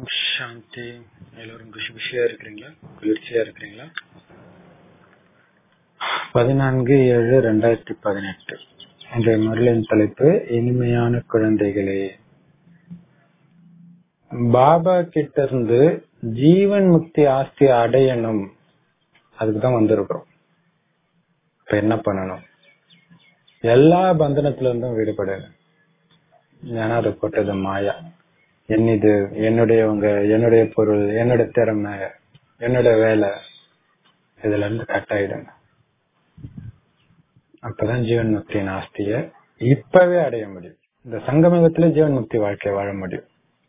சாந்தி எல்லோரும் குஷி குஷியா இருக்கிறீங்களா குளிர்ச்சியா இருக்கிறீங்களா பதினான்கு ஏழு ரெண்டாயிரத்தி பதினெட்டு இன்றைய முரளின் தலைப்பு இனிமையான குழந்தைகளே பாபா கிட்ட இருந்து ஜீவன் முக்தி ஆஸ்தி அடையணும் அதுக்குதான் வந்திருக்கிறோம் இப்ப என்ன பண்ணணும் எல்லா பந்தனத்துல இருந்தும் விடுபடணும் ஏன்னா அது போட்டது மாயா என்னது என்னுடையவங்க என்னுடைய பொருள் என்னோட திறமை என்னோட வேலை இதுல இருந்து கட் ஆயிடுங்க அப்பதான் ஜீவன் முக்தியின் ஆஸ்திய இப்பவே அடைய முடியும் இந்த சங்கமகத்துல ஜீவன் முக்தி வாழ்க்கை வாழ முடியும்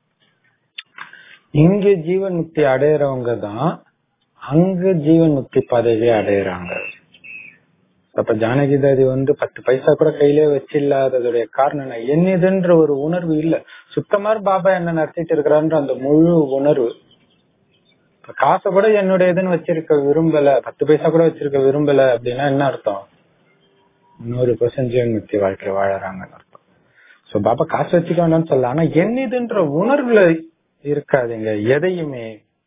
இங்க ஜீவன் முக்தி அடையறவங்க தான் அங்க ஜீவன் முக்தி பதவியை அடையறாங்க அப்ப ஜானகி தாதி வந்து பத்து பைசா கூட கையிலே வச்சில்லாததுடைய காரணம் என்ன என்னதுன்ற ஒரு உணர்வு இல்ல சுத்தமா பாபா என்ன நடத்திட்டு இருக்கிறான்ற அந்த முழு உணர்வு காசை கூட என்னுடையதுன்னு வச்சிருக்க விரும்பல பத்து பைசா கூட வச்சிருக்க விரும்பல அப்படின்னா என்ன அர்த்தம் நூறு பர்சன்ட் ஜீவன் முக்தி வாழ்க்கை வாழறாங்கன்னு அர்த்தம் சோ பாபா காசு வச்சுக்க வேண்டாம்னு சொல்லலாம் ஆனா என்னதுன்ற உணர்வுல இருக்காதுங்க எதையுமே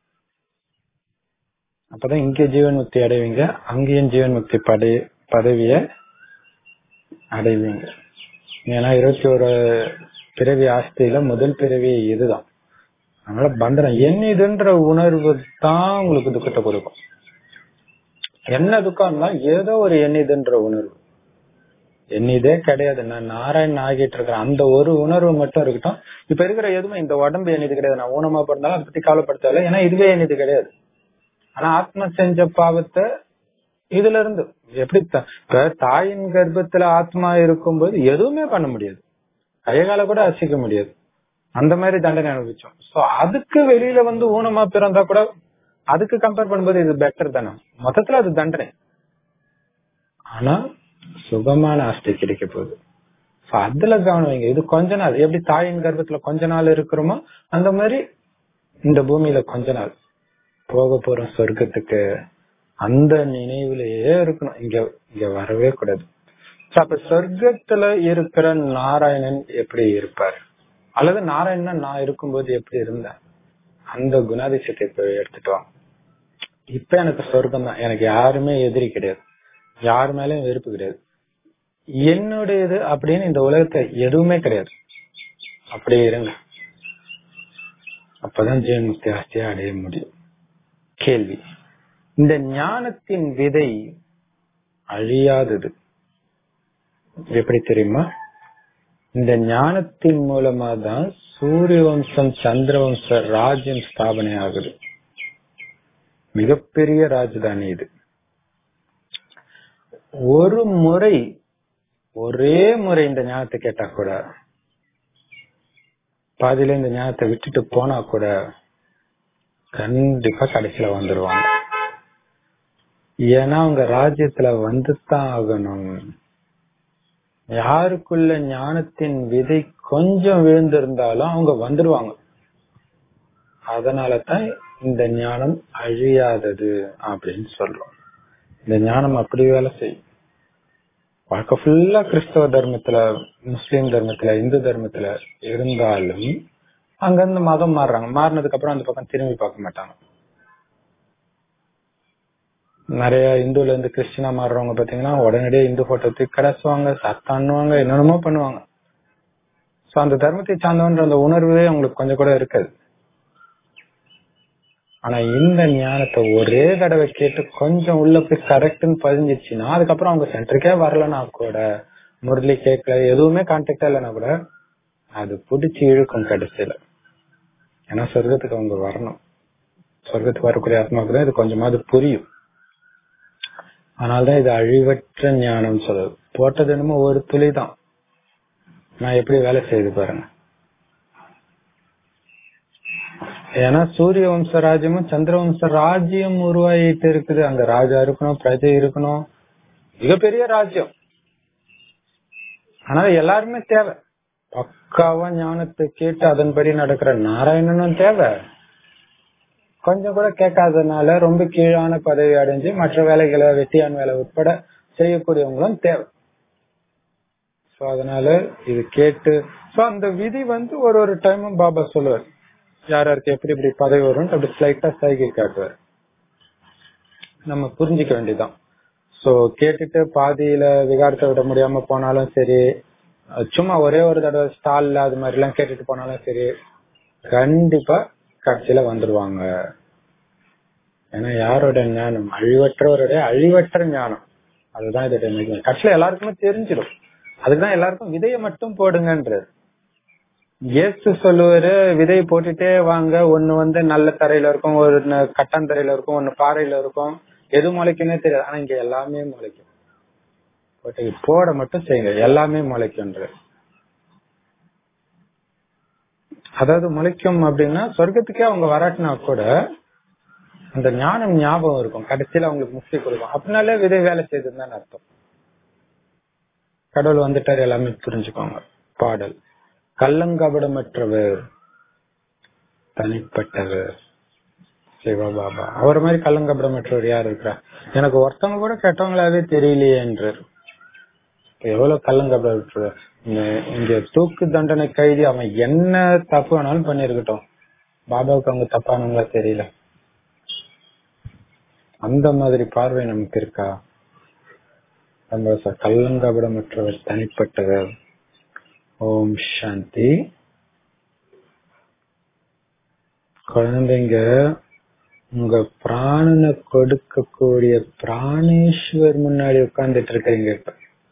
அப்பதான் இங்க ஜீவன் முக்தி அடைவீங்க அங்கேயும் ஜீவன் முக்தி படை பதவிய அடைவீங்க ஏன்னா இருபத்தி ஒரு பிறவி ஆஸ்தியில முதல் பிறவி இதுதான் அதனால பந்தனம் என்ன இதுன்ற உணர்வு தான் உங்களுக்கு துக்கத்தை கொடுக்கும் என்ன துக்கம்னா ஏதோ ஒரு எண்ணிதுன்ற உணர்வு எண்ணிதே கிடையாது நான் நாராயணன் ஆகிட்டு இருக்கிறேன் அந்த ஒரு உணர்வு மட்டும் இருக்கட்டும் இப்ப இருக்கிற எதுவுமே இந்த உடம்பு எண்ணிது கிடையாது நான் ஊனமா பிறந்தாலும் அதை பத்தி கவலைப்படுத்தல ஏன்னா இதுவே எண்ணிது கிடையாது ஆனா ஆத்மா செஞ்ச பாவத்தை இதுல இருந்து எப்படி இப்ப தாயின் கர்ப்பத்துல ஆத்மா இருக்கும்போது எதுவுமே பண்ண முடியாது கைகால கூட அசைக்க முடியாது அந்த மாதிரி தண்டனை அனுபவிச்சோம் சோ அதுக்கு வெளியில வந்து ஊனமா பிறந்தா கூட அதுக்கு கம்பேர் பண்ணும்போது இது பெட்டர் தானே மொத்தத்துல அது தண்டனை ஆனா சுகமான ஆஸ்தி கிடைக்க போகுது அதுல கவனம் வைங்க இது கொஞ்ச நாள் எப்படி தாயின் கர்ப்பத்துல கொஞ்ச நாள் இருக்கிறோமோ அந்த மாதிரி இந்த பூமியில கொஞ்ச நாள் போக போறோம் சொர்க்கத்துக்கு அந்த நினைவுலயே இருக்கணும் இங்க இங்க வரவே கூடாது அப்ப சொர்க்கத்துல இருக்கிற நாராயணன் எப்படி இருப்பார் அல்லது நாராயணன் நான் இருக்கும்போது எப்படி இருந்தேன் அந்த குணாதிசயத்தை இப்ப எடுத்துட்டு வாங்க இப்ப எனக்கு சொர்க்கம் தான் எனக்கு யாருமே எதிரி கிடையாது யார் மேலயும் வெறுப்பு கிடையாது என்னுடையது அப்படின்னு இந்த உலகத்தை எதுவுமே கிடையாது அப்படியே இருங்க அப்பதான் ஜீவன் முக்தி ஆஸ்தியா அடைய முடியும் கேள்வி இந்த ஞானத்தின் விதை அழியாதது எப்படி தெரியுமா இந்த ஞானத்தின் மூலமா தான் சூரிய வம்சம் சந்திர வம்ச ராஜ்யம் ஸ்தாபனை ஆகுது மிகப்பெரிய ராஜதானி இது ஒரு முறை ஒரே முறை இந்த ஞானத்தை கேட்டா கூட பாதியில இந்த ஞானத்தை விட்டுட்டு போனா கூட கண்டிப்பா கடைசியில வந்துருவாங்க ஏன்னா அவங்க ராஜ்யத்துல வந்துதான் ஆகணும் யாருக்குள்ள ஞானத்தின் விதை கொஞ்சம் விழுந்திருந்தாலும் அவங்க வந்துருவாங்க அதனாலதான் இந்த ஞானம் அழியாதது அப்படின்னு சொல்றோம் இந்த ஞானம் அப்படி வேலை செய்யும் வாழ்க்கை ஃபுல்லா கிறிஸ்தவ தர்மத்துல முஸ்லீம் தர்மத்துல இந்து தர்மத்துல இருந்தாலும் அங்கிருந்து மதம் மாறுறாங்க மாறினதுக்கு அப்புறம் அந்த பக்கம் திரும்பி பார்க்க மாட்டாங்க நிறைய இந்துல இருந்து கிறிஸ்டினா மாறுறவங்க பாத்தீங்கன்னா உடனடியே இந்து போட்டோ தூக்கி கடைசுவாங்க சத்தான்னுவாங்க என்னென்னமோ பண்ணுவாங்க சோ அந்த தர்மத்தை சார்ந்தவன்ற அந்த உணர்வே அவங்களுக்கு கொஞ்சம் கூட இருக்காது ஆனா இந்த ஞானத்தை ஒரே தடவை கேட்டு கொஞ்சம் உள்ள போய் கரெக்ட்னு பதிஞ்சிச்சுன்னா அதுக்கப்புறம் அவங்க சென்டருக்கே வரலன்னா கூட முரளி கேட்கல எதுவுமே கான்டாக்டா இல்லைன்னா கூட அது பிடிச்சி இழுக்கும் கடைசியில ஏன்னா சொர்க்கத்துக்கு அவங்க வரணும் சொர்க்கத்துக்கு வரக்கூடிய ஆத்மாவுக்கு தான் இது கொஞ்சமாவது புரியும் அதனால்தான் இது அழிவற்ற ஞானம் சொல்லுது போட்டது என்னமோ ஒரு துளி தான் நான் எப்படி வேலை செய்து பாருங்க ஏன்னா சூரிய வம்ச ராஜ்யமும் சந்திர வம்ச ராஜ்யம் உருவாகிட்டு இருக்குது அங்க ராஜா இருக்கணும் பிரஜை இருக்கணும் மிகப்பெரிய ராஜ்யம் ஆனா எல்லாருமே தேவை பக்காவா ஞானத்தை கேட்டு அதன்படி நடக்கிற நாராயணனும் தேவை கொஞ்சம் கூட கேட்காதனால ரொம்ப கீழான பதவி அடைஞ்சு மற்ற வேலைகளை வெட்டியான் வேலை உட்பட செய்யக்கூடியவங்களும் தேவை சோ அதனால இது கேட்டு சோ அந்த விதி வந்து ஒரு ஒரு டைமும் பாபா சொல்லுவார் யார் யாருக்கு எப்படி எப்படி பதவி வரும் அப்படி ஸ்லைட்டா சைகை காட்டுவார் நம்ம புரிஞ்சுக்க வேண்டியதுதான் சோ கேட்டுட்டு பாதியில விகாரத்தை விட முடியாம போனாலும் சரி அஹ் சும்மா ஒரே ஒரு தடவை ஸ்டால்ல அது மாதிரி எல்லாம் கேட்டுட்டு போனாலும் சரி கண்டிப்பா கடைசியில வந்துருவாங்க ஏன்னா யாரோட ஞானம் அழிவற்றவருடைய அழிவற்ற ஞானம் அதுதான் இதோட மிக கடைசியில எல்லாருக்குமே தெரிஞ்சிடும் அதுக்குதான் எல்லாருக்கும் விதையை மட்டும் போடுங்கன்றது இயேசு சொல்லுவாரு விதை போட்டுட்டே வாங்க ஒண்ணு வந்து நல்ல தரையில இருக்கும் ஒரு ந- கட்டாந்தரையில இருக்கும் ஒண்ணு பாறையில இருக்கும் எது முளைக்குன்னே தெரியாது ஆனா இங்க எல்லாமே முளைக்கும் போட்டு போட மட்டும் செய்யுங்க எல்லாமே முளைக்கும்ன்ற அதாவது முளைக்கும் அப்படின்னா சொர்க்கத்துக்கே அவங்க வராட்டினா கூட அந்த ஞானம் ஞாபகம் இருக்கும் கடைசியில அவங்களுக்கு முக்தி கொடுக்கும் அப்படின்னாலே விதை வேலை செய்யுதுன்னு அர்த்தம் கடவுள் வந்துட்டாரு எல்லாமே புரிஞ்சுக்கோங்க பாடல் கள்ளங்கபடமற்றவர் தனிப்பட்டவர் சிவபாபா அவர் மாதிரி கள்ளங்கபடமற்றவர் யார் இருக்கிறா எனக்கு ஒருத்தவங்க கூட கெட்டவங்களாவே தெரியலையே என்றார் எவ்வளவு கள்ளங்கபடமற்றவர் இங்க- இங்க தூக்கு தண்டனை கைதி அவன் என்ன தப்பு வேணாலும் பண்ணிருக்கட்டும் பாபாவுக்கு அவங்க தப்பானவங்களா தெரியல அந்த மாதிரி பார்வை நமக்கு இருக்கா சந்தோஷம் கள்ளங்கபடமற்றவர் தனிப்பட்டவர் ஓம் சாந்தி குழந்தைங்க உங்க பிராணனை கொடுக்கக்கூடிய பிராணேஸ்வர் முன்னாடி உட்கார்ந்துட்டு இருக்கீங்க இப்ப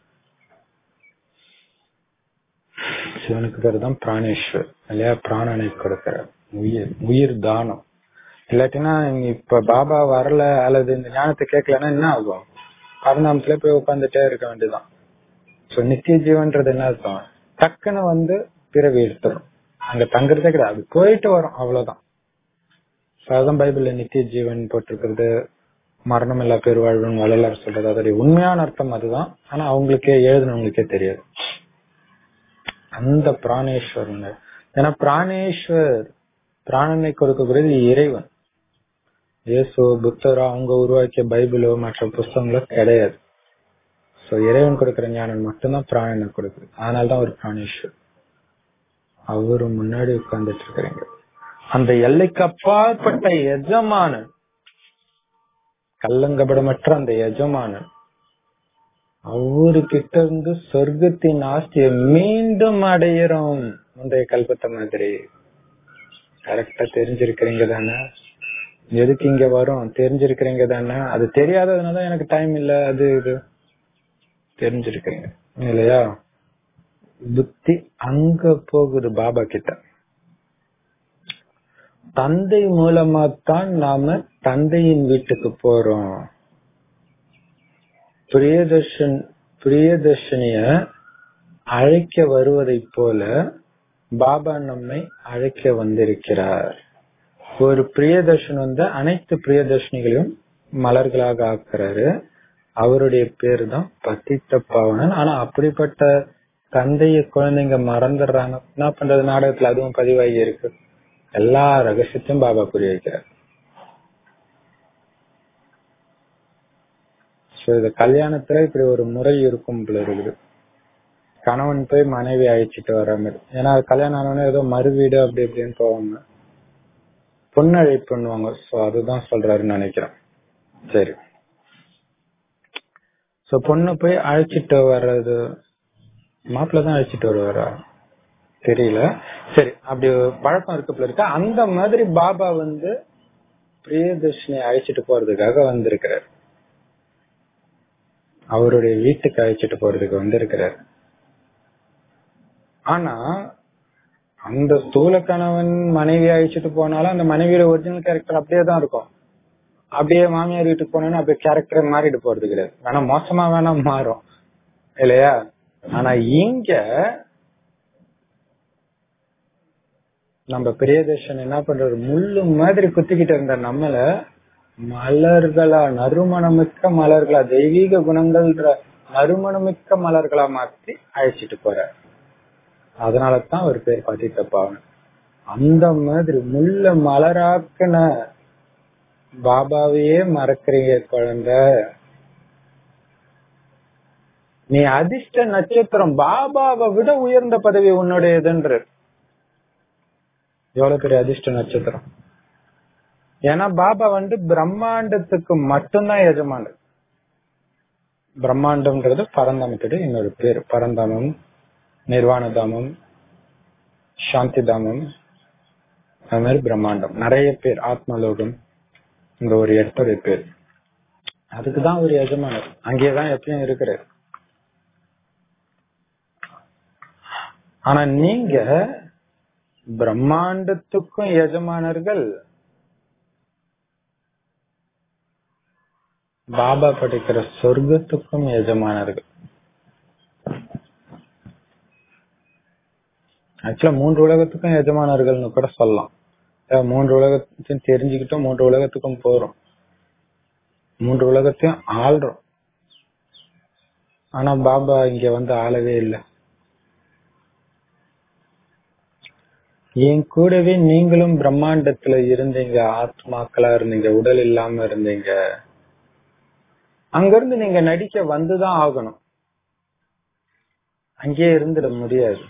சிவனுக்கு பேர் தான் பிராணேஸ்வர் இல்லையா பிராணனை கொடுக்கிற உயிர் உயிர் தானம் இல்லாட்டினா நீங்க இப்ப பாபா வரல அல்லது இந்த ஞானத்தை கேட்கலன்னா என்ன ஆகும் பரிணாமத்துல போய் உட்கார்ந்துட்டே இருக்க வேண்டியதுதான் சோ நித்திய ஜீவன்றது என்ன அர்த்தம் டக்குன்னு வந்து பிறவி எடுத்துரும் அங்க தங்குறதே கிடையாது அது போயிட்டு வரும் அவ்வளவுதான் So அதுதான் பைபிள்ல நித்திய ஜீவன் போட்டிருக்கிறது மரணம் இல்லா பெருவாழ்வுன்னு வள்ளலார் சொல்றது அதோடைய உண்மையான அர்த்தம் அதுதான் ஆனா அவங்களுக்கே எழுதுனவங்களுக்கே தெரியாது அந்த பிராணேஸ்வரங்க ஏன்னா பிராணேஸ்வர் பிராணனை கொடுக்கக்கூடியது இறைவன் இயேசு புத்தரோ அவங்க உருவாக்கிய பைபிளோ மற்ற புஸ்தகங்களோ கிடையாது சோ இறைவன் கொடுக்கிற ஞானம் மட்டும்தான் பிராணனை கொடுக்குது அதனாலதான் ஒரு பிராணேஸ்வர் அவரு முன்னாடி உட்கார்ந்துட்டு இருக்கிறீங்க அந்த எல்லைக்கு அப்பாற்பட்ட எஜமானன் கள்ளங்கபடமற்ற அந்த எஜமானன் அவரு கிட்ட இருந்து சொர்க்கத்தின் ஆஸ்தியை மீண்டும் அடையிறோம் முந்தைய கல்பத்த மாதிரி கரெக்டா தெரிஞ்சிருக்கிறீங்க தானே எதுக்கு இங்க வரும் தெரிஞ்சிருக்கிறீங்க தானே அது தெரியாததுனால எனக்கு டைம் இல்ல அது இது தெரிஞ்சிருக்கிறீங்க இல்லையா புத்தி அங்க போகுது பாபா கிட்ட தந்தை மூலமா தான் நாம தந்தையின் வீட்டுக்கு போறோம் பிரியதர்ஷன் பிரியதர்ஷனிய அழைக்க வருவதை போல பாபா நம்மை அழைக்க வந்திருக்கிறார் ஒரு பிரியதர்ஷன் வந்து அனைத்து பிரியதர்ஷினிகளையும் மலர்களாக ஆக்குறாரு அவருடைய பேர் தான் பத்தித்த பாவனன் ஆனா அப்படிப்பட்ட தந்தைய குழந்தைங்க மறந்துடுறாங்க என்ன பண்றது நாடகத்துல அதுவும் பதிவாகி இருக்கு எல்லா ரகசியத்தையும் பாபா புரிய வைக்கிறார் சோ இந்த கல்யாணத்துல இப்படி ஒரு முறை இருக்கும் போல இருக்குது கணவன் போய் மனைவி அழைச்சிட்டு வர மாதிரி ஏன்னா கல்யாணம் ஆனவனே ஏதோ மறு வீடு அப்படி இப்படின்னு போவாங்க பொண்ணு அழைப்பு பண்ணுவாங்க சோ அதுதான் சொல்றாருன்னு நினைக்கிறேன் சரி சோ பொண்ணு போய் அழைச்சிட்டு வர்றது மாப்பிள்ள தான் அழைச்சிட்டு வருவாரா தெரியல சரி அப்படி பழக்கம் இருக்கு போல இருக்கு அந்த மாதிரி பாபா வந்து பிரியதர்ஷினி அழைச்சிட்டு போறதுக்காக வந்திருக்கிறார் அவருடைய வீட்டுக்கு அழைச்சிட்டு போறதுக்கு வந்திருக்கிறார் ஆனா அந்த ஸ்தூல கணவன் மனைவி அழைச்சிட்டு போனாலும் அந்த மனைவியோட ஒரிஜினல் கேரக்டர் அப்படியே தான் இருக்கும் அப்படியே மாமியார் வீட்டுக்கு போனோம்னா அப்படியே கேரக்டர் மாறிட்டு போறது கிடையாது வேணா மோசமா வேணா மாறும் இல்லையா ஆனா இங்க நம்ம பிரியதர்ஷன் என்ன பண்றாரு முள்ளு மாதிரி குத்திக்கிட்டு இருந்த நம்மள மலர்களா நறுமணமிக்க மலர்களா தெய்வீக குணங்கள்ன்ற நறுமணமிக்க மலர்களா மாத்தி அழைச்சிட்டு போறார் அதனாலதான் ஒரு பேர் பதித்த பாவன் அந்த மாதிரி முள்ள மலராக்குன பாபாவையே மறக்கிறீங்க குழந்தை நீ அதிர்ஷ்ட நட்சத்திரம் பாபாவை விட உயர்ந்த பதவி உன்னுடையதுன்ற எவ்வளவு பெரிய அதிர்ஷ்ட நட்சத்திரம் ஏன்னா பாபா வந்து பிரம்மாண்டத்துக்கு மட்டும்தான் எஜமானர் பிரம்மாண்டம்ன்றது பரந்தாமத்தோட இன்னொரு பேர் பரந்தாமம் நிர்வாணதாமம் சாந்தி தாமம் அது மாதிரி பிரம்மாண்டம் நிறைய பேர் ஆத்மலோகம் இந்த ஒரு இடத்துடைய பேர் அதுக்குதான் ஒரு எஜமானர் அங்கேயேதான் எப்பயும் இருக்கிறார் ஆனா நீங்க பிரம்மாண்டத்துக்கும் எஜமானர்கள் பாபா படிக்கிற சொர்க்கத்துக்கும் எஜமானர்கள் ஆக்சுவலா மூன்று உலகத்துக்கும் எஜமானர்கள்னு கூட சொல்லலாம் அஹ் மூன்று உலகத்தையும் தெரிஞ்சுக்கிட்டோம் மூன்று உலகத்துக்கும் போறோம் மூன்று உலகத்தையும் ஆள்றோம் ஆனா பாபா இங்க வந்து ஆளவே இல்லை என் கூடவே நீங்களும் பிரம்மாண்டத்துல இருந்தீங்க ஆத்மாக்களா இருந்தீங்க உடல் இல்லாம இருந்தீங்க அங்கிருந்து நீங்க நடிக்க வந்துதான் ஆகணும் அங்கேயே இருந்துட முடியாது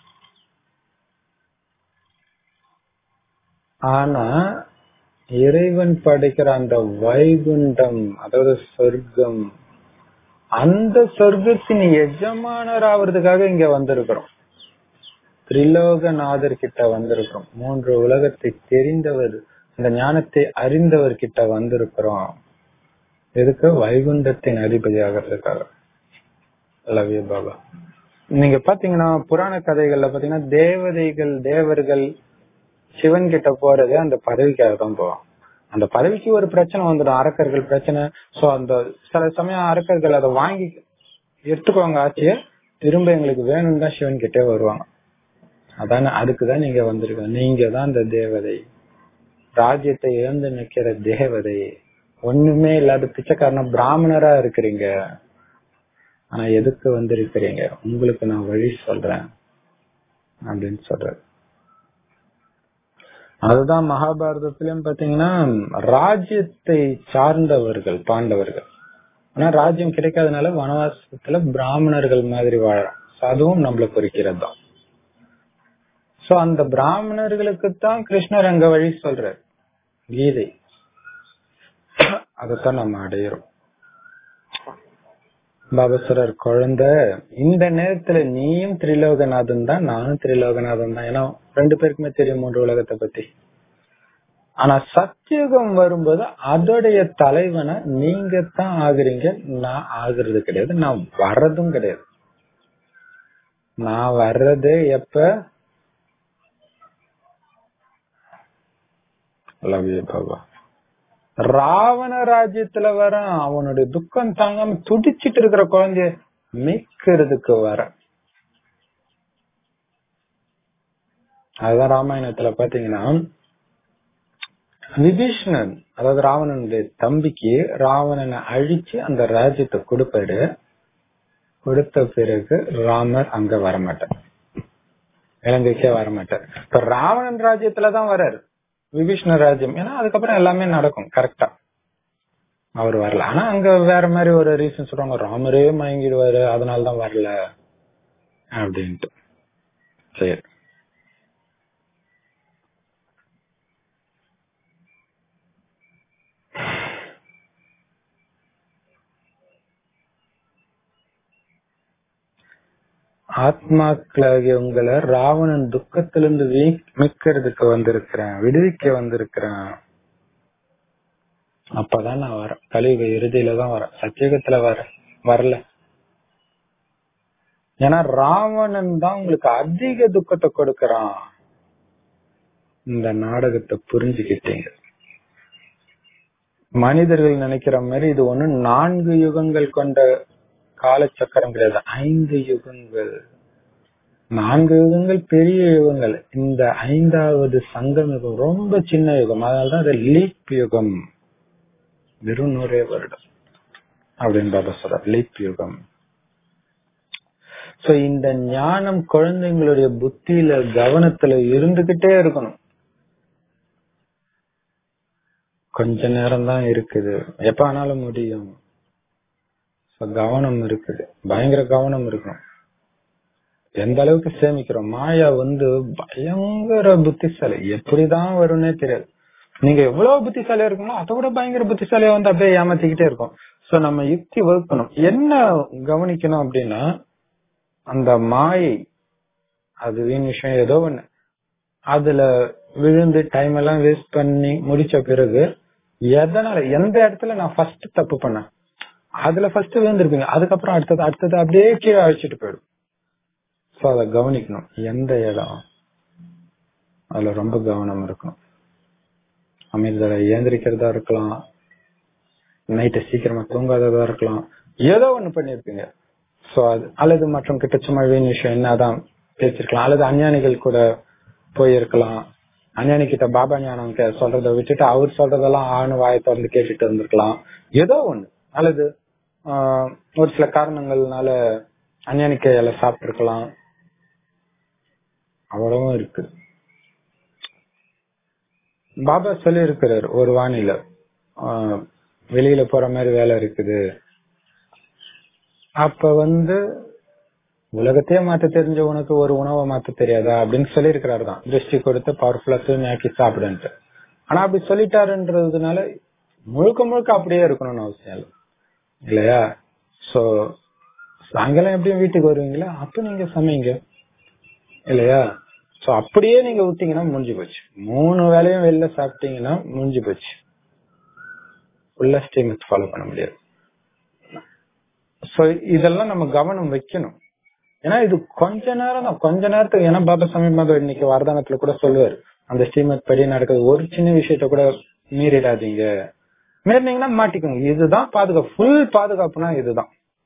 ஆனா இறைவன் படைக்கிற அந்த வைகுண்டம் அதாவது சொர்க்கம் அந்த சொர்க்கத்தின் எஜமானர் ஆவறதுக்காக இங்க வந்திருக்கிறோம் திரிலோகநாதர் கிட்ட வந்திருக்கிறோம் மூன்று உலகத்தை தெரிந்தவர் அந்த ஞானத்தை அறிந்தவர் கிட்ட வந்திருக்கிறோம் எதுக்கு வைகுண்டத்தின் அதிபதி ஆகிறதுக்காக லவ் யூ பாபா நீங்க பாத்தீங்கன்னா புராண கதைகள்ல பாத்தீங்கன்னா தேவதைகள் தேவர்கள் சிவன் கிட்ட போறது அந்த பதவிக்காக தான் போவான் அந்த பதவிக்கு ஒரு பிரச்சனை வந்துடும் அரக்கர்கள் பிரச்சனை சோ அந்த சில சமயம் அரக்கர்கள் அதை வாங்கி எடுத்துக்குவாங்க ஆட்சிய திரும்ப எங்களுக்கு வேணும்னு தான் சிவன் கிட்டே வருவாங்க அதானே அதுக்குதான் நீங்க வந்திருக்கீங்க நீங்க தான் அந்த தேவதை ராஜ்யத்தை இழந்து நிக்கிற தேவதை ஒண்ணுமே இல்லாத பிச்சைக்காரன பிராமணரா இருக்கிறீங்க ஆனா எதுக்கு வந்திருக்கிறீங்க உங்களுக்கு நான் வழி சொல்றேன் அப்படின்னு சொல்றாரு அதுதான் மகாபாரதத்திலயும் பாத்தீங்கன்னா ராஜ்யத்தை சார்ந்தவர்கள் பாண்டவர்கள் ஆனா ராஜ்யம் கிடைக்காதனால வனவாசத்துல பிராமணர்கள் மாதிரி வாழறோம் So அதுவும் நம்மள குறிக்கிறது தான் சோ அந்த பிராமணர்களுக்கு தான் கிருஷ்ணர் அங்க வழி சொல்றார் கீதை அதைத்தான் நம்ம அடையிறோம் பாபஸ்வரர் குழந்தை இந்த நேரத்துல நீயும் திரிலோகநாதன் தான் நானும் திரிலோகநாதன் தான் ஏன்னா ரெண்டு பேருக்குமே தெரியும் மூன்று உலகத்தை பத்தி ஆனா சத்தியுகம் வரும்போது அதோடைய தலைவனை நீங்க தான் ஆகுறீங்க நான் ஆகுறது கிடையாது நான் வர்றதும் கிடையாது நான் வர்றது எப்ப லவ் யூ பாபா ராவண ராஜ்யத்துல வர அவனுடைய துக்கம் தாங்காம துடிச்சிட்டு இருக்கிற குழந்தைய மீட்கிறதுக்கு வர அதுதான் ராமாயணத்துல பாத்தீங்கன்னா விபீஷ்ணன் அதாவது ராவணனுடைய தம்பிக்கு ராவணனை அழிச்சு அந்த ராஜ்யத்தை கொடுப்பாரு கொடுத்த பிறகு ராமர் அங்க வரமாட்டார் இலங்கைக்கே வரமாட்டார் இப்ப ராவணன் ராஜ்யத்துலதான் வர்றாரு விபீஷ்ண ராஜ்யம் ஏன்னா அதுக்கப்புறம் எல்லாமே நடக்கும் கரெக்டா அவர் வரல ஆனா அங்க வேற மாதிரி ஒரு ரீசன் சொல்றாங்க ராமரே மயங்கிடுவாரு அதனாலதான் வரல அப்படின்ட்டு சரி ஆத்மாக்களாகிய உங்களை ராவணன் துக்கத்திலிருந்து மீட்கிறதுக்கு வந்திருக்கிறேன் விடுவிக்க வந்திருக்கிறேன் அப்பதான் நான் வரேன் கலியுக இறுதியில தான் வரேன் சத்தியுகத்துல வர வரல ஏன்னா ராவணன் தான் உங்களுக்கு அதிக துக்கத்தை கொடுக்கறான் இந்த நாடகத்தை புரிஞ்சுக்கிட்டீங்க மனிதர்கள் நினைக்கிற மாதிரி இது ஒண்ணு நான்கு யுகங்கள் கொண்ட காலச்சக்கரம் கிடையாது ஐந்து யுகங்கள் நான்கு யுகங்கள் பெரிய யுகங்கள் இந்த ஐந்தாவது சங்கம் யுகம் ரொம்ப சின்ன யுகம் அதனாலதான் அது லீப் யுகம் வெறும் நூறே வருடம் அப்படின்னு பாபா சொல்ற லீப் யுகம் சோ இந்த ஞானம் குழந்தைங்களுடைய புத்தியில கவனத்துல இருந்துகிட்டே இருக்கணும் கொஞ்ச நேரம் தான் இருக்குது எப்ப ஆனாலும் முடியும் கவனம் இருக்குது பயங்கர கவனம் இருக்கணும் எந்த அளவுக்கு சேமிக்கிறோம் மாயா வந்து பயங்கர புத்திசாலி எப்படிதான் வரும்னே தெரியாது நீங்க எவ்வளவு புத்திசாலியா இருக்கீங்களோ அதை விட பயங்கர புத்திசாலியா வந்து அப்படியே ஏமாத்திக்கிட்டே இருக்கும் சோ நம்ம யுக்தி வகுக்கணும் என்ன கவனிக்கணும் அப்படின்னா அந்த மாயை அது வீண் விஷயம் ஏதோ ஒண்ணு அதுல விழுந்து டைம் எல்லாம் வேஸ்ட் பண்ணி முடிச்ச பிறகு எதனால எந்த இடத்துல நான் ஃபர்ஸ்ட் தப்பு பண்ணேன் அதுல ஃபர்ஸ்ட் விழுந்திருப்பீங்க அதுக்கப்புறம் அடுத்தது அடுத்தது அப்படியே கீழே அழிச்சிட்டு போயிடும் சோ அத கவனிக்கணும் எந்த இடம் அதுல ரொம்ப கவனம் இருக்கணும் அமைதியில ஏந்திரிக்கிறதா இருக்கலாம் நைட்டு சீக்கிரமா தூங்காததா இருக்கலாம் ஏதோ ஒண்ணு பண்ணிருப்பீங்க சோ அது அல்லது மற்றும் கிட்ட சும்மா வீண் விஷயம் என்னதான் பேசிருக்கலாம் அல்லது அஞ்ஞானிகள் கூட போயிருக்கலாம் அஞ்ஞானி கிட்ட பாபா ஞானம் கே- சொல்றத விட்டுட்டு அவர் சொல்றதெல்லாம் ஆணு வாயை திறந்து கேட்டுட்டு இருந்திருக்கலாம் ஏதோ ஒண்ணு அல்லது ஆஹ், ஒரு சில காரணங்கள்னால அஞ்ஞானி கையில சாப்பிட்டு இருக்கலாம் அவ்வளவும் இருக்கு பாபா சொல்லி இருக்கிறார் ஒரு வானில ஆஹ், வெளியில போற மாதிரி வேலை இருக்குது அப்ப வந்து உலகத்தையே மாத்த தெரிஞ்ச உனக்கு ஒரு உணவை மாத்த தெரியாதா அப்படின்னு சொல்லி இருக்கிறாரு தான் திருஷ்டி கொடுத்து பவர்ஃபுல்லா தூய்மையாக்கி சாப்பிடுன்ட்டு ஆனா அப்படி சொல்லிட்டாருன்றதுனால முழுக்க முழுக்க அப்படியே இருக்கணும்னு அவசியம் இல்லை இல்லையா சோ சாயங்காலம் எப்படியும் வீட்டுக்கு வருவீங்களா அப்ப நீங்க சமைங்க இல்லையா சோ அப்படியே நீங்க ஊத்தீங்கன்னா முடிஞ்சு போச்சு மூணு வேலையும் வெளில சாப்பிட்டீங்கன்னா முடிஞ்சு போச்சு உள்ள ஸ்டீமத் ஃபாலோ பண்ண முடியாது சோ இதெல்லாம் நம்ம கவனம் வைக்கணும் ஏன்னா இது கொஞ்ச நேரம் தான் கொஞ்ச நேரத்துக்கு ஏன்னா பாபா சாமி மதம் இன்னைக்கு வரதானத்துல கூட சொல்லுவாரு அந்த ஸ்ரீமத் படி நடக்குது ஒரு சின்ன விஷயத்த கூட மீறிடாதீங்க மீறினீங்கன்னா மாட்டிக்கோங்க இதுதான் பாதுகாப்பு ஃபுல் பாதுகாப்புனா இதுதான்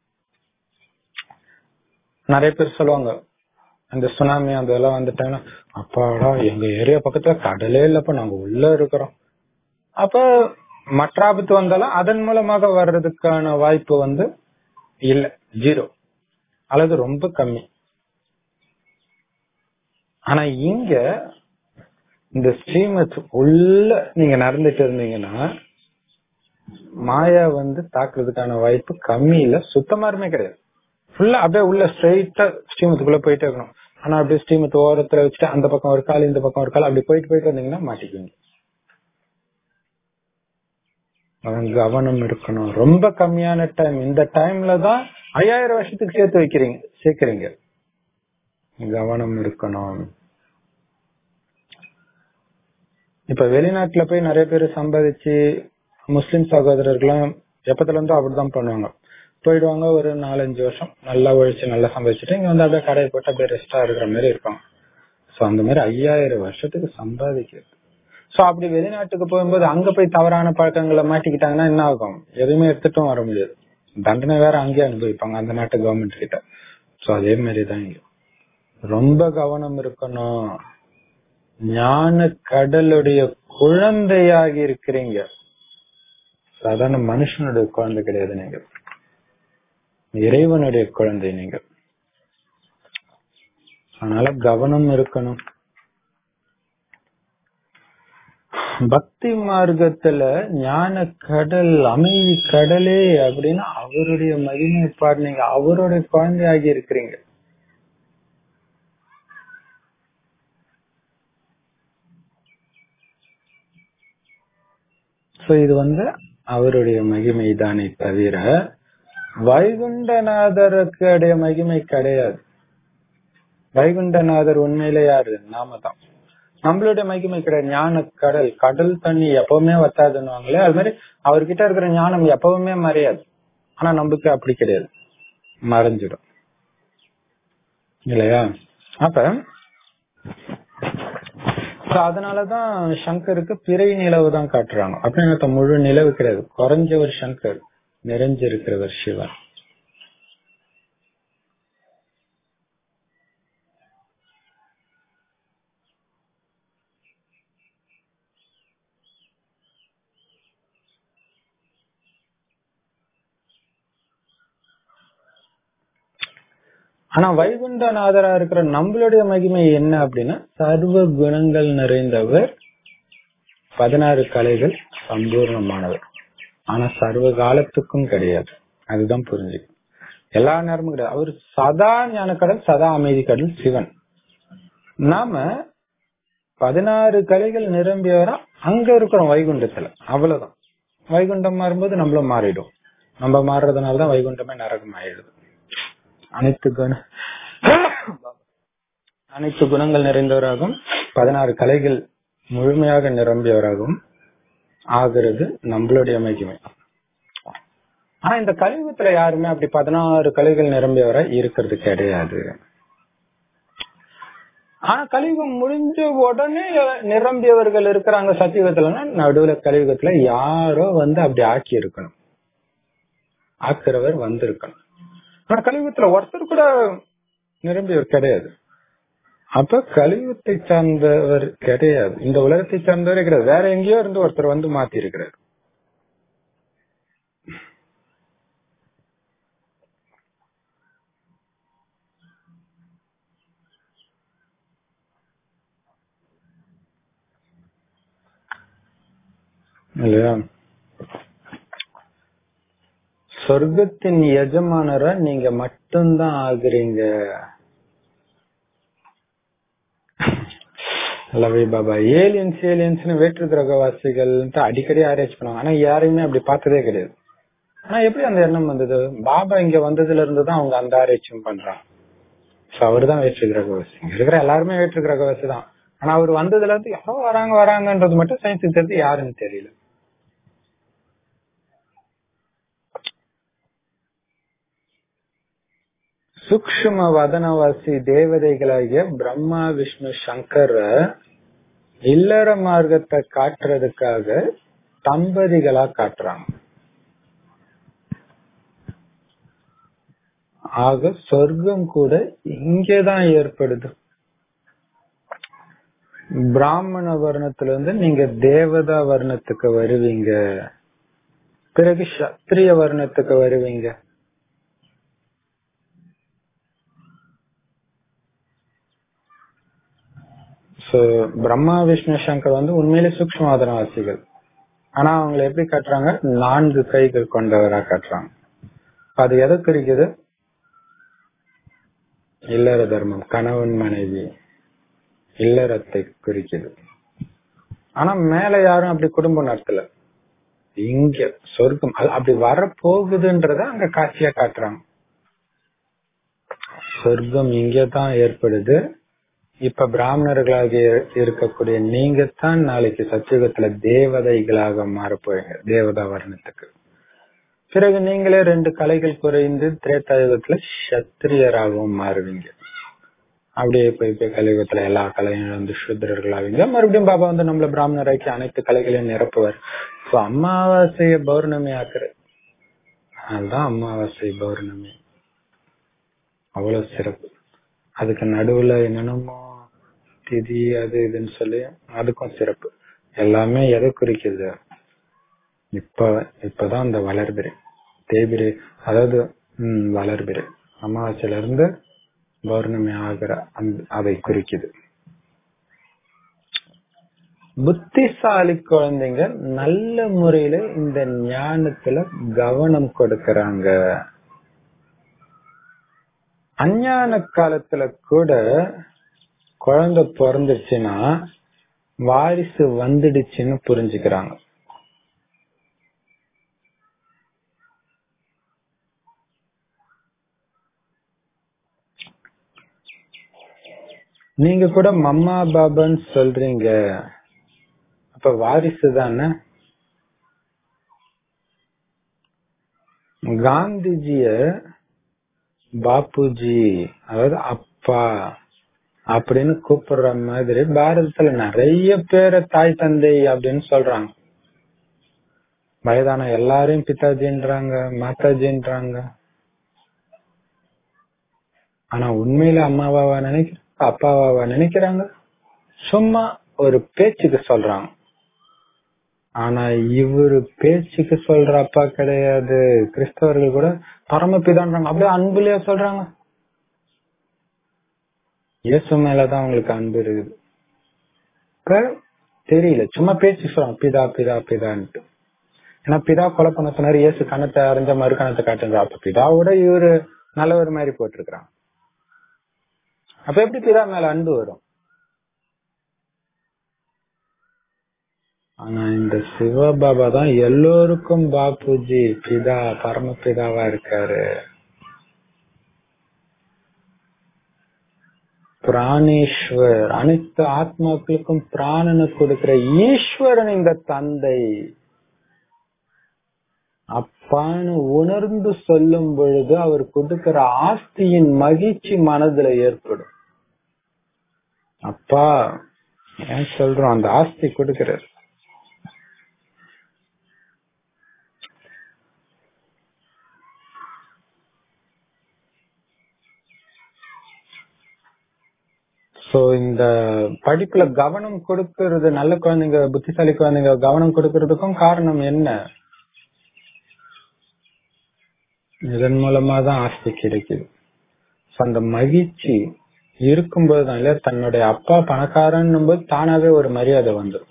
நிறைய பேர் சொல்லுவாங்க அந்த சுனாமி அந்த இதெல்லாம் வந்துட்டாங்கன்னா அப்பாடா எங்க ஏரியா பக்கத்துல கடலே இல்லப்ப நாங்க உள்ள இருக்கிறோம் அப்ப மற்ற ஆபத்து வந்தாலும் அதன் மூலமாக வர்றதுக்கான வாய்ப்பு வந்து இல்ல ஜீரோ அல்லது ரொம்ப கம்மி ஆனா இங்க இந்த ஸ்ரீமத் உள்ள நீங்க நடந்துட்டு இருந்தீங்கன்னா மாயா வந்து தாக்குறதுக்கான வாய்ப்பு கம்மி இல்ல சுத்தமாருமே கிடையாது ஃபுல்லா அப்படியே உள்ள ஸ்ட்ரைட்டா ஸ்ரீமத்துக்குள்ள போயிட்டே இருக்கணும் ஆனா அப்படியே ஸ்ரீமத் ஓரத்துல வச்சுட்டு அந்த பக்கம் ஒரு கால் இந்த பக்கம் ஒரு கால் அப்படி போயிட்டு போயிட்டு வந்தீங்கன்னா மாட்டிக்குவீங்க அவன் கவனம் இருக்கணும் ரொம்ப கம்மியான டைம் இந்த டைம்ல தான் ஐயாயிரம் வருஷத்துக்கு சேர்த்து வைக்கிறீங்க சேர்க்கிறீங்க கவனம் இருக்கணும் இப்ப வெளிநாட்டுல போய் நிறைய பேர் சம்பாதிச்சு முஸ்லிம் சகோதரர்களும் எப்பத்துல இருந்தோ அப்படிதான் பண்ணுவாங்க போயிடுவாங்க ஒரு நாலஞ்சு வருஷம் நல்லா ஒழிச்சு நல்லா சம்பாதிச்சுட்டு இங்க வந்து அப்படியே கடையை போட்டு அப்படியே ரெஸ்டா இருக்கிற மாதிரி இருப்பாங்க சோ அந்த மாதிரி ஐயாயிரம் வருஷத்துக்கு சம்பாதிக்கிறது சோ அப்படி வெளிநாட்டுக்கு போகும்போது அங்க போய் தவறான பழக்கங்களை மாட்டிக்கிட்டாங்கன்னா என்ன ஆகும் எதுவுமே எடுத்துட்டும் வர முடியாது தண்டனை வேற அங்கேயே அனுபவிப்பாங்க அந்த நாட்டு கவர்மெண்ட் கிட்ட சோ அதே மாதிரிதான் இங்க ரொம்ப கவனம் இருக்கணும் ஞான கடலுடைய குழந்தையாகி இருக்கிறீங்க சாதாரண மனுஷனுடைய குழந்தை கிடையாது நீங்க இறைவனுடைய குழந்தை நீங்க அதனால கவனம் இருக்கணும் பக்தி மார்க்கத்துல ஞான கடல் அமைதி கடலே அப்படின்னு அவருடைய மகிமை பாடுனீங்க அவருடைய குழந்தையாகி இருக்கிறீங்க சோ இது வந்து அவருடைய மகிமை தானே தவிர வைகுண்டநாதருக்கு அடைய மகிமை கிடையாது வைகுண்டநாதர் உண்மையில யாரு நாம தான் நம்மளுடைய மகிமை கிடையாது ஞான கடல் கடல் தண்ணி எப்பவுமே வத்தாதுன்னுவாங்களே அது மாதிரி அவர்கிட்ட இருக்கிற ஞானம் எப்பவுமே மறையாது ஆனா நமக்கு அப்படி கிடையாது மறைஞ்சிடும் இல்லையா அப்ப So, அதனாலதான் சங்கருக்கு பிறை நிலவு தான் காட்டுறாங்க அப்படின்னு முழு நிலவு கிடையாது குறைஞ்சவர் சங்கர் நிறைஞ்சிருக்கிறவர் சிவன் ஆனா வைகுண்டநாதரா இருக்கிற நம்மளுடைய மகிமை என்ன அப்படின்னா சர்வ குணங்கள் நிறைந்தவர் பதினாறு கலைகள் சம்பூர்ணமானவர் ஆனா சர்வ காலத்துக்கும் கிடையாது அதுதான் புரிஞ்சுக்கணும் எல்லா நேரமும் கிடையாது அவர் சதா ஞானக்கடல் சதா அமைதி கடல் சிவன் நாம பதினாறு கலைகள் நிரம்பியவரா அங்க இருக்கிறோம் வைகுண்டத்துல அவ்வளவுதான் வைகுண்டம் மாறும்போது நம்மளும் மாறிடும் நம்ம மாறுறதுனாலதான் வைகுண்டமே நரகம் ஆயிடுது அனைத்து குண அனைத்து குணங்கள் நிறைந்தவராகவும் பதினாறு கலைகள் முழுமையாக நிரம்பியவராகவும் ஆகிறது நம்மளுடைய மகிமை ஆனா இந்த கலியுகத்துல யாருமே அப்படி பதினாறு கலைகள் நிரம்பியவரா இருக்கிறது கிடையாது ஆனா கலியுகம் முடிஞ்ச உடனே நிரம்பியவர்கள் இருக்கிறாங்க சத்தியுகத்துலன்னா நடுவுல கலியுகத்துல யாரோ வந்து அப்படி ஆக்கி இருக்கணும் ஆக்குறவர் வந்திருக்கணும் ஆனா கலியுகத்துல ஒருத்தர் கூட நிரம்பியவர் கிடையாது அப்ப கலியுகத்தை சார்ந்தவர் கிடையாது இந்த உலகத்தை சார்ந்தவரே கிடையாது வேற எங்கேயோ இருந்து ஒருத்தர் வந்து மாத்தி இருக்கிறார் இல்லையா சொர்க்கத்தின் எஜமானரா நீங்க மட்டும்தான் ஆகுறீங்க லவே பாபா ஏலியன்ஸ் ஏலியன்ஸ் வேற்று கிரகவாசிகள் அடிக்கடி ஆராய்ச்சி பண்ணுவாங்க ஆனா யாரையுமே அப்படி பார்த்ததே கிடையாது ஆனா எப்படி அந்த எண்ணம் வந்தது பாபா இங்க வந்ததுல இருந்து தான் அவங்க அந்த ஆராய்ச்சியும் பண்றாங்க சோ அவரு தான் வேற்று கிரகவாசி இங்க இருக்கிற எல்லாருமே வேற்று கிரகவாசி தான் ஆனா அவர் வந்ததுல இருந்து யாரோ வராங்க வராங்கன்றது மட்டும் சயின்ஸ் தெரிஞ்சு யாருன்னு தெரியல சூக்ஷ்ம வதனவாசி தேவதைகளாகிய பிரம்மா விஷ்ணு சங்கர இல்லற மார்க்கத்தை காட்டுறதுக்காக தம்பதிகளா காட்டுறாங்க ஆக சொர்க்கம் கூட இங்கேதான் ஏற்படுது பிராமண வர்ணத்துல இருந்து நீங்க தேவதா வர்ணத்துக்கு வருவீங்க பிறகு சத்திரிய வர்ணத்துக்கு வருவீங்க சோ பிரம்மா விஷ்ணு சங்கர் வந்து உண்மையிலே சூக்மவாதனவாசிகள் ஆனா அவங்களை எப்படி காட்டுறாங்க நான்கு கைகள் கொண்டவரா காட்டுறாங்க அது எதை குறிக்குது இல்லற தர்மம் கணவன் மனைவி இல்லறத்தை குறிக்குது ஆனா மேல யாரும் அப்படி குடும்பம் நடத்தல இங்க சொர்க்கம் அது அப்படி வரப்போகுதுன்றத அங்க காட்சியா காட்டுறாங்க சொர்க்கம் இங்கதான் ஏற்படுது இப்ப பிராமணர்களாக இருக்கக்கூடிய நீங்க தான் நாளைக்கு சத்தியுகத்துல தேவதைகளாக மாற போறீங்க தேவதா வர்ணத்துக்கு பிறகு நீங்களே ரெண்டு கலைகள் குறைந்து திரேதாயுகத்துல சத்திரியராகவும் மாறுவீங்க அப்படியே போய் போய் கலியுகத்துல எல்லா கலையும் வந்து சூத்திரர்களாவீங்க மறுபடியும் பாபா வந்து நம்மள பிராமணராக்கி அனைத்து கலைகளையும் நிரப்புவார் சோ அமாவாசைய பௌர்ணமி ஆக்குற அதுதான் அமாவாசை பௌர்ணமி அவ்வளவு சிறப்பு அதுக்கு நடுவுல என்னென்னமோ திதி அது இதுன்னு சொல்லி அதுக்கும் சிறப்பு எல்லாமே எதை குறிக்குது இப்ப இப்பதான் அந்த வளர்பிறை தேய்பிரை அதாவது உம் வளர்பிறை அமாவாசையில இருந்து பௌர்ணமி ஆகிற அந்த அதை குறிக்குது புத்திசாலி குழந்தைங்க நல்ல முறையில இந்த ஞானத்துல கவனம் கொடுக்கறாங்க அஞ்ஞான காலத்துல கூட குழந்தை பிறந்துச்சுன்னா வாரிசு வந்துடுச்சுன்னு புரிஞ்சுக்கிறாங்க நீங்க கூட மம்மா பாபான்னு சொல்றீங்க அப்ப வாரிசு தானே காந்திஜிய பாப்புஜி அதாவது அப்பா அப்படின்னு கூப்பிடுற மாதிரி பாரதத்துல நிறைய பேரை தாய் தந்தை அப்படின்னு சொல்றாங்க வயதான எல்லாரையும் பிதாஜின்றாங்க மாதாஜின்றாங்க ஆனா உண்மையில அம்மாவாவா நினைக்க அப்பாவாவா நினைக்கிறாங்க சும்மா ஒரு பேச்சுக்கு சொல்றாங்க ஆனா இவரு பேச்சுக்கு சொல்ற அப்பா கிடையாது கிறிஸ்தவர்கள் கூட பரமபிதான்றாங்க அப்படியே அன்புலயே சொல்றாங்க இயேசு மேலதான் அவங்களுக்கு அன்பு இருக்குது இப்ப தெரியல சும்மா பேச்சு சொல்றாங்க பிதா பிதா பிதான்ட்டு ஏன்னா பிதா கொலை பண்ண சொன்னாரு இயேசு கணத்தை அறிஞ்ச மறு கணத்தை காட்டுங்க அப்ப பிதாவோட இவரு நல்லவர் மாதிரி போட்டிருக்கிறாங்க அப்ப எப்படி பிதா மேல அன்பு வரும் ஆனா இந்த சிவபாபா தான் எல்லோருக்கும் பாப்புஜி பிதா பரமபிதாவா இருக்காரு பிராணேஸ்வர் அனைத்து ஆத்மாக்களுக்கும் பிராணனை கொடுக்கிற ஈஸ்வரன் இந்த தந்தை அப்பான்னு உணர்ந்து சொல்லும் பொழுது அவர் கொடுக்கிற ஆஸ்தியின் மகிழ்ச்சி மனதுல ஏற்படும் அப்பா ஏன் சொல்றோம் அந்த ஆஸ்தி கொடுக்கிறார் சோ இந்த படிப்புல கவனம் கொடுக்கறது நல்ல குழந்தைங்க புத்திசாலி குழந்தைங்க கவனம் கொடுக்கறதுக்கும் காரணம் என்ன இதன் மூலமா தான் ஆஸ்தி கிடைக்குது So, அந்த மகிழ்ச்சி இருக்கும்போதுதான் இல்ல தன்னுடைய அப்பா பணக்காரன் போது தானாவே ஒரு மரியாதை வந்துடும்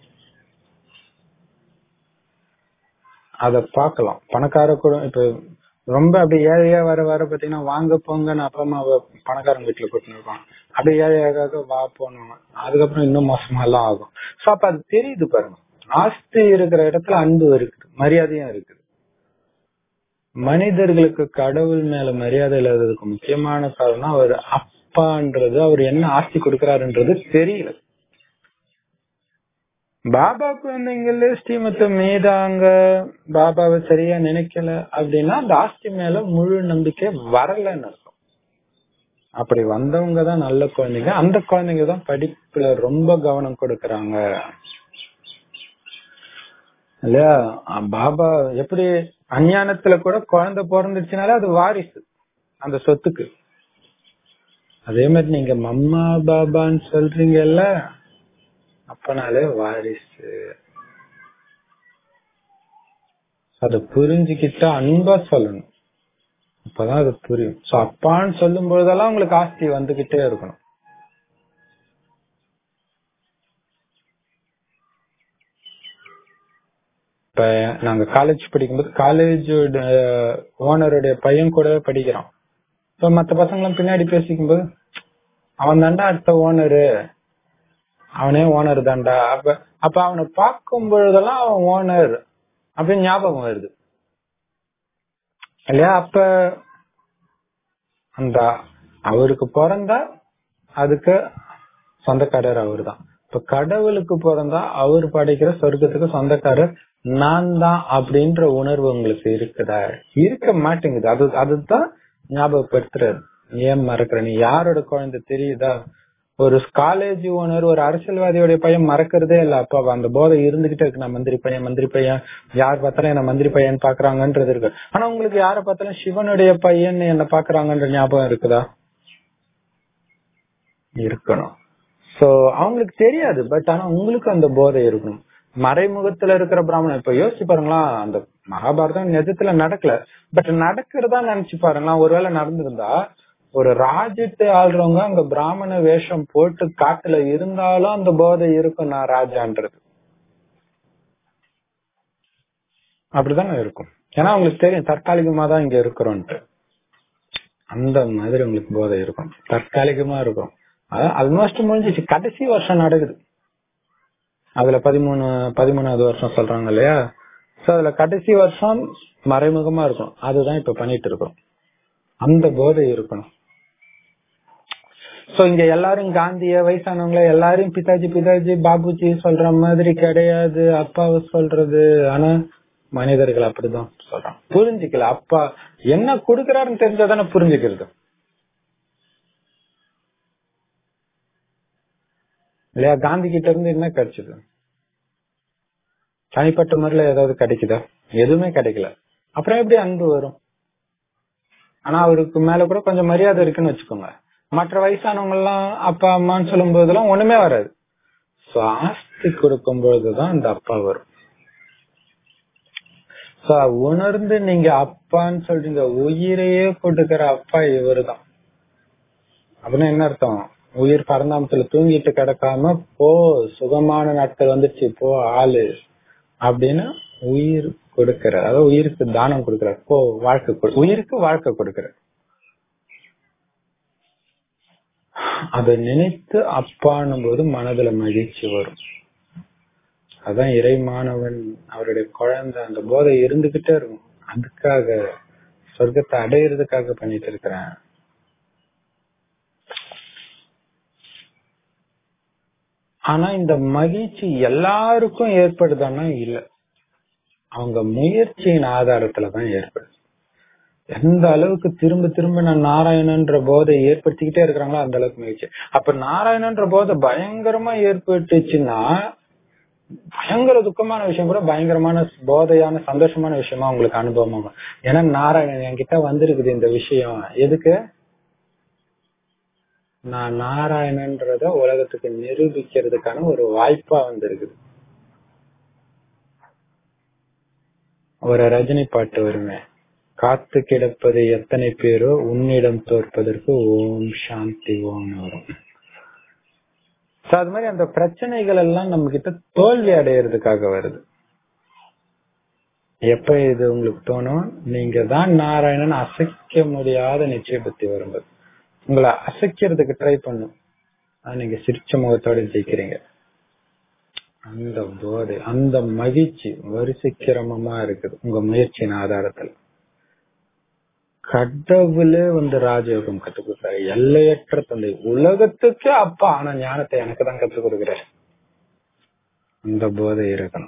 அத பாக்கலாம் பணக்கார கூட இப்ப ரொம்ப அப்படி ஏழையா வர வர பாத்தீங்கன்னா வாங்க போங்கன்னு அப்பா அம்மாவை பணக்காரங்க வீட்டுல கூட்டின்னு இருப்பான் அப்படியே ஏழையாக வா போனோம் அதுக்கப்புறம் இன்னும் மோசமா எல்லாம் ஆகும் சோ அப்ப அது தெரியுது பாருங்க ஆஸ்தி இருக்கிற இடத்துல அன்பு இருக்குது மரியாதையும் இருக்குது மனிதர்களுக்கு கடவுள் மேல மரியாதை இல்லாததுக்கு முக்கியமான காரணம் அவர் அப்பான்றது அவர் என்ன ஆஸ்தி கொடுக்கிறாருன்றது தெரியல பாபா குழந்தைங்கள ஸ்ரீமத்த மீதாங்க பாபாவை சரியா நினைக்கல அப்படின்னா அந்த ஆஸ்தி மேல முழு நம்பிக்கை வரலன்னு அர்த்தம் அப்படி வந்தவங்க தான் நல்ல குழந்தைங்க அந்த குழந்தைங்க தான் படிப்புல ரொம்ப கவனம் கொடுக்கறாங்க இல்லையா அஹ் பாபா எப்படி அஞ்ஞானத்துல கூட குழந்தை பிறந்துச்சுனாலே அது வாரிசு அந்த சொத்துக்கு அதே மாதிரி நீங்க மம்மா பாபான்னு சொல்றீங்கல்ல அப்பனாலே வாரிசு அத புரிஞ்சுக்கிட்டா அன்பா சொல்லணும் அப்பதான் அது புரியும் சோ அப்பான்னு சொல்லும் பொழுதெல்லாம் உங்களுக்கு ஆஸ்தி வந்துகிட்டே இருக்கணும் இப்ப நாங்க காலேஜ் படிக்கும்போது காலேஜோட ஓனருடைய பையன் கூடவே படிக்கிறோம் இப்ப மத்த பசங்களும் பின்னாடி பேசிக்கும்போது அவன் தாண்டா அடுத்த ஓனரு அவனே ஓனர் தான்டா அப்ப அப்ப அவனை பார்க்கும் பொழுதெல்லாம் அவன் ஓனர் அப்படின்னு ஞாபகம் வருது இல்லையா அப்ப அந்த அவருக்கு பிறந்தா அதுக்கு சொந்தக்காரர் அவர் தான் இப்ப கடவுளுக்கு பிறந்தா அவர் படைக்கிற சொர்க்கத்துக்கு சொந்தக்காரர் நான் தான் அப்படின்ற உணர்வு உங்களுக்கு இருக்குதா இருக்க மாட்டேங்குது அது அதுதான் ஞாபகப்படுத்துறது ஏன் மறக்கிற நீ யாரோட குழந்தை தெரியுதா ஒரு காலேஜ் ஓனர் ஒரு அரசியல்வாதியோட பையன் மறக்கிறதே இல்ல அப்ப அந்த போதை இருந்துகிட்டே இருக்கு நான் மந்திரி பையன் மந்திரி பையன் யார் பார்த்தாலும் என்ன மந்திரி பையன் பாக்குறாங்கன்றது இருக்கு ஆனா உங்களுக்கு யார பார்த்தாலும் சிவனுடைய பையன் என்ன பாக்குறாங்கன்ற ஞாபகம் இருக்குதா இருக்கணும் சோ அவங்களுக்கு தெரியாது பட் ஆனா உங்களுக்கு அந்த போதை இருக்கணும் மறைமுகத்துல இருக்கிற பிராமணன் இப்ப யோசிச்சு பாருங்களா அந்த மகாபாரதம் நிஜத்துல நடக்கல பட் நடக்கிறதா நினைச்சு பாருங்களா ஒருவேளை நடந்திருந்தா ஒரு ராஜ்யத்தை ஆள்றவங்க அங்க பிராமண வேஷம் போட்டு காட்டுல இருந்தாலும் அந்த போதை இருக்கும் நான் ராஜான்றது அப்படிதானே இருக்கும் ஏன்னா அவங்களுக்கு தெரியும் தற்காலிகமா தான் இங்க இருக்கிறோம்ட்டு அந்த மாதிரி உங்களுக்கு போதை இருக்கும் தற்காலிகமா இருக்கும் ஆல்மோஸ்ட் முடிஞ்சிச்சு கடைசி வருஷம் நடக்குது அதுல பதிமூணு பதிமூணாவது வருஷம் சொல்றாங்க இல்லையா சோ அதுல கடைசி வருஷம் மறைமுகமா இருக்கும் அதுதான் இப்ப பண்ணிட்டு இருக்கோம் அந்த போதை இருக்கணும் சோ இங்க எல்லாரும் காந்திய வயசானவங்கள எல்லாரும் பிதாஜி பிதாஜி பாபுஜி சொல்ற மாதிரி கிடையாது அப்பாவை சொல்றது ஆனா மனிதர்கள் அப்படிதான் சொல்றாங்க புரிஞ்சுக்கல அப்பா என்ன கொடுக்கறாருன்னு தெரிஞ்சாதானே புரிஞ்சுக்கிறது இல்லையா காந்தி கிட்ட இருந்து என்ன கிடைச்சது தனிப்பட்ட முறையில ஏதாவது கிடைக்குதா எதுவுமே கிடைக்கல அப்புறம் எப்படி அன்பு வரும் ஆனா அவருக்கு மேல கூட கொஞ்சம் மரியாதை இருக்குன்னு வச்சுக்கோங்க மற்ற வயசானவங்க எல்லாம் அப்பா அம்மான்னு சொல்லும் போதெல்லாம் ஒண்ணுமே வராது சோ ஆஸ்தி கொடுக்கும் பொழுதுதான் அந்த அப்பா வரும் சோ உணர்ந்து நீங்க அப்பான்னு சொல்றீங்க உயிரையே கொடுக்கிற அப்பா இவருதான் அப்படின்னா என்ன அர்த்தம் உயிர் பரந்தாமத்துல தூங்கிட்டு கிடக்காம போ சுகமான நாட்கள் வந்துருச்சு போ ஆளு அப்படின்னு உயிர் கொடுக்கிற அதாவது உயிருக்கு தானம் கொடுக்கிற போ வாழ்க்கை உயிருக்கு வாழ்க்கை கொடுக்கிற அதை நினைத்து அப்பானும் போது மனதுல மகிழ்ச்சி வரும் அதான் இறைமானவன் அவருடைய குழந்தை அந்த போதை இருந்துகிட்டே இருக்கும் அதுக்காக சொர்க்கத்தை அடையிறதுக்காக பண்ணிட்டு இருக்கிறேன் ஆனா இந்த மகிழ்ச்சி எல்லாருக்கும் ஏற்படுதான்னா இல்ல அவங்க முயற்சியின் ஆதாரத்துலதான் ஏற்படுது எந்த அளவுக்கு திரும்ப திரும்ப நான் நாராயணன்ற போதை ஏற்படுத்திக்கிட்டே இருக்கிறாங்களோ அந்த அளவுக்கு மகிழ்ச்சி அப்ப நாராயணன்ற போதை பயங்கரமா ஏற்பட்டுச்சுன்னா பயங்கர துக்கமான விஷயம் கூட பயங்கரமான போதையான சந்தோஷமான விஷயமா உங்களுக்கு அனுபவமாகும் ஏன்னா நாராயணன் என்கிட்ட வந்திருக்குது இந்த விஷயம் எதுக்கு நான் நாராயணன்றத உலகத்துக்கு நிரூபிக்கிறதுக்கான ஒரு வாய்ப்பா வந்திருக்குது ஒரு ரஜினி பாட்டு வருமே காத்து கிடப்பது எத்தனை பேரோ உன்னிடம் தோற்பதற்கு ஓம் சாந்தி ஓம்னு வரும் So, அது மாதிரி அந்த பிரச்சனைகள் எல்லாம் நம்ம கிட்ட தோல்வி அடையிறதுக்காக வருது எப்ப இது உங்களுக்கு தோணும் நீங்க தான் நாராயணன் அசைக்க முடியாத நிச்சய பத்தி வரும்போது உங்களை அசைக்கிறதுக்கு ட்ரை பண்ணும் ஆனா நீங்க சிரிச்ச முகத்தோட ஜெயிக்கிறீங்க அந்த போதை அந்த மகிழ்ச்சி வரிசை கிரமமா இருக்குது உங்க முயற்சியின் ஆதாரத்துல கடவுளே வந்து ராஜயோகம் கத்துக் கொடுத்தாரு எல்லையற்ற தந்தை உலகத்துக்கே அப்பா ஆனா ஞானத்தை எனக்கு தான் கத்துக் கொடுக்கிறார் அந்த போதை இருக்கணும்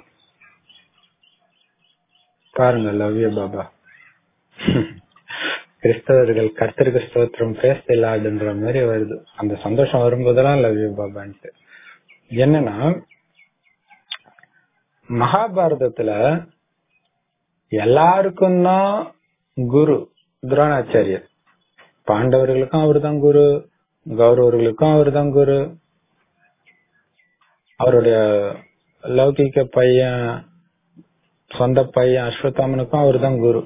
பாருங்க லவ்ய பாபா கிறிஸ்தவர்கள் கர்த்தருக்கு ஸ்தோத்திரம் பேச இல்லாடுன்ற மாதிரி வருது அந்த சந்தோஷம் வரும்போதெல்லாம் லவ்ய பாபான்ட்டு என்னன்னா மகாபாரதத்துல எல்லாருக்கும் தான் குரு துரோணாச்சாரியர் பாண்டவர்களுக்கும் அவர் தான் குரு கௌரவர்களுக்கும் அவர் தான் குரு அவருடைய லௌகிக்க பையன் சொந்த பையன் அஸ்வத்தாமனுக்கும் அவர் தான் குரு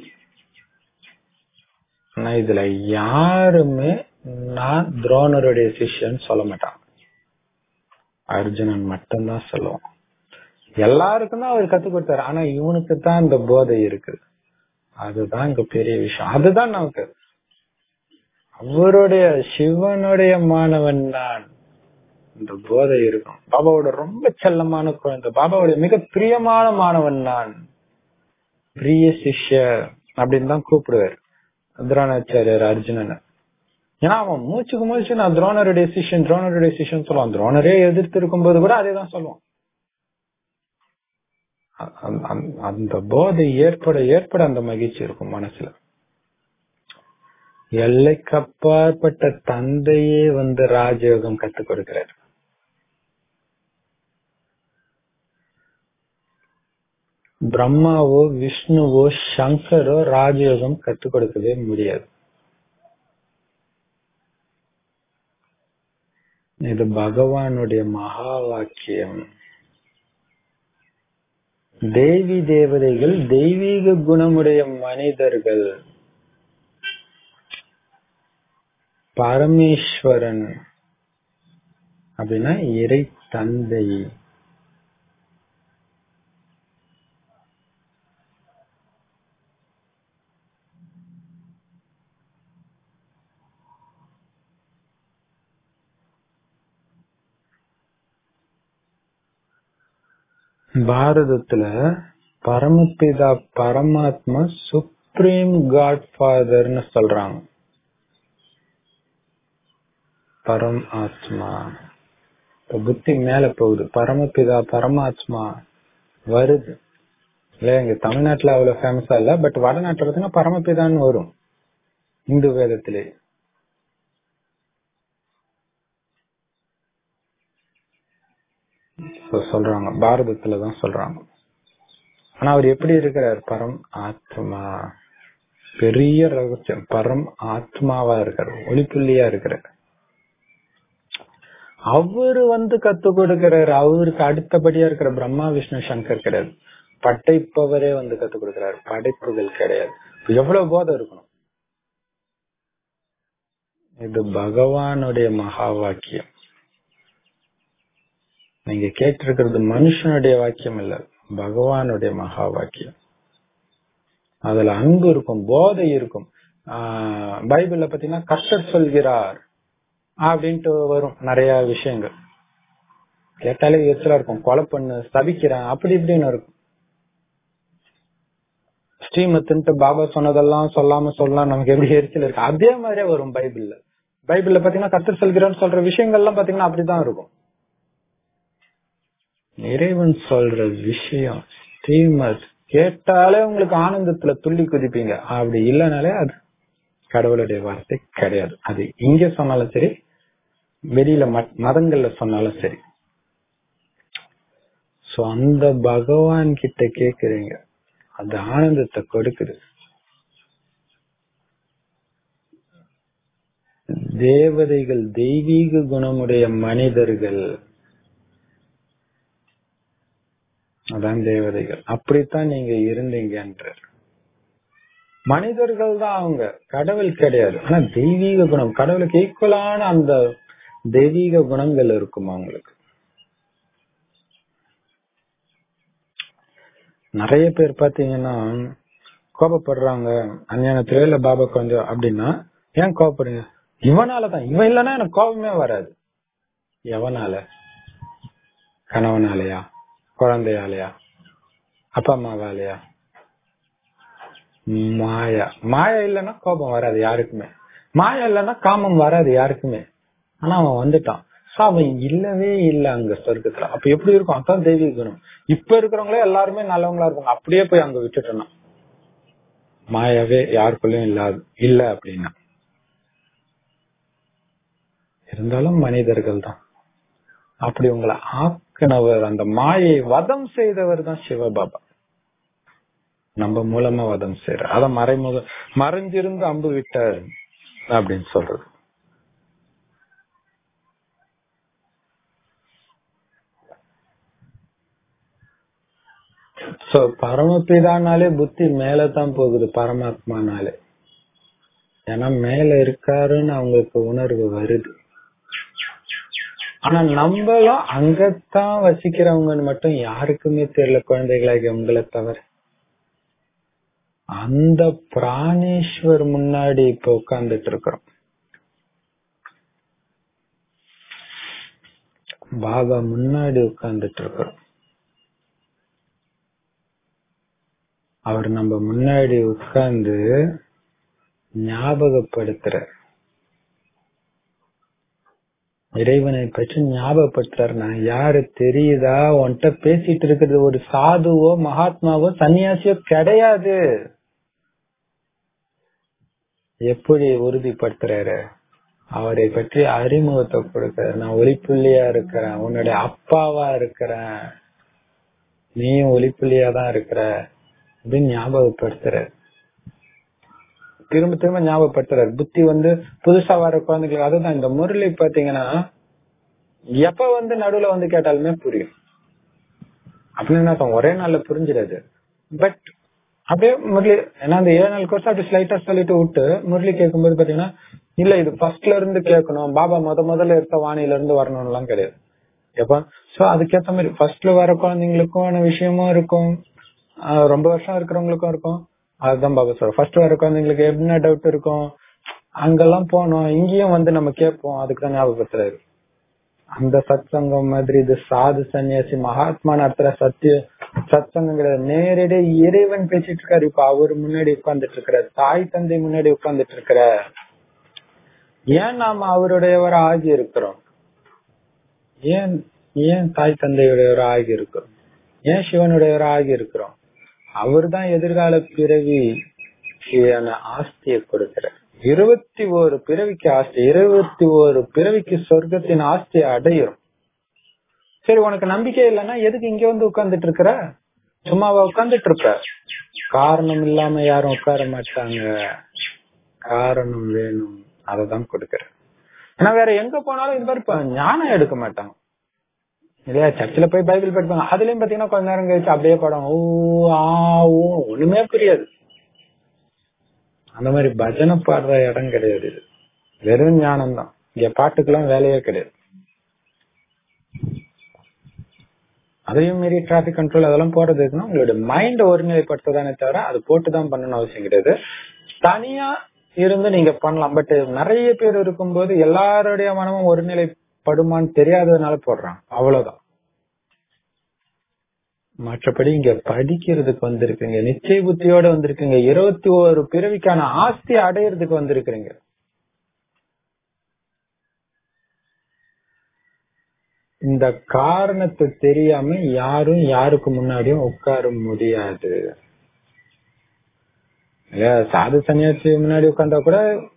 ஆனா இதுல யாருமே நான் துரோணருடைய சிஷ்யன் சொல்ல மாட்டான் அர்ஜுனன் மட்டும்தான் சொல்லுவான் எல்லாருக்கும் தான் அவர் கத்துக் கொடுத்தாரு ஆனா இவனுக்கு தான் இந்த போதை இருக்கு அதுதான் இங்க பெரிய விஷயம் அதுதான் நமக்கு அவருடைய சிவனுடைய மாணவன் தான் இந்த போதை இருக்கும் பாபாவோட ரொம்ப செல்லமான குழந்தை பாபாவுடைய மிக பிரியமான மாணவன் நான் பிரிய சிஷ்யர் அப்படின்னு தான் கூப்பிடுவார் துரோணாச்சாரியர் அர்ஜுனன் ஏன்னா அவன் மூச்சுக்கு மூச்சு நான் துரோணருடைய சிஷ்யன் துரோணருடைய சிஷ்யன் சொல்லுவான் துரோணரே எதிர்த்து இருக்கும்போது கூட அதே தான் சொல்லுவான் அந்த போதை ஏற்பட ஏற்பட அந்த மகிழ்ச்சி இருக்கும் மனசுல எல்லைக்கப்பாற்பட்ட தந்தையே வந்து ராஜயோகம் கத்துக் கொடுக்கிறார் பிரம்மாவோ விஷ்ணுவோ சங்கரோ ராஜயோகம் கத்துக் கொடுக்கவே முடியாது இது பகவானுடைய மகா வாக்கியம் தேவி தேவதைகள் தெய்வீக குணமுடைய மனிதர்கள் பரமேஸ்வரன் அப்படின்னா இறை தந்தை பாரதத்துல பரமபிதா பரமாத்மா சுப்ரீம் காட் ஃபாதர்னு சொல்றாங்க பரம் ஆத்மா புத்தி மேல போகுது பரமபிதா பரமாத்மா வருது இல்ல எங்க தமிழ்நாட்டுல அவ்வளவு ஃபேமஸா இல்ல பட் வடநாட்டுல பாத்தீங்கன்னா பரமபிதான்னு வரும் இந்து வேதத்திலே சொல்றாங்க பாரதத்துலதான் சொல்றாங்க ஆனா அவர் எப்படி இருக்கிறார் பரம் ஆத்மா பெரிய ரகசியம் பரம் ஆத்மாவா இருக்காரு ஒளிப்புள்ளியா இருக்கிறார் அவரு வந்து கத்து கொடுக்கிறாரு அவருக்கு அடுத்தபடியா இருக்கிற பிரம்மா விஷ்ணு சங்கர் கிடையாது படைப்பவரே வந்து கத்து கொடுக்கிறாரு படைப்புகள் கிடையாது எவ்வளவு போதம் இருக்கணும் இது பகவானுடைய மகா வாக்கியம் நீங்க கேட்டிருக்கிறது மனுஷனுடைய வாக்கியம் இல்ல பகவானுடைய மகா வாக்கியம் அதுல அன்பு இருக்கும் போதை இருக்கும் ஆஹ் பைபிள்ல பாத்தீங்கன்னா கர்த்தர் சொல்கிறார் அப்படின்ட்டு வரும் நிறைய விஷயங்கள் கேட்டாலே எரிச்சலா இருக்கும் கொலை பண்ணு சபிக்கிறேன் அப்படி இப்படின்னு இருக்கும் ஸ்ரீமத்துன்ட்டு பாபா சொன்னதெல்லாம் சொல்லாம சொல்லலாம் நமக்கு எப்படி எரிச்சல் இருக்கு அதே மாதிரியே வரும் பைபிள்ல பைபிள்ல பாத்தீங்கன்னா கத்தர் செல்கிறான்னு சொல்ற விஷயங்கள்லாம் பாத்தீங்கன்னா அப்படிதான் இருக்கும் இறைவன் சொல்ற விஷயம் ஸ்ரீமத் கேட்டாலே உங்களுக்கு ஆனந்தத்துல துள்ளி குதிப்பீங்க அப்படி இல்லைனாலே அது கடவுளுடைய வார்த்தை கிடையாது அது இங்க சொன்னாலும் சரி வெளியில மதங்கள்ல சொன்னாலும் சரி சோ அந்த பகவான் கிட்ட கேக்குறீங்க அந்த ஆனந்தத்தை கொடுக்குது தேவதைகள் தெய்வீக குணமுடைய மனிதர்கள் அதான் தேவதைகள் அப்படித்தான் நீங்க இருந்தீங்கன்ற மனிதர்கள் தான் அவங்க கடவுள் கிடையாது ஆனா தெய்வீக குணம் கடவுளுக்கு ஈக்குவலான அந்த தெய்வீக குணங்கள் இருக்கும் அவங்களுக்கு நிறைய பேர் பாத்தீங்கன்னா கோபப்படுறாங்க அஞ்ஞானத்துல இல்ல பாபா கொஞ்சம் அப்படின்னா ஏன் கோபப்படுறீங்க இவனாலதான் இவன் இல்லைன்னா எனக்கு கோபமே வராது எவனால கணவனாலயா குழந்தையாலயா அப்பா அம்மாவாலயா மாயா மாயா இல்லைன்னா கோபம் வராது யாருக்குமே மாயா இல்லைன்னா காமம் வராது யாருக்குமே ஆனா அவன் வந்துட்டான் அவன் இல்லவே இல்ல அங்க சொர்க்கத்துல அப்ப எப்படி இருக்கும் அதான் தெய்வீக குணம் இப்ப இருக்கிறவங்களே எல்லாருமே நல்லவங்களா இருப்பாங்க அப்படியே போய் அங்க விட்டுட்டோம்னா மாயாவே யாருக்குள்ளயும் இல்லாது இல்ல அப்படின்னா இருந்தாலும் மனிதர்கள் தான் அப்படி உங்களை ஆக்கினவர் அந்த மாயை வதம் செய்தவர் தான் சிவபாபா நம்ம மூலமா வதம் செய்யற அத மறைமுக மறைஞ்சிருந்து அம்பு விட்டார் அப்படின்னு சொல்றது சோ பரமபிதானாலே புத்தி மேலதான் போகுது பரமாத்மானாலே ஏன்னா மேல இருக்காருன்னு அவங்களுக்கு உணர்வு வருது ஆனா நம்மளும் அங்கத்தான் வசிக்கிறவங்கன்னு மட்டும் யாருக்குமே தெரியல குழந்தைகளாக உங்களை தவிர அந்த பிராணேஸ்வர் முன்னாடி இப்ப உட்கார்ந்துட்டு இருக்கிறோம் பாபா முன்னாடி உட்கார்ந்துட்டு இருக்கிறோம் அவர் நம்ம முன்னாடி உட்கார்ந்து ஞாபகப்படுத்துற இறைவனை பற்றி ஞாபகப்படுத்துறாரு நான் யாரு தெரியுதா உன்கிட்ட பேசிட்டு இருக்கிறது ஒரு சாதுவோ மகாத்மாவோ சன்னியாசியோ கிடையாது எப்படி உறுதிப்படுத்துறாரு அவரை பற்றி அறிமுகத்தை கொடுக்கிறார் நான் ஒளிப்புள்ளியா இருக்கிறேன் உன்னுடைய அப்பாவா இருக்கிறேன் நீயும் ஒளிப்புள்ளியா தான் இருக்கிற அப்படின்னு ஞாபகப்படுத்துறாரு திரும்ப திரும்ப ஞாபகப்படுத்துறாரு புத்தி வந்து புதுசா வர குழந்தைகளுக்கு அதுதான் இந்த முரளி பாத்தீங்கன்னா எப்ப வந்து நடுவுல வந்து கேட்டாலுமே புரியும் அப்படின்னு ஒரே நாள்ல புரிஞ்சிடாது பட் அப்படியே முரளி ஏன்னா அந்த ஏழு நாள் கோர்ஸ் அப்படி ஸ்லைட்டா சொல்லிட்டு விட்டு முரளி கேட்கும்போது பாத்தீங்கன்னா இல்ல இது ஃபர்ஸ்ட்ல இருந்து கேட்கணும் பாபா முத முதல்ல எடுத்த வாணியில இருந்து வரணும் எல்லாம் கிடையாது எப்ப சோ அதுக்கேத்த மாதிரி ஃபர்ஸ்ட்ல வர குழந்தைங்களுக்கும் விஷயமும் இருக்கும் ரொம்ப வருஷம் இருக்கிறவங்களுக்கும் இருக்கும் அதுதான் பாபா சொல்ற ஃபர்ஸ்ட் வர குழந்தைங்களுக்கு என்ன டவுட் இருக்கும் அங்கெல்லாம் போனோம் இங்கேயும் வந்து நம்ம கேட்போம் அதுக்கு தான் ஞாபகப்படுத்துறாரு அந்த சத் சங்கம் மாதிரி இது சாது சன்னியாசி மகாத்மா நடத்துற சத்திய சத் சங்கம் கிடையாது நேரடி இறைவன் பேசிட்டு இருக்காரு இப்ப அவரு முன்னாடி உட்கார்ந்துட்டு இருக்கிற தாய் தந்தை முன்னாடி உட்கார்ந்துட்டு இருக்கிற ஏன் நாம அவருடையவர் ஆகி இருக்கிறோம் ஏன் ஏன் தாய் தந்தையுடையவர் ஆகி இருக்கிறோம் ஏன் சிவனுடையவர் ஆகி இருக்கிறோம் அவர் தான் எதிர்கால பிறவி ஆஸ்தியை கொடுக்கிறார் இருபத்தி ஒரு பிறவிக்கு ஆஸ்தி இருபத்தி ஒரு பிறவிக்கு சொர்க்கத்தின் ஆஸ்தியை அடையும் சரி உனக்கு நம்பிக்கை இல்லைன்னா எதுக்கு இங்க வந்து உட்கார்ந்துட்டு இருக்கிற சும்மாவா உட்கார்ந்துட்டு இருப்ப காரணம் இல்லாம யாரும் உட்கார மாட்டாங்க காரணம் வேணும் அததான் கொடுக்கற ஏன்னா வேற எங்க போனாலும் இந்த மாதிரி ஞானம் எடுக்க மாட்டாங்க இல்லையா சர்ச்சில் போய் பைபிள் படிப்பாங்க அதுலயும் பாத்தீங்கன்னா கொஞ்ச நேரம் கழிச்சு அப்படியே படம் ஓ ஆ ஓ ஒண்ணுமே புரியாது அந்த மாதிரி பஜனை பாடுற இடம் கிடையாது இது வெறும் ஞானம் தான் இங்க பாட்டுக்கெல்லாம் வேலையே கிடையாது அதையும் மீறி டிராபிக் கண்ட்ரோல் அதெல்லாம் போறது இருக்குன்னா உங்களுடைய மைண்ட் ஒருநிலைப்படுத்ததானே தவிர அது போட்டுதான் பண்ணணும் அவசியம் கிடையாது தனியா இருந்து நீங்க பண்ணலாம் பட் நிறைய பேர் இருக்கும்போது எல்லாருடைய மனமும் ஒருநிலைப்படுமான்னு தெரியாததுனால போடுறாங்க அவ்வளவுதான் மற்றபடி இங்க படிக்கிறதுக்கு வந்திருக்கீங்க நிச்சய புத்தியோட வந்திருக்கீங்க இருபத்தி ஒரு பிறவிக்கான ஆஸ்தி அடையிறதுக்கு வந்திருக்கிறீங்க இந்த காரணத்தை தெரியாம யாரும் யாருக்கு முன்னாடியும் உட்கார முடியாது இல்ல சாது சன்னியாசி முன்னாடி உட்கார்ந்தா கூட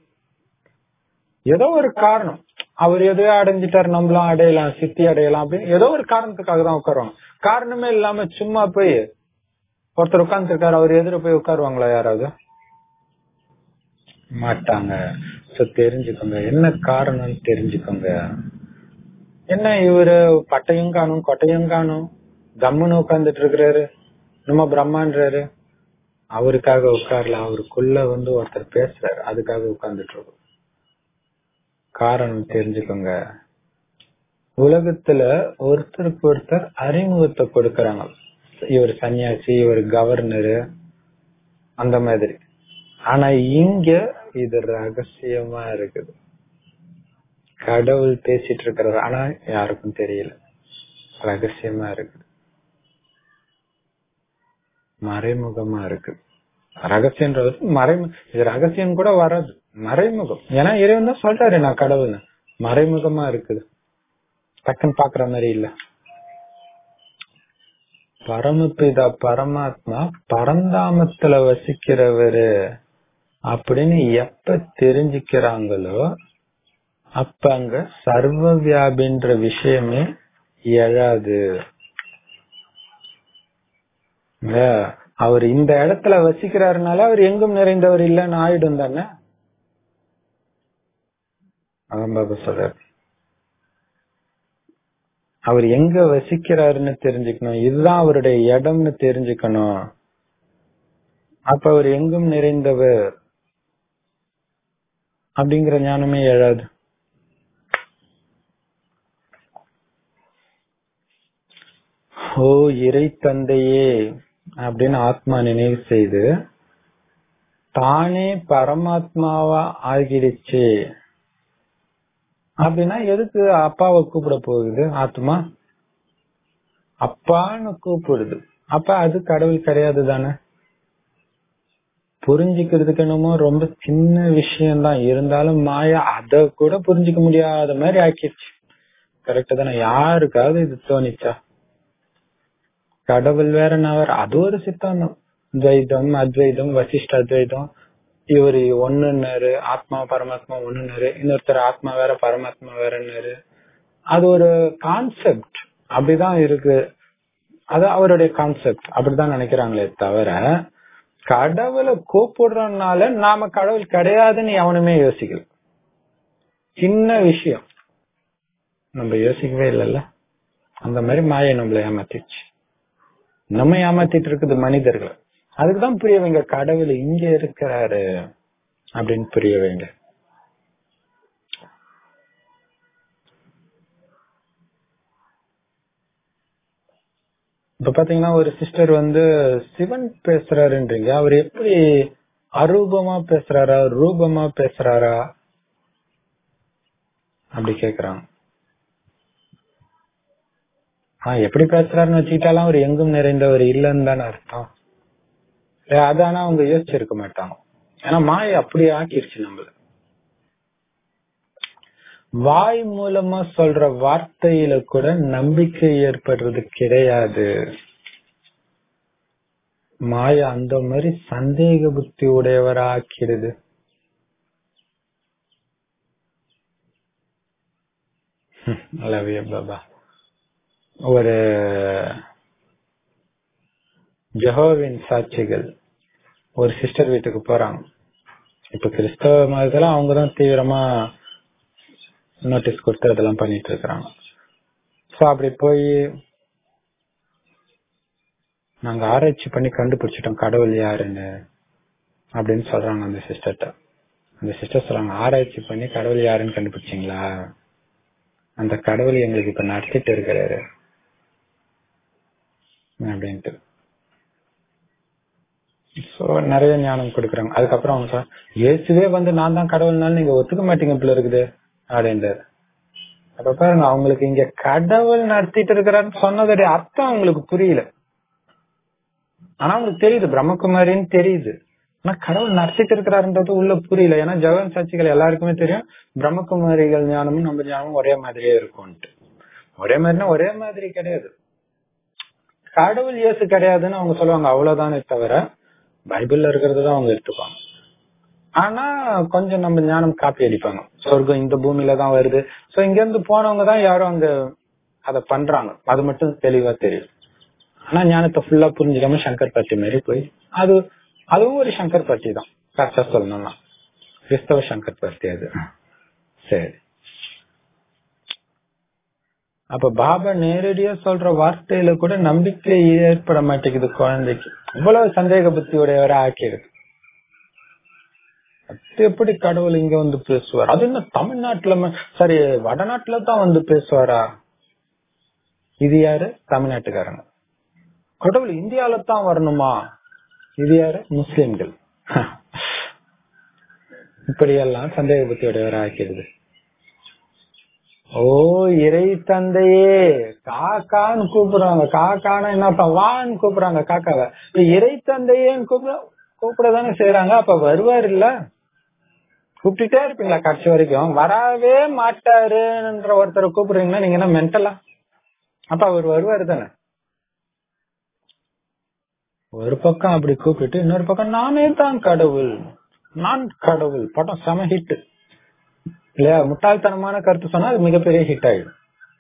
ஏதோ ஒரு காரணம் அவர் எதையோ அடைஞ்சிட்டாரு நம்மளும் அடையலாம் சித்தி அடையலாம் அப்படின்னு ஏதோ ஒரு காரணத்துக்காக தான் உட்காருவாங்க காரணமே இல்லாம சும்மா போய் ஒருத்தர் உட்கார்ந்துருக்காரு அவர் எதிர போய் உட்காருவாங்களா யாராவது மாட்டாங்க சோ தெரிஞ்சுக்கோங்க என்ன காரணம்னு தெரிஞ்சுக்கோங்க என்ன இவரு பட்டையும் காணும் கொட்டையும் காணும் கம்முன்னு உட்கார்ந்துட்டு இருக்கிறாரு நம்ம பிரம்மான்றாரு அவருக்காக உட்கார்ல அவருக்குள்ள வந்து ஒருத்தர் பேசுறாரு அதுக்காக உட்கார்ந்துட்டு இருக்கோம் காரணம் தெரிஞ்சுக்கோங்க உலகத்துல ஒருத்தருக்கு ஒருத்தர் அறிமுகத்தை கொடுக்கறாங்க இவர் சன்னியாசி இவர் கவர்னரு அந்த மாதிரி ஆனா இங்க இது ரகசியமா இருக்குது கடவுள் பேசிட்டு இருக்கிறது ஆனா யாருக்கும் தெரியல ரகசியமா இருக்குது மறைமுகமா இருக்கு ரகசியன்றது மறைமு இது ரகசியம் கூட வராது மறைமுகம் ஏன்னா இறைவன் தான் சொல்றாரு நான் கடவுள்னு மறைமுகமா இருக்குது டக்குன்னு பாக்குற மாதிரி இல்ல பரமபிதா பரமாத்மா பரந்தாமத்துல வசிக்கிறவரு அப்படின்னு எப்ப தெரிஞ்சுக்கிறாங்களோ அப்ப அங்க சர்வ வியாபின்ற விஷயமே எழாது அவர் இந்த இடத்துல வசிக்கிறாருனால அவர் எங்கும் நிறைந்தவர் இல்லைன்னு ஆயிடும் தானே அதான் பாபா சொல்றாரு அவர் எங்க வசிக்கிறாருன்னு தெரிஞ்சுக்கணும் இதுதான் அவருடைய இடம்னு தெரிஞ்சுக்கணும் அப்ப அவர் எங்கும் நிறைந்தவர் அப்படிங்கிற ஞானமே எழாது ஓ இறை தந்தையே அப்படின்னு ஆத்மா நினைவு செய்து தானே பரமாத்மாவா ஆகிடுச்சு அப்படின்னா எதுக்கு அப்பாவை கூப்பிட போகுது ஆத்மா அப்பான்னு கூப்பிடுது அப்ப அது கடவுள் கிடையாது தானே புரிஞ்சுக்கிறதுக்கு என்னமோ ரொம்ப சின்ன விஷயம்தான் இருந்தாலும் மாயா அத கூட புரிஞ்சுக்க முடியாத மாதிரி ஆக்கிடுச்சு கரெக்ட் தானே யாருக்காவது இது தோணிச்சா கடவுள் வேற நவர் அது ஒரு சித்தாந்தம் துவைதம் அத்வைதம் வசிஷ்ட அத்வைதம் இவரு ஒண்ணுன்னாரு ஆத்மா பரமாத்மா ஒண்ணுன்னாரு இன்னொருத்தர் ஆத்மா வேற பரமாத்மா வேறன்னாரு அது ஒரு கான்செப்ட் அப்படிதான் இருக்கு அது அவருடைய கான்செப்ட் அப்படிதான் நினைக்கிறாங்களே தவிர கடவுளை கூப்பிடுறதுனால நாம கடவுள் கிடையாதுன்னு எவனுமே யோசிக்கல சின்ன விஷயம் நம்ம யோசிக்கவே இல்லைல்ல அந்த மாதிரி மாயை நம்மள ஏமாத்திடுச்சு நம்ம ஏமாத்திட்டு இருக்குது மனிதர்கள் அதுக்குதான் புரிய வைங்க கடவுள் இங்க இருக்கிறாரு அப்படின்னு புரிய வைங்க இப்ப பாத்தீங்கன்னா ஒரு சிஸ்டர் வந்து சிவன் பேசுறாருன்றீங்க அவர் எப்படி அரூபமா பேசுறாரா ரூபமா பேசுறாரா அப்படி கேக்குறாங்க ஆஹ் எப்படி பேசுறாருன்னு வச்சுக்கிட்டாலும் அவர் எங்கும் நிறைந்தவர் இல்லைன்னு தானே அர்த்தம் அதானா அவங்க யோசிச்சிருக்க மாட்டாங்க ஏன்னா மாய அப்படியே ஆக்கிருச்சு நம்மள வாய் மூலமா சொல்ற வார்த்தையில கூட நம்பிக்கை ஏற்படுறது கிடையாது மாய அந்த மாதிரி சந்தேக புத்தி உடையவரா ஆக்கிடுது லவ் யூ பாபா ஒரு ஜெகோவின் சாட்சிகள் ஒரு சிஸ்டர் வீட்டுக்கு போறாங்க இப்ப கிறிஸ்தவ மதத்துல அவங்கதான் தீவிரமா நோட்டீஸ் கொடுத்து அதெல்லாம் பண்ணிட்டு இருக்கிறாங்க சோ அப்படி போய் நாங்க ஆராய்ச்சி பண்ணி கண்டுபிடிச்சிட்டோம் கடவுள் யாருன்னு அப்படின்னு சொல்றாங்க அந்த சிஸ்டர்ட்ட அந்த சிஸ்டர் சொல்றாங்க ஆராய்ச்சி பண்ணி கடவுள் யாருன்னு கண்டுபிடிச்சிங்களா அந்த கடவுள் எங்களுக்கு இப்ப நடத்திட்டு இருக்கிறாரு அப்படின்ட்டு சோ நிறைய ஞானம் கொடுக்குறாங்க அதுக்கப்புறம் அவங்க சொல்றாங்க இயேசுவே வந்து நான் தான் கடவுள்னாலும் நீங்க ஒத்துக்க மாட்டீங்க போல இருக்குது அப்படின்றாரு அப்ப பாருங்க அவங்களுக்கு இங்க கடவுள் நடத்திட்டு இருக்கிறாருன்னு சொன்னதுடைய அர்த்தம் அவங்களுக்கு புரியல ஆனா அவங்களுக்கு தெரியுது பிரம்மகுமாரின்னு தெரியுது ஆனா கடவுள் நடத்திட்டு இருக்கிறாருன்றது உள்ள புரியல ஏன்னா ஜெகன் சாட்சிகள் எல்லாருக்குமே தெரியும் பிரம்மகுமாரிகள் ஞானமும் நம்ம ஞானமும் ஒரே மாதிரியே இருக்கும்ட்டு ஒரே மாதிரினா ஒரே மாதிரி கிடையாது கடவுள் இயேசு கிடையாதுன்னு அவங்க சொல்லுவாங்க அவ்வளவுதானே தவிர பைபிள்ல இருக்கிறது தான் அவங்க எடுத்துப்பாங்க ஆனா கொஞ்சம் நம்ம ஞானம் காப்பி அடிப்பாங்க சொர்க்கம் இந்த பூமியில தான் வருது சோ இங்க இருந்து போனவங்க தான் யாரும் அங்க அத பண்றாங்க அது மட்டும் தெளிவா தெரியும் ஆனா ஞானத்தை ஃபுல்லா புரிஞ்சுக்காம சங்கர் பட்டி மாதிரி போய் அது அதுவும் ஒரு சங்கர் பட்டி தான் கரெக்டா சொல்லணும்னா கிறிஸ்தவ சங்கர் பட்டி அது சரி அப்ப பாபா நேரடியா சொல்ற வார்த்தையில கூட நம்பிக்கை ஏற்பட மாட்டேங்குது குழந்தைக்கு இவ்வளவு சந்தேக புத்தியுடையவரை ஆக்கிடுது அது எப்படி கடவுள் இங்க வந்து பேசுவார் அது என்ன தமிழ்நாட்டுல ம- சரி வடநாட்டுல தான் வந்து பேசுவாரா இது யாரு தமிழ்நாட்டுக்காரங்க கடவுள் இந்தியால தான் வரணுமா இது யாரு முஸ்லிம்கள் இப்படியெல்லாம் சந்தேக புத்தியுடையவரை ஆக்கிடுது ஓ இறை தந்தையே காக்கான்னு கூப்பிடுறாங்க காக்கான என்ன வான்னு கூப்பிடுறாங்க காக்காவை இப்ப இறை தந்தையேன்னு கூப்பிட கூப்பிடதானே செய்யறாங்க அப்ப வருவார் இல்ல கூப்பிட்டுட்டே இருப்பீங்களா கடைசி வரைக்கும் வரவே மாட்டாருன்ற ஒருத்தரை கூப்பிடுறீங்கன்னா நீங்க என்ன மென்டலா அப்ப அவர் வருவாரு தானே ஒரு பக்கம் அப்படி கூப்பிட்டு இன்னொரு பக்கம் நானே தான் கடவுள் நான் கடவுள் படம் செம ஹிட் இல்லையா முட்டாள்தனமான கருத்து சொன்னா அது மிகப்பெரிய ஹிட் ஆயிடும்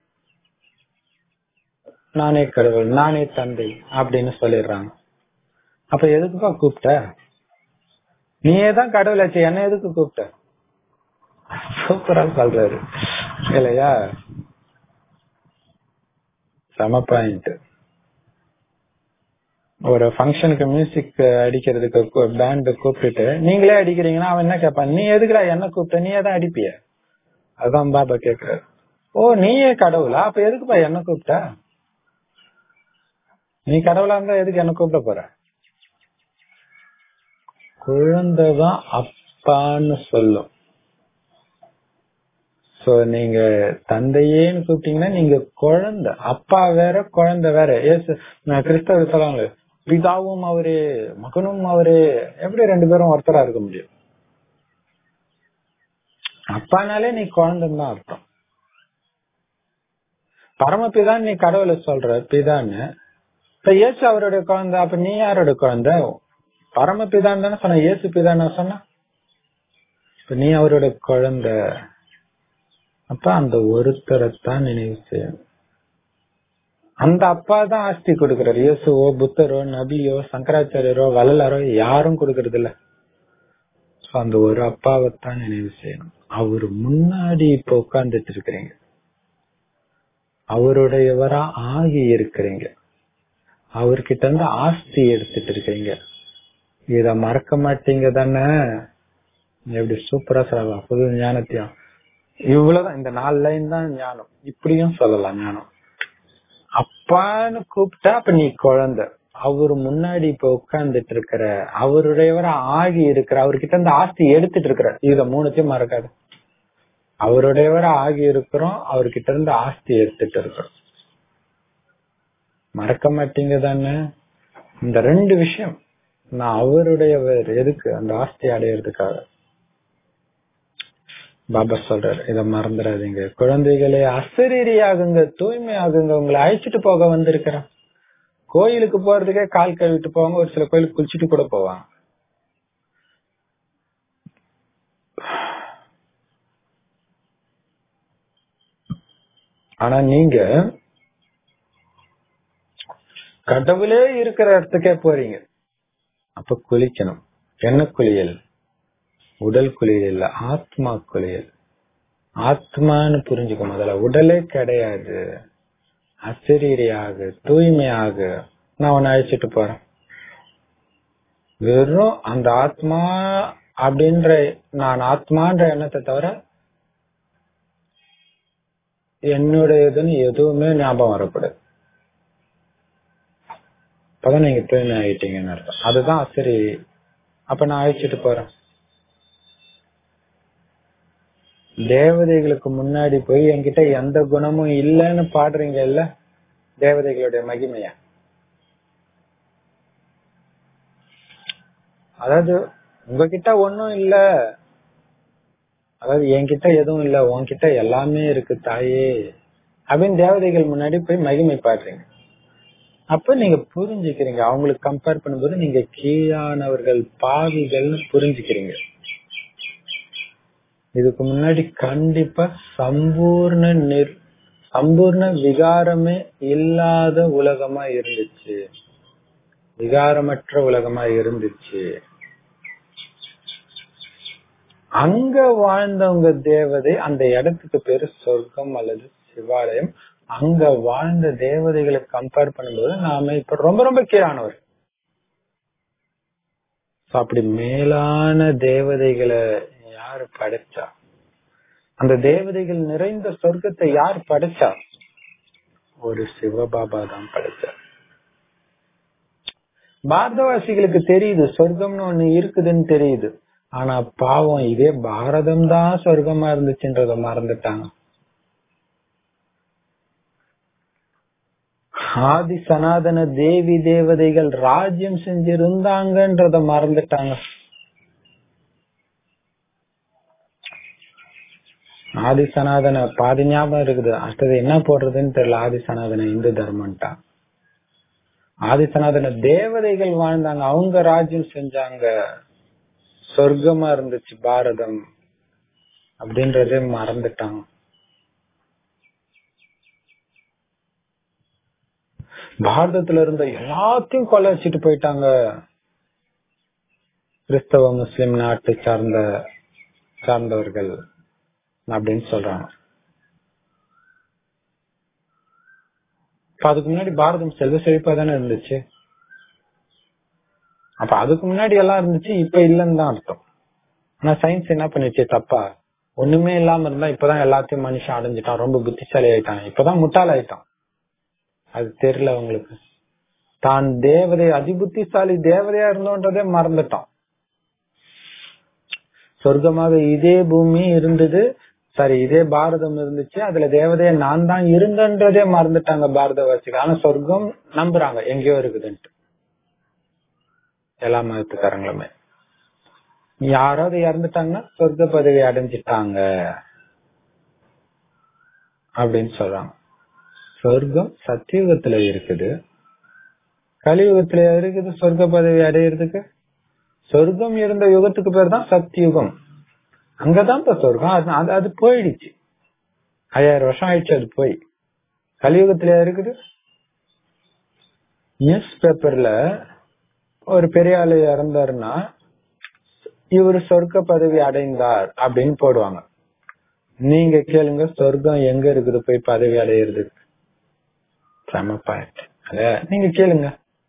நானே கடவுள் நானே தந்தை அப்படின்னு சொல்லிடுறாங்க அப்ப எதுக்குப்பா கூப்பிட்ட நீயே தான் கடவுள் ஆச்சு என்ன எதுக்கு கூப்பிட்ட சூப்பரா சொல்றாரு இல்லையா செம பாயிண்ட் ஒரு ஃபங்க்ஷனுக்கு மியூசிக் அடிக்கிறதுக்கு பேண்ட் கூப்பிட்டுட்டு நீங்களே அடிக்கிறீங்கன்னா அவன் என்ன கேட்பான் நீ எதுக்குடா என்ன கூப்பிட்ட நீயே தான் அடிப்பிய அதான் பாபா கேக்குறாரு ஓ நீயே கடவுளா அப்ப எதுக்குப்பா என்ன கூப்பிட்ட நீ கடவுளா இருந்தா எதுக்கு என்ன கூப்பிட போற குழந்தைதான் அப்பான்னு சொல்லும் சோ நீங்க தந்தையேன்னு கூப்பிட்டீங்கன்னா நீங்க குழந்தை அப்பா வேற குழந்தை வேற ஏசு நான் கிறிஸ்தவ சொல்லுவாங்க பிதாவும் அவரே மகனும் அவரே எப்படி ரெண்டு பேரும் ஒருத்தரா இருக்க முடியும் அப்பானாலே நீ குழந்தைன்னு தான் அர்த்தம் பரமபிதான் நீ கடவுளை சொல்ற பிதான்னு இப்ப இயேசு அவருடைய குழந்தை அப்ப நீ யாரோட குழந்தை பரமபிதான் தானே சொன்ன இயேசு பிதான்னு சொன்ன இப்ப நீ அவரோட குழந்தை அப்ப அந்த ஒருத்தரைத்தான் நினைவு செய்யணும் அந்த அப்பா தான் ஆஸ்தி கொடுக்கிறார் இயேசுவோ புத்தரோ நபியோ சங்கராச்சாரியரோ வள்ளலாரோ யாரும் கொடுக்கறது இல்ல So, அந்த ஒரு அப்பாவைத்தான் நினைவு செய்யணும் அவரு முன்னாடி இப்ப உட்கார்ந்துட்டு இருக்கிறீங்க அவருடையவரா ஆகி இருக்கிறீங்க அவர்கிட்ட இருந்து ஆஸ்தி எடுத்துட்டு இருக்கீங்க இத மறக்க மாட்டீங்க தானே எப்படி சூப்பரா சொல்லலாம் புது ஞானத்தையும் இவ்வளவுதான் இந்த நாலு லைன் தான் ஞானம் இப்படியும் சொல்லலாம் ஞானம் அப்பான்னு கூப்பிட்டா அப்ப நீ குழந்தை அவரு முன்னாடி இப்ப உட்கார்ந்துட்டு இருக்கிற அவருடையவர ஆகி இருக்கிற அவர்கிட்ட இருந்து ஆஸ்தி எடுத்துட்டு இருக்கிற இத மூணுத்தையும் மறக்காது அவருடையவர ஆகி இருக்கிறோம் அவர்கிட்ட இருந்து ஆஸ்தி எடுத்துட்டு இருக்கிறோம் மறக்க மாட்டீங்க தானே இந்த ரெண்டு விஷயம் நான் அவருடையவர் எதுக்கு அந்த ஆஸ்தி அடையிறதுக்காக பாபா சொல்றாரு இத மறந்துடாதீங்க குழந்தைகளே அசரீரி ஆகுங்க தூய்மை ஆகுங்க உங்களை அழைச்சிட்டு போக வந்திருக்கிறேன் கோயிலுக்கு போறதுக்கே கால் கழுவிட்டு போவாங்க ஒரு சில கோயிலுக்கு குளிச்சுட்டு கூட போவாங்க ஆனா நீங்க கடவுளே இருக்கிற இடத்துக்கே போறீங்க அப்ப குளிக்கணும் என்ன குளியல் உடல் குளியல் இல்ல ஆத்மா குளியல் ஆத்மான்னு புரிஞ்சுக்க முதல்ல உடலே கிடையாது அசரீரியாக தூய்மையாக நான் உன்னை அழைச்சிட்டு போறேன் வெறும் அந்த ஆத்மா அப்படின்ற நான் ஆத்மான்ற எண்ணத்தை தவிர என்னுடையதுன்னு எதுவுமே ஞாபகம் வரக்கூடாது அப்பதான் நீங்க தூய்மை ஆயிட்டீங்கன்னு அர்த்தம் அதுதான் சரி அப்ப நான் அழைச்சிட்டு போறேன் தேவதைகளுக்கு முன்னாடி போய் என்கிட்ட எந்த குணமும் இல்லைன்னு பாடுறீங்க இல்ல தேவதைகளுடைய மகிமைய அதாவது உங்ககிட்ட ஒண்ணும் இல்ல அதாவது என்கிட்ட எதுவும் இல்ல உன்கிட்ட எல்லாமே இருக்கு தாயே அப்படின்னு தேவதைகள் முன்னாடி போய் மகிமை பாடுறீங்க அப்ப நீங்க புரிஞ்சுக்கிறீங்க அவங்களுக்கு கம்பேர் பண்ணும்போது நீங்க கீழானவர்கள் பாவிகள்னு புரிஞ்சுக்கிறீங்க இதுக்கு முன்னாடி கண்டிப்பா சம்பூர்ண நிர் சம்பூர்ண விகாரமே இல்லாத உலகமா இருந்துச்சு விகாரமற்ற உலகமா இருந்துச்சு அங்க வாழ்ந்தவங்க தேவதை அந்த இடத்துக்கு பேரு சொர்க்கம் அல்லது சிவாலயம் அங்க வாழ்ந்த தேவதைகளை கம்பேர் பண்ணும்போது நாம இப்ப ரொம்ப ரொம்ப கீழானவர் அப்படி மேலான தேவதைகளை யாரு படைச்சா அந்த தேவதைகள் நிறைந்த சொர்க்கத்தை யார் படைச்சா ஒரு சிவபாபா தான் படைச்சார் பாரதவாசிகளுக்கு தெரியுது சொர்க்கம்னு ஒண்ணு இருக்குதுன்னு தெரியுது ஆனா பாவம் இதே பாரதம் தான் சொர்க்கமா இருந்துச்சுன்றத மறந்துட்டாங்க ஆதி சனாதன தேவி தேவதைகள் ராஜ்யம் செஞ்சிருந்தாங்கன்றத மறந்துட்டாங்க ஆதி சனாதன பாதி ஞாபகம் இருக்குது அடுத்தது என்ன போடுறதுன்னு தெரியல ஆதி சனாதன இந்து தர்மம்ட்டா ஆதி சனாதன தேவதைகள் வாழ்ந்தாங்க அவங்க ராஜ்யம் செஞ்சாங்க சொர்க்கமா இருந்துச்சு பாரதம் அப்படின்றதே மறந்துட்டாங்க பாரதத்துல இருந்த எல்லாத்தையும் கொலை வச்சுட்டு போயிட்டாங்க கிறிஸ்தவ முஸ்லிம் நாட்டு சார்ந்த சார்ந்தவர்கள் அப்படின்னு சொல்றாங்க அதுக்கு முன்னாடி பாரதம் செல்வ செழிப்பா தானே இருந்துச்சு அப்ப அதுக்கு முன்னாடி எல்லாம் இருந்துச்சு இப்ப இல்லன்னு தான் அர்த்தம் ஆனா சயின்ஸ் என்ன பண்ணிச்சு தப்பா ஒண்ணுமே இல்லாம இருந்தா இப்பதான் எல்லாத்தையும் மனுஷன் அடைஞ்சிட்டான் ரொம்ப புத்திசாலி ஆயிட்டான் இப்பதான் முட்டாள் ஆயிட்டான் அது தெரியல அவங்களுக்கு தான் தேவதை அதிபுத்திசாலி தேவதையா இருந்தோன்றதே மறந்துட்டான் சொர்க்கமாக இதே பூமி இருந்தது சரி இதே பாரதம் இருந்துச்சு அதுல தேவதைய நான் தான் இருந்தன்றதே மறந்துட்டாங்க பாரதவாசிகள் ஆனா சொர்க்கம் நம்புறாங்க எங்கேயோ இருக்குதுன்ட்டு எல்லா மதத்துக்காரங்களுமே யாராவது இறந்துட்டாங்கன்னா சொர்க்க பதவி அடைஞ்சிட்டாங்க அப்படின்னு சொல்றாங்க சொர்க்கம் சத்தியுகத்துல இருக்குது கலியுகத்துல இருக்குது சொர்க்க பதவி அடையிறதுக்கு சொர்க்கம் இருந்த யுகத்துக்கு பேர் தான் சத்தியுகம் அங்கதான் இப்ப சொர்க்கம் அது அது போயிடுச்சு ஐயாயிரம் வருஷம் ஆயிடுச்சு அது போய் கலியுகத்துல இருக்குது நியூஸ் பேப்பர்ல ஒரு பெரிய ஆளு இறந்தாருன்னா இவர் சொர்க்க பதவி அடைந்தார் அப்படின்னு போடுவாங்க நீங்க கேளுங்க சொர்க்கம் எங்க இருக்குது போய் பதவி அடையிறதுக்கு செம பாயிண்ட் அத நீங்க கேளுங்க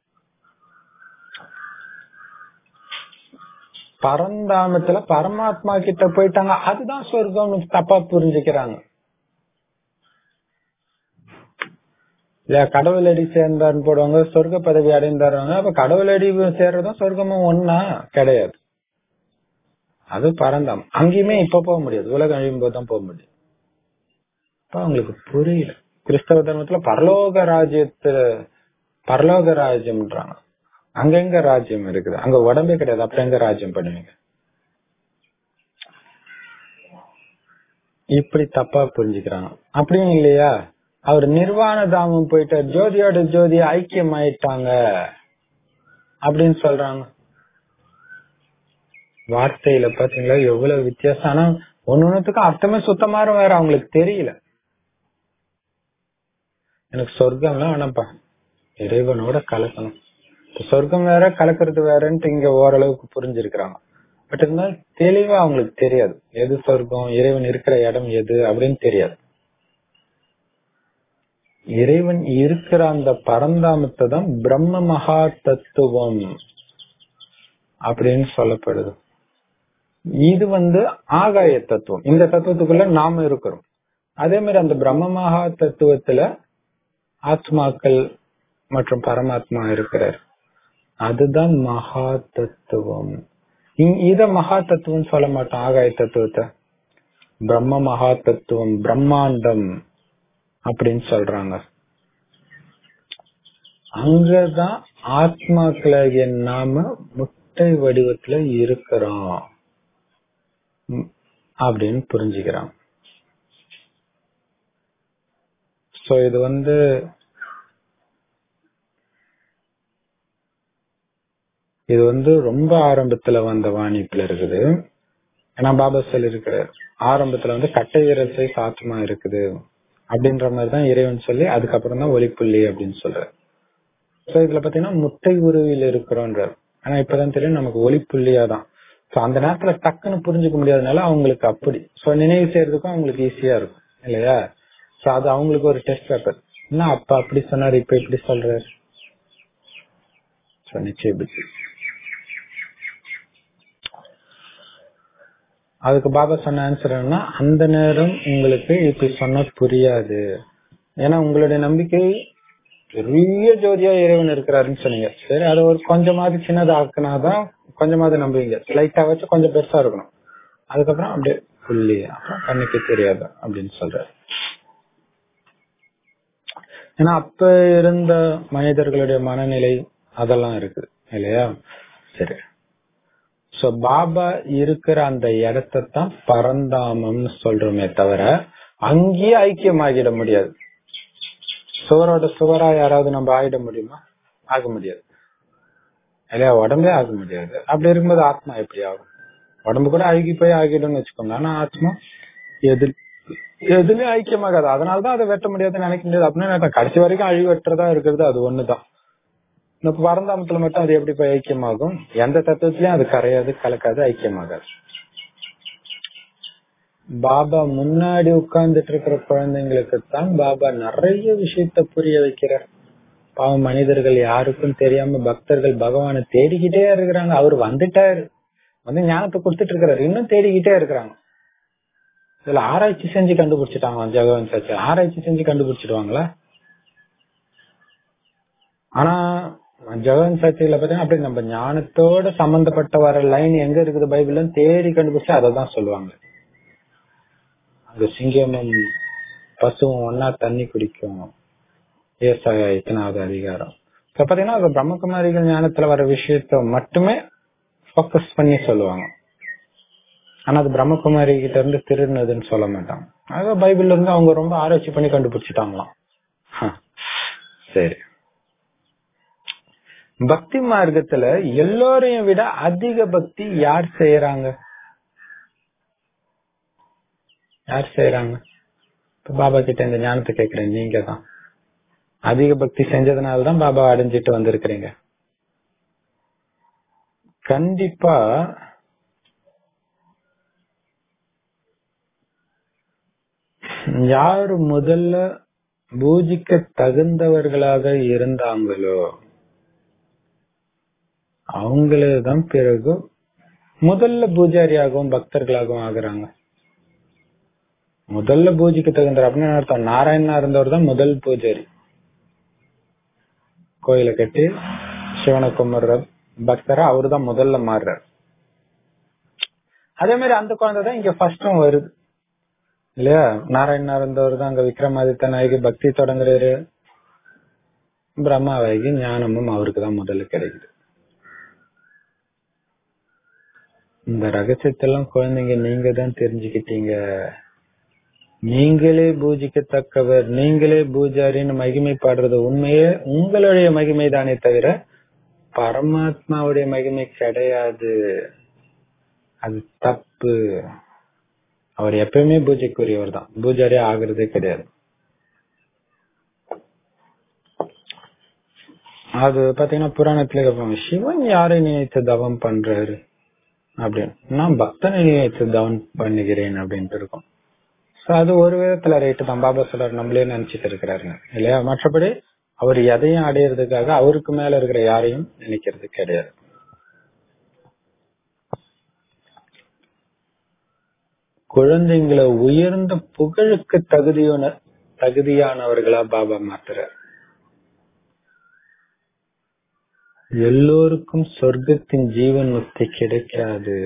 பரந்தாமத்துல பரமாத்மா கிட்ட போயிட்டாங்க அதுதான் சொர்க்கம்னு தப்பா புரிஞ்சுக்கிறாங்க இல்ல கடவுள் அடி சேர்ந்தார்னு போடுவாங்க சொர்க்க பதவி அடைந்தாருவாங்க அப்ப கடவுள் அடி சேர்றதும் சொர்க்கமும் ஒன்னா கிடையாது அது பரந்தாம் அங்கேயுமே இப்ப போக முடியாது உலகம் அழியும் போதுதான் போக முடியும் அப்ப அவங்களுக்கு புரியல கிறிஸ்தவ தர்மத்துல பரலோக ராஜ்யத்துல பரலோக ராஜ்யம்ன்றாங்க அங்க எங்க ராஜ்யம் இருக்குது அங்க உடம்பே கிடையாது அப்புறம் எங்க ராஜ்யம் பண்ணுவீங்க இப்படி தப்பா புரிஞ்சுக்கிறாங்க அப்படியும் இல்லையா அவர் நிர்வாண தாமம் போயிட்டார் ஜோதியோட ஜோதி ஐக்கியம் ஆயிட்டாங்க அப்படின்னு சொல்றாங்க வார்த்தையில பாத்தீங்களா எவ்வளவு வித்தியாசம் ஆனா ஒன்னு ஒண்ணுத்துக்கும் அர்த்தமே சுத்தமா வேற அவங்களுக்கு தெரியல எனக்கு சொர்க்கம்லாம் வேணாம்ப்பா இறைவனோட கலக்கணும் சொர்க்கம் வேற கலக்கிறது வேறன்ட்டு இங்க ஓரளவுக்கு புரிஞ்சிருக்கிறாங்க பட் இருந்தாலும் தெளிவா அவங்களுக்கு தெரியாது எது சொர்க்கம் இறைவன் இருக்கிற இடம் எது அப்படின்னு தெரியாது இறைவன் இருக்கிற அந்த பரந்தாமத்தை தான் பிரம்ம மகா தத்துவம் அப்படின்னு சொல்லப்படுது இது வந்து ஆகாய தத்துவம் இந்த தத்துவத்துக்குள்ள நாம இருக்கிறோம் அதே மாதிரி அந்த பிரம்ம மகா தத்துவத்துல ஆத்மாக்கள் மற்றும் பரமாத்மா இருக்கிறார் அதுதான் மகா தத்துவம் இ- இத மகா தத்துவம் சொல்ல மாட்டோம் ஆகாய தத்துவத்தை பிரம்ம மகா தத்துவம் பிரம்மாண்டம் அப்படின்னு சொல்றாங்க அங்கதான் ஆத்மாக்களாகிய நாம முட்டை வடிவத்துல இருக்கிறோம் ம், அப்படின்னு புரிஞ்சுக்கிறான் சோ இது வந்து இது வந்து ரொம்ப ஆரம்பத்துல வந்த வாணிப்புல இருக்குது ஏன்னா பாபா சொல்லி இருக்கிறார் ஆரம்பத்துல வந்து கட்டை விரல் சைஸ் ஆத்மா இருக்குது அப்படின்ற மாதிரி தான் இறைவன் சொல்லி அதுக்கப்புறம் தான் ஒளிப்புள்ளி அப்படின்னு சொல்றாரு சோ இதுல பாத்தீங்கன்னா முட்டை உருவில் இருக்கிறோன்றார் ஆனா இப்பதான் தெரியும் நமக்கு ஒளிப்புள்ளியா தான் சோ அந்த நேரத்துல டக்குன்னு புரிஞ்சுக்க முடியாதனால அவங்களுக்கு அப்படி சோ நினைவு செய்யறதுக்கும் அவங்களுக்கு ஈஸியா இருக்கும் இல்லையா சோ அது அவங்களுக்கு ஒரு டெஸ்ட் பேப்பர் என்ன அப்ப அப்படி சொன்னாரு இப்ப இப்படி சொல்றாரு சோ நிச்சய புத்தி அதுக்கு பாபா சொன்ன ஆன்சர் என்னன்னா அந்த நேரம் உங்களுக்கு இப்படி சொன்னா புரியாது ஏன்னா உங்களுடைய நம்பிக்கை பெரிய ஜோதியா இறைவன் இருக்கிறாருன்னு சொன்னீங்க சரி அதை ஒரு கொஞ்சமாவது சின்னதா ஆக்குனாதான் கொஞ்சமாவது நம்புவீங்க லைட்டா வச்சு கொஞ்சம் பெருசா இருக்கணும் அதுக்கப்புறம் அப்படியே புள்ளி அப்புறம் கண்ணுக்கு தெரியாது அப்படின்னு சொல்றாரு ஏன்னா அப்ப இருந்த மனிதர்களுடைய மனநிலை அதெல்லாம் இருக்குது இல்லையா சரி சோ பாபா இருக்கிற அந்த இடத்தான் பரந்தாமம்னு சொல்றோமே தவிர அங்கேயே ஐக்கியமாகிட முடியாது சுவரோட சுவரா யாராவது நம்ம ஆயிட முடியுமா ஆக முடியாது இல்லையா உடம்பே ஆக முடியாது அப்படி இருக்கும்போது ஆத்மா எப்படி ஆகும் உடம்பு கூட அழுகி போய் ஆகிடும்னு வச்சுக்கோங்க ஆனா ஆத்மா எது எதுலயும் ஐக்கியமாகாது அதனாலதான் அதை வெட்ட முடியாதுன்னு நினைக்க முடியாது அப்படின்னு கடைசி வரைக்கும் அழி வெட்டுறதா இருக்கிறது அது ஒண்ணுதான் இந்த பரந்தாமத்துல மட்டும் அது எப்படி போய் ஐக்கியமாகும் எந்த தத்துவத்திலயும் அது கரையாது கலக்காது ஐக்கியமாகாது பாபா முன்னாடி உட்கார்ந்துட்டு இருக்கிற குழந்தைங்களுக்கு தான் பாபா நிறைய விஷயத்த புரிய வைக்கிறார் பாவம் மனிதர்கள் யாருக்கும் தெரியாம பக்தர்கள் பகவானை தேடிக்கிட்டே இருக்கிறாங்க அவர் வந்துட்டாரு வந்து ஞானத்தை கொடுத்துட்டு இருக்கிறாரு இன்னும் தேடிக்கிட்டே இருக்கிறாங்க இதுல ஆராய்ச்சி செஞ்சு கண்டுபிடிச்சிட்டாங்க ஜெகவன் சச்சி ஆராய்ச்சி செஞ்சு கண்டுபிடிச்சிடுவாங்களா ஆனா ஜெகன் சர்ச்சையில பாத்தீங்கன்னா அப்படி நம்ம ஞானத்தோட சம்பந்தப்பட்ட வர லைன் எங்க இருக்குது பைபிள்ல தேடி கண்டுபிடிச்சு அதை தான் சொல்லுவாங்க அங்க சிங்கமும் பசுவும் ஒன்னா தண்ணி குடிக்கும் ஏசாயா இத்தனாவது அதிகாரம் இப்ப பாத்தீங்கன்னா அது பிரம்மகுமாரிகள் ஞானத்துல வர விஷயத்த மட்டுமே ஃபோக்கஸ் பண்ணி சொல்லுவாங்க ஆனா அது பிரம்மகுமாரி கிட்ட இருந்து திருடுனதுன்னு சொல்ல மாட்டாங்க அதான் பைபிள்ல இருந்து அவங்க ரொம்ப ஆராய்ச்சி பண்ணி கண்டுபிடிச்சிட்டாங்களாம் ஹ, சரி பக்தி மார்க்கத்துல எல்லோரையும் விட அதிக பக்தி யார் செய்யறாங்க யார் செய்யறாங்க இப்ப பாபா கிட்ட இந்த ஞானத்தை கேக்குறேன் நீங்க தான் அதிக பக்தி செஞ்சதுனாலதான் பாபா அடைஞ்சிட்டு வந்திருக்கிறீங்க கண்டிப்பா யாரு முதல்ல பூஜிக்க தகுந்தவர்களாக இருந்தாங்களோ அவங்களேதான் பிறகு முதல்ல பூஜாரியாகவும் பக்தர்களாகவும் ஆகுறாங்க முதல்ல பூஜைக்கு தகுந்தார் அப்படின்னு அர்த்தம் நாராயணனா இருந்தவர் தான் முதல் பூஜாரி கோயிலை கட்டி சிவனை கும்பிடுற பக்தரா அவரு தான் முதல்ல மாறுறார் அதே மாதிரி அந்த குழந்தை தான் இங்க ஃபர்ஸ்டும் வருது இல்லையா நாராயணனா இருந்தவர் தான் அங்க விக்ரமாதித்த நாயகி பக்தி தொடங்குறாரு பிரம்மாவாகி ஞானமும் அவருக்கு தான் முதல்ல கிடைக்குது இந்த ரகசியத்தெல்லாம் குழந்தைங்க நீங்க தான் தெரிஞ்சுக்கிட்டீங்க நீங்களே பூஜிக்கத்தக்கவர் நீங்களே பூஜாரின்னு மகிமை பாடுறது உண்மையே உங்களுடைய மகிமை தானே தவிர பரமாத்மாவுடைய மகிமை கிடையாது அது தப்பு அவர் எப்பயுமே பூஜைக்குரியவர் தான் பூஜாரியா ஆகுறதே கிடையாது அது பாத்தீங்கன்னா புராணத்துல கேட்பாங்க சிவன் யாரை நினைத்து தவம் பண்றாரு அப்படின்னு நான் பக்தனை நினைத்து தவம் பண்ணுகிறேன் அப்படின்ட்டு இருக்கும் So, அது ஒரு விதத்துல ரைட்டு தான் பாபா சொல்றாரு நம்மளே நினைச்சிட்டு இருக்கிறாருங்க இல்லையா மற்றபடி அவர் எதையும் அடையிறதுக்காக அவருக்கு மேல இருக்கிற யாரையும் நினைக்கிறது கிடையாது குழந்தைங்களை உயர்ந்த புகழுக்கு தகுதியான தகுதியானவர்களா பாபா மாத்துறார் எல்லோருக்கும் சொர்க்கத்தின் ஜீவன் முக்தி கிடைக்காது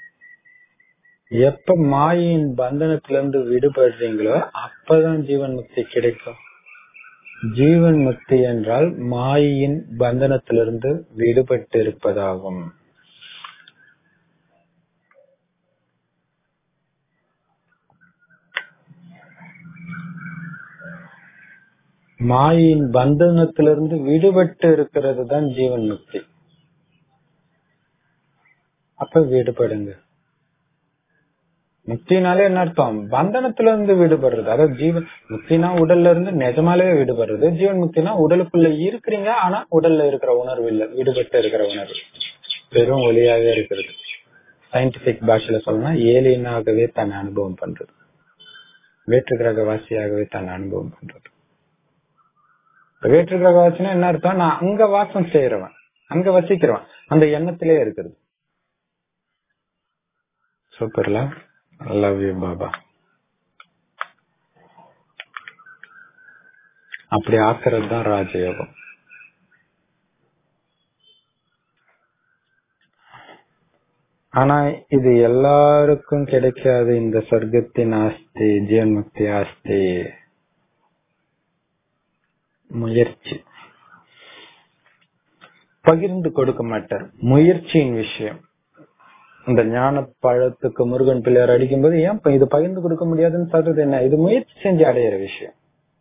எப்ப மாயின் பந்தனத்திலிருந்து விடுபடுறீங்களோ அப்பதான் ஜீவன் முக்தி கிடைக்கும் ஜீவன் முக்தி என்றால் மாயின் பந்தனத்திலிருந்து விடுபட்டு இருப்பதாகும் மாயின் பந்தனத்திலிருந்து விடுபட்டு இருக்கிறது தான் ஜீவன் முக்தி அப்ப விடுபடுங்க முக்தினாலே என்ன அர்த்தம் பந்தனத்துல இருந்து விடுபடுறது அதாவது ஜீவன் முக்தினா உடல்ல இருந்து நிஜமாலே விடுபடுறது ஜீவன் முக்தினா உடலுக்குள்ள இருக்கிறீங்க ஆனா உடல்ல இருக்கிற உணர்வு இல்ல விடுபட்டு இருக்கிற உணர்வு வெறும் ஒளியாக இருக்கிறது சயின்டிபிக் பாஷையில சொல்லணும்னா ஏலியனாகவே தன்னை அனுபவம் பண்றது வேற்று கிரகவாசியாகவே தன்னை அனுபவம் பண்றது வேற்று கிரகவாசினா என்ன அர்த்தம் நான் அங்க வாசம் செய்யறவன் அங்க வசிக்கிறவன் அந்த எண்ணத்திலே இருக்கிறது சூப்பர்ல லவ் யூ பாபா அப்படி ஆக்குறது தான் ராஜயோகம் ஆனா இது எல்லாருக்கும் கிடைக்காது இந்த சொர்க்கத்தின் ஆஸ்தி ஜீவன் முக்தி ஆஸ்தி முயற்சி பகிர்ந்து கொடுக்க மாட்டார் முயற்சியின் விஷயம் இந்த ஞான பழத்துக்கு முருகன் பிள்ளையார் அடிக்கும்போது ஏன் இப்ப இது பகிர்ந்து கொடுக்க முடியாதுன்னு சொல்றது என்ன இது முயற்சி செஞ்சு அடையிற விஷயம்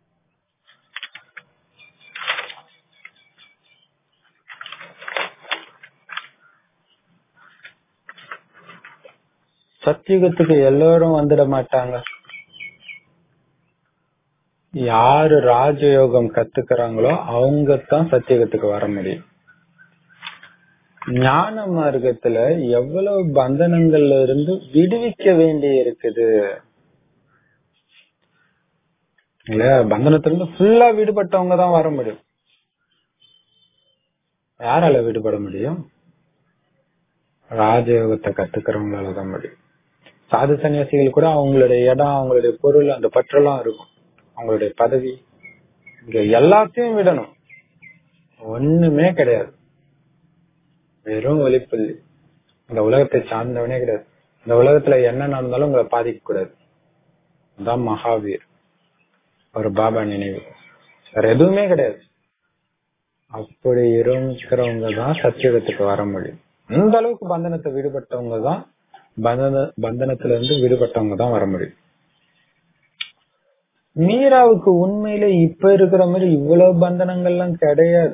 சத்தியுகத்துக்கு எல்லாரும் வந்துட மாட்டாங்க யாரு ராஜயோகம் கத்துக்கிறாங்களோ அவங்க தான் சத்தியுகத்துக்கு வர முடியும் ஞான மார்க்கத்துல எவ்வளவு பந்தனங்கள்ல இருந்து விடுவிக்க வேண்டி இருக்குது இல்லையா பந்தனத்திலிருந்து ஃபுல்லா விடுபட்டவங்க தான் வர முடியும் யாரால விடுபட முடியும் ராஜயோகத்தை கத்துக்கிறவங்களால தான் முடியும் சாது சன்னியாசிகள் கூட அவங்களுடைய இடம் அவங்களுடைய பொருள் அந்த பற்றெல்லாம் இருக்கும் அவங்களுடைய பதவி இங்க எல்லாத்தையும் விடணும் ஒண்ணுமே கிடையாது வெறும் ஒளிப்புள்ளி இந்த உலகத்தை சார்ந்தவனே கிடையாது இந்த உலகத்துல என்ன நடந்தாலும் உங்களை பாதிக்க கூடாது அதான் மகாவீர் ஒரு பாபா நினைவு வேற எதுவுமே கிடையாது அப்படி இருக்கிறவங்க தான் சத்தியுகத்துக்கு வர முடியும் இந்த அளவுக்கு பந்தனத்தை விடுபட்டவங்க தான் பந்தன பந்தனத்துல இருந்து விடுபட்டவங்க தான் வர முடியும் மீராவுக்கு உண்மையில இப்ப இருக்கிற மாதிரி இவ்வளவு பந்தனங்கள்லாம் கிடையாது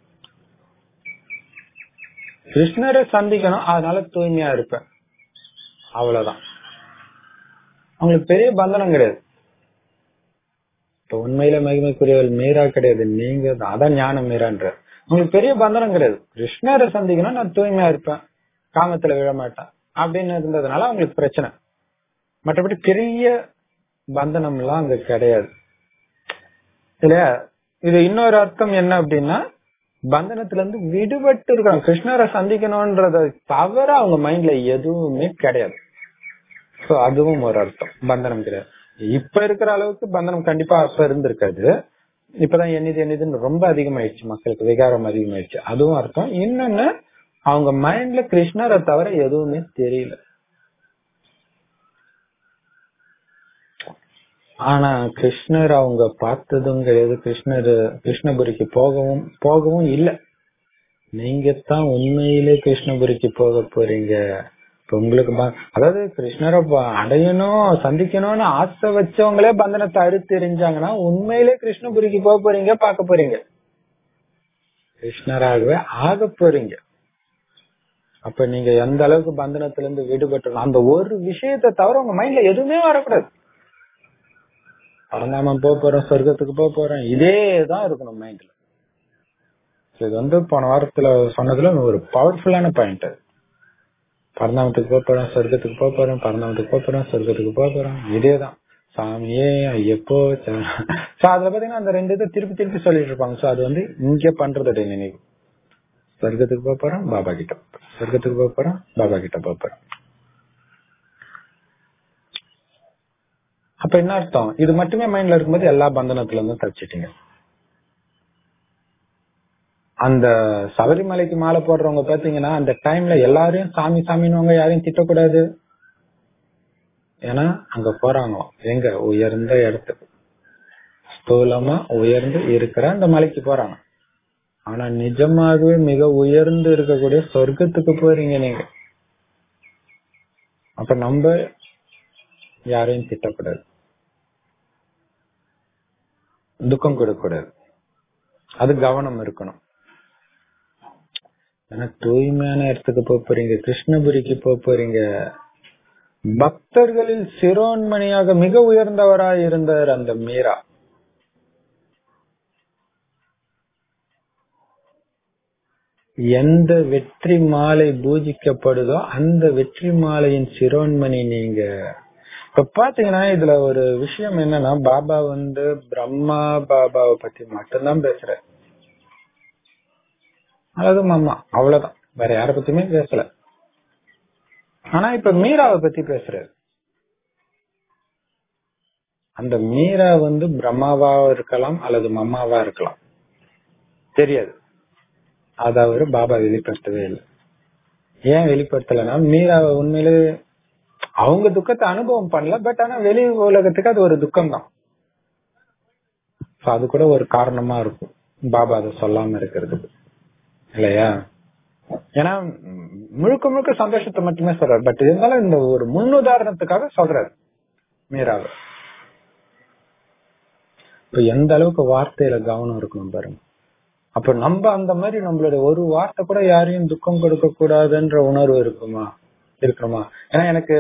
கிருஷ்ணரை சந்திக்கணும் அதனால தூய்மையா இருப்பேன் அவ்வளவுதான் அவங்களுக்கு பெரிய பந்தனம் கிடையாது இப்ப உண்மையில மகிமைக்குரியவள் மீரா கிடையாது நீங்க தான் அதான் ஞானம் மீரான்ற உங்களுக்கு பெரிய பந்தனம் கிடையாது கிருஷ்ணரை சந்திக்கணும் நான் தூய்மையா இருப்பேன் காமத்துல விழ மாட்டேன் அப்படின்னு இருந்ததுனால அவங்களுக்கு பிரச்சனை மற்றபடி பெரிய பந்தனம் எல்லாம் அங்க கிடையாது இல்லையா இது இன்னொரு அர்த்தம் என்ன அப்படின்னா பந்தனத்துல இருந்து விடுபட்டு இருக்காங்க கிருஷ்ணரை சந்திக்கணும்ன்றத தவிர அவங்க மைண்ட்ல எதுவுமே கிடையாது சோ அதுவும் ஒரு அர்த்தம் பந்தனம் கிடையாது இப்ப இருக்கிற அளவுக்கு பந்தனம் கண்டிப்பா அப்ப இருந்திருக்காது இப்பதான் எண்ணிது எண்ணிதுன்னு ரொம்ப அதிகமாயிடுச்சு மக்களுக்கு விகாரம் அதிகமாயிடுச்சு அதுவும் அர்த்தம் இன்னொன்னு அவங்க மைண்ட்ல கிருஷ்ணரை தவிர எதுவுமே தெரியல ஆனா கிருஷ்ணர் அவங்க பார்த்ததும் கிடையாது கிருஷ்ணர் கிருஷ்ணபுரிக்கு போகவும் போகவும் இல்ல நீங்க தான் உண்மையிலே கிருஷ்ணபுரிக்கு போக போறீங்க இப்ப உங்களுக்கு அதாவது கிருஷ்ணரை அடையணும் சந்திக்கணும்னு ஆசை வச்சவங்களே பந்தனத்தை அறுத்து எரிஞ்சாங்கன்னா உண்மையிலே கிருஷ்ணபுரிக்கு போக போறீங்க பார்க்க போறீங்க கிருஷ்ணராகவே ஆக போறீங்க அப்ப நீங்க எந்த அளவுக்கு பந்தனத்துல இருந்து விடுபட்டு அந்த ஒரு விஷயத்தை தவிர உங்க மைண்ட்ல எதுவுமே வரக்கூடாது பரந்தாமம் போக போறோம் சொர்க்கத்துக்கு போக போறோம் இதே தான் இருக்கணும் மைண்ட்ல இது வந்து போன வாரத்துல சொன்னதுல ஒரு பவர்ஃபுல்லான பாயிண்ட் பரந்தாமத்துக்கு போக போறோம் சொர்க்கத்துக்கு போக போறோம் பரந்தாமத்துக்கு போக போறோம் சொர்க்கத்துக்கு போக போறோம் இதேதான் சாமியே ஐயப்போ சோ அதுல பாத்தீங்கன்னா அந்த ரெண்டு இதை திருப்பி திருப்பி சொல்லிட்டு இருப்பாங்க சோ அது வந்து இங்க பண்றதுடைய நினைவு சொர்க்கத்துக்கு போக போறோம் பாபா கிட்ட சொர்க்கத்துக்கு போக போறோம் பாபா கிட்ட போக போறோம் அப்ப என்ன அர்த்தம் இது மட்டுமே மைண்ட்ல இருக்கும்போது எல்லா பந்தனத்துல இருந்தும் தப்பிச்சிட்டீங்க அந்த சபரிமலைக்கு மாலை போடுறவங்க பாத்தீங்கன்னா அந்த டைம்ல எல்லாரையும் சாமி சாமின்னு யாரையும் திட்டக்கூடாது ஏன்னா அங்க போறாங்க எங்க உயர்ந்த இடத்துக்கு ஸ்தூலமா உயர்ந்து இருக்கிற அந்த மலைக்கு போறாங்க ஆனா நிஜமாகவே மிக உயர்ந்து இருக்கக்கூடிய சொர்க்கத்துக்கு போறீங்க நீங்க அப்ப நம்ம யாரையும் திட்டக்கூடாது துக்கம் கொடுக்கக்கூடாது அது கவனம் இருக்கணும் ஏன்னா தூய்மையான இடத்துக்கு போக போறீங்க கிருஷ்ணபுரிக்கு போக போறீங்க பக்தர்களில் சிரோன்மணியாக மிக உயர்ந்தவராய் இருந்தார் அந்த மீரா எந்த வெற்றி மாலை பூஜிக்கப்படுதோ அந்த வெற்றி மாலையின் சிரோன்மணி நீங்க இப்ப பாத்தீங்கன்னா இதுல ஒரு விஷயம் என்னன்னா பாபா வந்து பிரம்மா பாபாவை பத்தி மட்டும்தான் பேசுற அதாவது மாமா அவ்வளவுதான் வேற யார பத்தியுமே பேசல ஆனா இப்ப மீராவை பத்தி பேசுறாரு அந்த மீரா வந்து பிரம்மாவா இருக்கலாம் அல்லது மம்மாவா இருக்கலாம் தெரியாது அத அவரு பாபா வெளிப்படுத்தவே இல்லை ஏன் வெளிப்படுத்தலைன்னா மீரா உண்மையிலே அவங்க துக்கத்தை அனுபவம் பண்ணல பட் ஆனா வெளி உலகத்துக்கு அது ஒரு துக்கம் தான் அது கூட ஒரு காரணமா இருக்கும் பாபா அதை சொல்லாம இருக்கிறதுக்கு இல்லையா ஏன்னா முழுக்க முழுக்க சந்தோஷத்தை மட்டுமே சொல்றாரு பட் இருந்தாலும் இந்த ஒரு முன்னுதாரணத்துக்காக சொல்றாரு மீராவை இப்ப எந்த அளவுக்கு வார்த்தையில கவனம் இருக்கணும் பாருங்க அப்ப நம்ம அந்த மாதிரி நம்மளுடைய ஒரு வார்த்தை கூட யாரையும் துக்கம் கொடுக்க கூடாதுன்ற உணர்வு இருக்குமா இருக்கணுமா ஏன்னா எனக்கு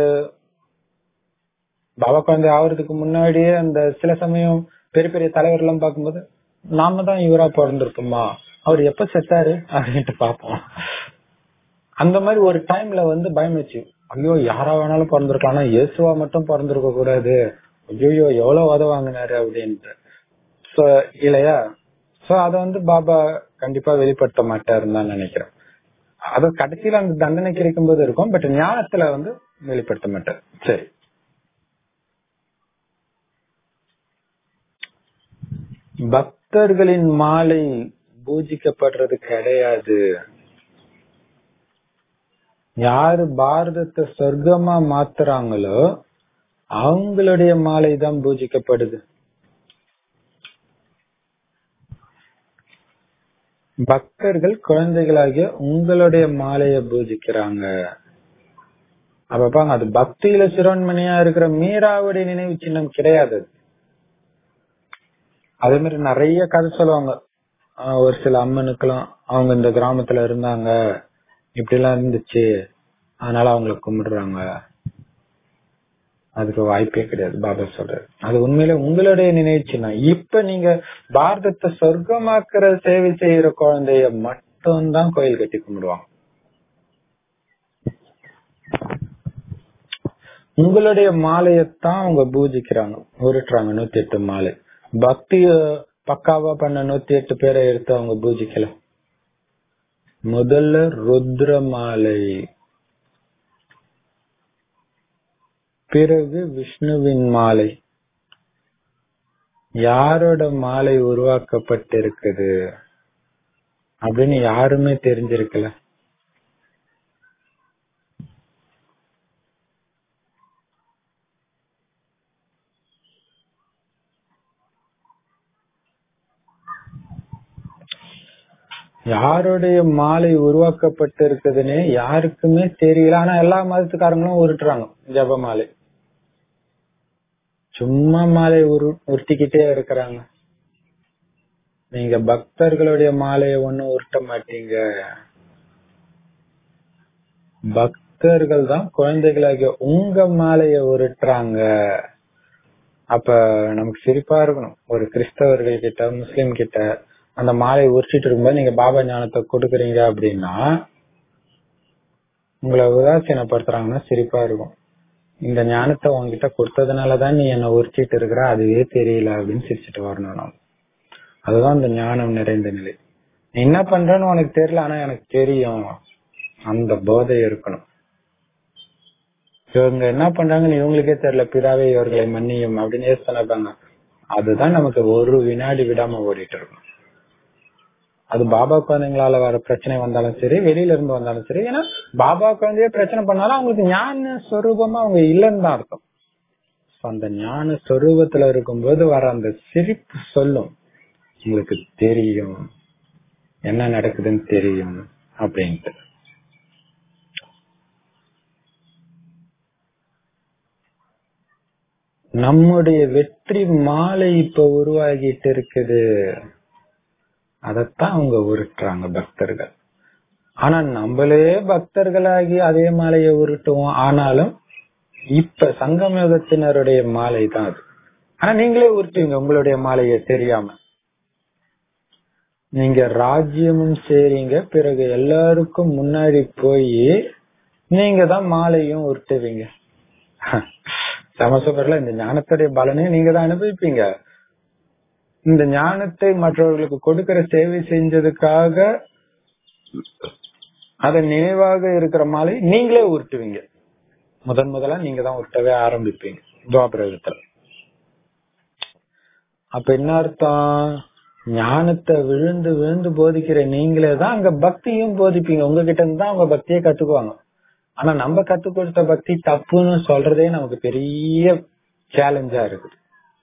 பாபா குழந்தை ஆவறதுக்கு முன்னாடியே அந்த சில சமயம் பெரிய பெரிய தலைவர் எல்லாம் பார்க்கும்போது நாம தான் இவரா பிறந்திருப்போமா அவர் எப்ப செத்தாரு அப்படின்ட்டு பார்ப்போம் அந்த மாதிரி ஒரு டைம்ல வந்து பயம் வச்சு ஐயோ யாரா வேணாலும் பிறந்திருக்கலாம் ஆனா இயேசுவா மட்டும் பிறந்திருக்க கூடாது ஐயோ எவ்வளவு உத வாங்கினாரு அப்படின்ட்டு சோ இல்லையா சோ அத வந்து பாபா கண்டிப்பா வெளிப்படுத்த மாட்டாருன்னு தான் நினைக்கிறேன் அது கடைசியில அந்த தண்டனை கிடைக்கும் போது இருக்கும் பட் ஞானத்துல வந்து வெளிப்படுத்த மாட்டார் சரி பக்தர்களின் மாலை பூஜிக்கப்படுறது கிடையாது யாரு பாரதத்தை சொர்க்கமா மாத்துறாங்களோ அவங்களுடைய மாலை தான் பூஜிக்கப்படுது பக்தர்கள் குழந்தைகளாகிய உங்களுடைய மாலைய பூஜிக்கிறாங்க அப்ப அது பக்தியில சிரோன்மணியா இருக்கிற மீராவுடைய நினைவு சின்னம் கிடையாது அதே மாதிரி நிறைய கதை சொல்லுவாங்க ஒரு சில அம்மனுக்கெல்லாம் அவங்க இந்த கிராமத்துல இருந்தாங்க இப்படி எல்லாம் இருந்துச்சு அதனால அவங்கள கும்பிடுறாங்க அதுக்கு வாய்ப்பே கிடையாது பாபா சொல்றாரு அது உண்மையில உங்களுடைய நினைவு சின்னம் இப்ப நீங்க பாரதத்தை சொர்க்கமாக்குற சேவை செய்யற குழந்தைய மட்டும்தான் கோயில் கட்டி கும்பிடுவாங்க உங்களுடைய மாலையத்தான் அவங்க பூஜிக்கிறாங்க உருட்டுறாங்க நூத்தி எட்டு மாலை பக்திய பக்காவா பண்ண நூத்தி எட்டு பேரை எடுத்து அவங்க பூஜிக்கல முதல்ல ருத்ர மாலை பிறகு விஷ்ணுவின் மாலை யாரோட மாலை உருவாக்கப்பட்டிருக்குது அப்படின்னு யாருமே தெரிஞ்சிருக்கல யாருடைய மாலை உருவாக்கப்பட்டிருக்குதுன்னு யாருக்குமே தெரியல ஆனா எல்லா மதத்துக்காரங்களும் உருட்டுறாங்க ஜப மாலை சும்மா மாலை உரு உருட்டிக்கிட்டே இருக்கிறாங்க நீங்க பக்தர்களுடைய மாலையை ஒண்ணும் உருட்ட மாட்டீங்க பக்தர்கள் தான் குழந்தைகளாகிய உங்க மாலைய உருட்டுறாங்க அப்ப நமக்கு சிரிப்பா இருக்கணும் ஒரு கிறிஸ்தவர்கள் கிட்ட முஸ்லிம் கிட்ட அந்த மாலை உரிச்சிட்டு இருக்கும்போது நீங்க பாபா ஞானத்தை கொடுக்குறீங்க அப்படின்னா உங்களை உதாசீனப்படுத்துறாங்கன்னா சிரிப்பா இருக்கும் இந்த ஞானத்தை உங்ககிட்ட கொடுத்ததுனாலதான் நீ என்ன உரிச்சிட்டு இருக்கிற அதுவே தெரியல அப்படின்னு சிரிச்சிட்டு வரணும் நம்ம அதுதான் இந்த ஞானம் நிறைந்த நிலை நீ என்ன பண்றன்னு உனக்கு தெரியல ஆனா எனக்கு தெரியும் அந்த போதை இருக்கணும் இவங்க என்ன பண்றாங்கன்னு இவங்களுக்கே தெரியல பிதாவே இவர்களை மன்னியும் அப்படின்னு சொன்னாங்க அதுதான் நமக்கு ஒரு வினாடி விடாம ஓடிட்டு இருக்கும் அது பாபா குழந்தைங்களால வர பிரச்சனை வந்தாலும் சரி வெளியில இருந்து வந்தாலும் சரி ஏன்னா பாபா குழந்தைய பிரச்சனை பண்ணாலும் அவங்களுக்கு ஞான சொரூபமா அவங்க இல்லைன்னு தான் அர்த்தம் So, அந்த ஞான சொரூபத்துல இருக்கும்போது வர அந்த சிரிப்பு சொல்லும் உங்களுக்கு தெரியும் என்ன நடக்குதுன்னு தெரியும் அப்படின்ட்டு நம்முடைய வெற்றி மாலை இப்ப உருவாகிட்டு இருக்குது அதத்தான் அவங்க உருட்டுறாங்க பக்தர்கள் ஆனா நம்மளே பக்தர்களாகி அதே மாலையை உருட்டுவோம் ஆனாலும் இப்ப சங்கமயுகத்தினருடைய மாலை தான் அது ஆனா நீங்களே உருட்டுவீங்க உங்களுடைய மாலையை தெரியாம நீங்க ராஜ்யமும் செய்றீங்க பிறகு எல்லாருக்கும் முன்னாடி போய் நீங்க தான் மாலையும் உருட்டுவீங்க சமசபர்ல இந்த ஞானத்துடைய பலனையும் நீங்க தான் அனுபவிப்பீங்க இந்த ஞானத்தை மற்றவர்களுக்கு கொடுக்கிற சேவை செஞ்சதுக்காக அதன் நினைவாக இருக்கிற மாலை நீங்களே உருட்டுவீங்க முதன் முதலா நீங்க தான் உருட்டவே ஆரம்பிப்பீங்க துவாபரகத்துல அப்ப என்ன அர்த்தம் ஞானத்தை விழுந்து விழுந்து போதிக்கிற நீங்களே தான் அங்க பக்தியும் போதிப்பீங்க உங்ககிட்ட இருந்து தான் அவங்க பக்தியை கத்துக்குவாங்க ஆனா நம்ம கத்து கொடுத்த பக்தி தப்புன்னு சொல்றதே நமக்கு பெரிய சேலஞ்சா இருக்குது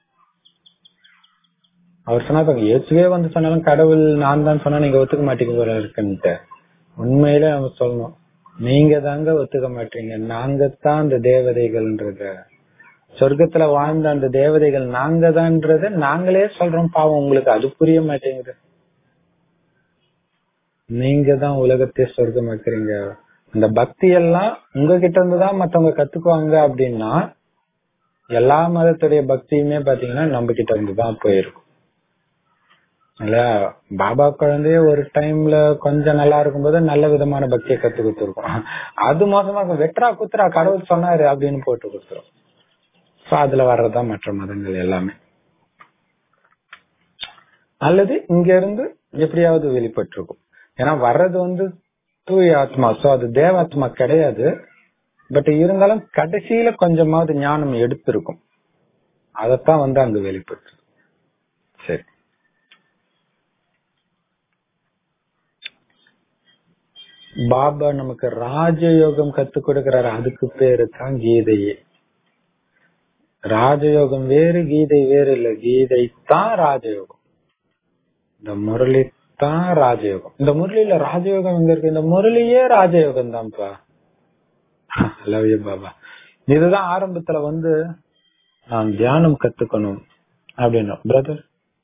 அவர் சொன்னா இப்ப இயேசுவே வந்து சொன்னாலும் கடவுள் நான் தான் சொன்னா நீங்க ஒத்துக்க மாட்டீங்க போல இருக்குன்ட்டு உண்மையில நம்ம சொல்லணும் நீங்க தாங்க ஒத்துக்க மாட்டீங்க நாங்க தான் அந்த தேவதைகள்ன்றத சொர்க்கத்துல வாழ்ந்த அந்த தேவதைகள் நாங்க தான்றத நாங்களே சொல்றோம் பாவம் உங்களுக்கு அது புரிய மாட்டேங்குது நீங்க தான் உலகத்தை சொர்க்கமாக்குறீங்க அந்த பக்தி எல்லாம் உங்ககிட்ட இருந்து தான் மத்தவங்க கத்துக்குவாங்க அப்படின்னா எல்லா மதத்துடைய பக்தியுமே பாத்தீங்கன்னா நம்ம கிட்ட இருந்து தான் போயிருக்கும் இல்ல பாபா குழந்தைய ஒரு டைம்ல கொஞ்சம் நல்லா இருக்கும்போது நல்ல விதமான பக்தியை கத்து கொடுத்துருக்கோம் அது மோசமா இருக்கும் வெட்ரா குத்துரா கடவுள் சொன்னாரு அப்படின்னு போட்டு கொடுத்துரும் சோ அதுல வர்றதுதான் மற்ற மதங்கள் எல்லாமே அல்லது இங்க இருந்து எப்படியாவது வெளிப்பட்டிருக்கும் ஏன்னா வர்றது வந்து தூய ஆத்மா சோ அது தேவாத்மா கிடையாது பட் இருந்தாலும் கடைசியில கொஞ்சமாவது ஞானம் எடுத்திருக்கும் அதத்தான் வந்து அங்க வெளிப்பட்டு சரி பாபா நமக்கு ராஜயோகம் கத்து கொடுக்கிறாரு அதுக்கு பேரு தான் கீதையே ராஜயோகம் வேறு கீதை வேறு இல்ல கீதை தான் ராஜயோகம் இந்த முரளி தான் ராஜயோகம் இந்த முரளியில ராஜயோகம் எங்க இருக்கு இந்த முரளியே ராஜயோகம் தான்ப்பா லவ் யூ பாபா இதுதான் ஆரம்பத்துல வந்து நான் தியானம் கத்துக்கணும் அப்படின்னு பிரதர்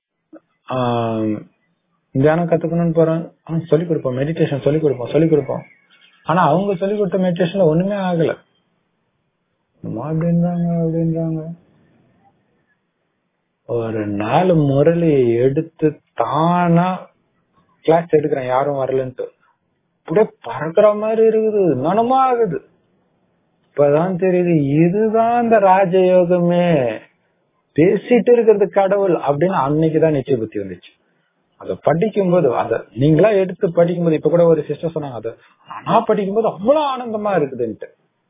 தியானம் கத்துக்கணும்னு போறேன் சொல்லிக் கொடுப்போம் மெடிடேஷன் சொல்லிக் கொடுப்போம் சொல்லிக் கொடுப்போம் ஆனா அவங்க சொல்லிக் கொடுத்த மெடிடேஷன்ல ஒண்ணுமே ஆகல அப்படின்றாங்க அப்படின்றாங்க ஒரு நாலு முரளியை எடுத்து தானா கிளாஸ் எடுக்கிறேன் யாரும் வரலன்ட்டு அப்படியே பறக்குற மாதிரி இருக்குது மனமா ஆகுது இப்பதான் தெரியுது இதுதான் இந்த ராஜயோகமே பேசிட்டு இருக்கிறது கடவுள் அப்படின்னு அன்னைக்குதான் நிச்சய புத்தி வந்துச்சு அத படிக்கும்போது அத நீங்களா எடுத்து படிக்கும்போது இப்ப கூட ஒரு சிஸ்டர் சொன்னாங்க அத நான் படிக்கும்போது அவ்வளவு ஆனந்தமா இருக்குதுன்ட்டு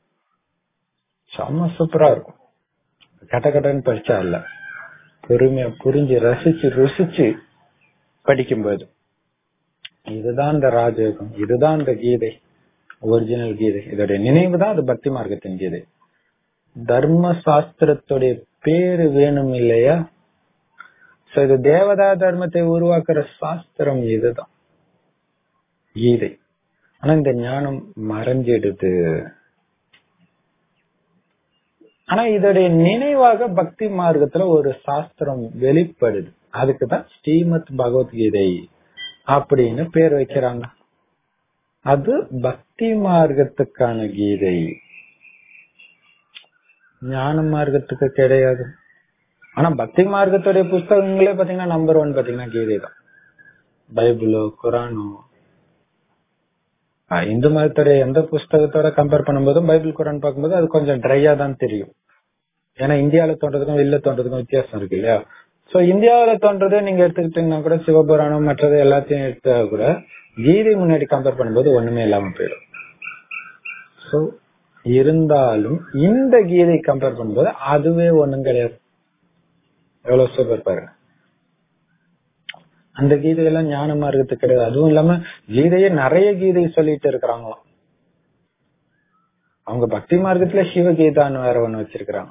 செம்ம சூப்பரா இருக்கும் கட்ட கட்டன்னு படிச்சா இல்ல பொறுமையா புரிஞ்சு ரசிச்சு ருசிச்சு படிக்கும்போது இதுதான் இந்த ராஜயோகம் இதுதான் இந்த கீதை ஒரிஜினல் கீதை இதோடைய நினைவு தான் அது பக்தி மார்க்கத்தின் கீதை தர்ம சாஸ்திரத்துடைய பேரு வேணும் இல்லையா சோ இது தேவதா தர்மத்தை உருவாக்குற சாஸ்திரம் இதுதான் கீதை ஆனா இந்த ஞானம் மறைஞ்சிடுது ஆனா இதோடைய நினைவாக பக்தி மார்க்கத்துல ஒரு சாஸ்திரம் வெளிப்படுது அதுக்குதான் ஸ்ரீமத் பகவத்கீதை அப்படின்னு பேர் வைக்கிறாங்க அது பக்தி மார்க்கத்துக்கான கீதை ஞான மார்க்கத்துக்கு கிடையாது ஆனா பக்தி மார்க்கத்துடைய புஸ்தகங்களே பாத்தீங்கன்னா நம்பர் ஒன் பாத்தீங்கன்னா கீதை தான் பைபிளோ குரானோ இந்து மதத்துடைய எந்த புஸ்தகத்தோட கம்பேர் பண்ணும்போதும் பைபிள் குரான் பார்க்கும்போது அது கொஞ்சம் ட்ரையா தான் தெரியும் ஏன்னா இந்தியாவில தோன்றதுக்கும் வெளில தோன்றதுக்கும் வித்தியாசம் இருக்கு இல்லையா சோ இந்தியாவில தோன்றதை நீங்க எடுத்துக்கிட்டீங்கன்னா கூட சிவபுராணம் மற்றது எல்லாத்தையும் எடுத்தா கூட கீதை முன்னாடி கம்பேர் பண்ணும்போது ஒண்ணுமே இல்லாம போயிடும் சோ இருந்தாலும் இந்த கீதை கம்பேர் பண்ணும்போது அதுவே ஒண்ணும் கிடையாது எவ்வளவு சூப்பர் பாருங்க அந்த கீதையெல்லாம் ஞான மார்க்கத்துக்கு கிடையாது அதுவும் இல்லாம கீதையே நிறைய கீதை சொல்லிட்டு இருக்கிறாங்களாம் அவங்க பக்தி மார்க்கத்துல சிவகீதான்னு வேற ஒண்ணு வச்சிருக்கிறாங்க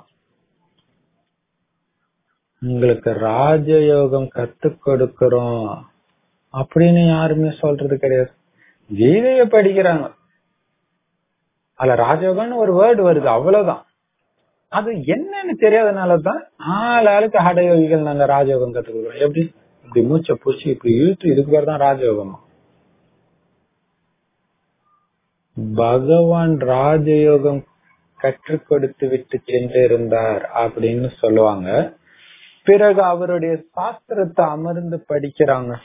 உங்களுக்கு ராஜயோகம் கத்து கொடுக்கிறோம் அப்படின்னு யாருமே சொல்றது கிடையாது கீதைய படிக்கிறாங்க அதுல ராஜயோகம்னு ஒரு வேர்டு வருது அவ்வளவுதான் அது என்னன்னு தெரியாதனாலதான் ஆள் ஆளுக்கு ஹடயோகிகள் நாங்க ராஜயோகம் கத்துக்கிறோம் எப்படி இப்படி மூச்சை பூச்சி இப்படி இழுத்து இதுக்கு பேர் தான் ராஜயோகமா பகவான் ராஜயோகம் கற்றுக் கொடுத்து விட்டு சென்றிருந்தார் அப்படின்னு சொல்லுவாங்க பிறகு அவருடைய சாஸ்திரத்தை அமர்ந்து படிக்கிறாங்க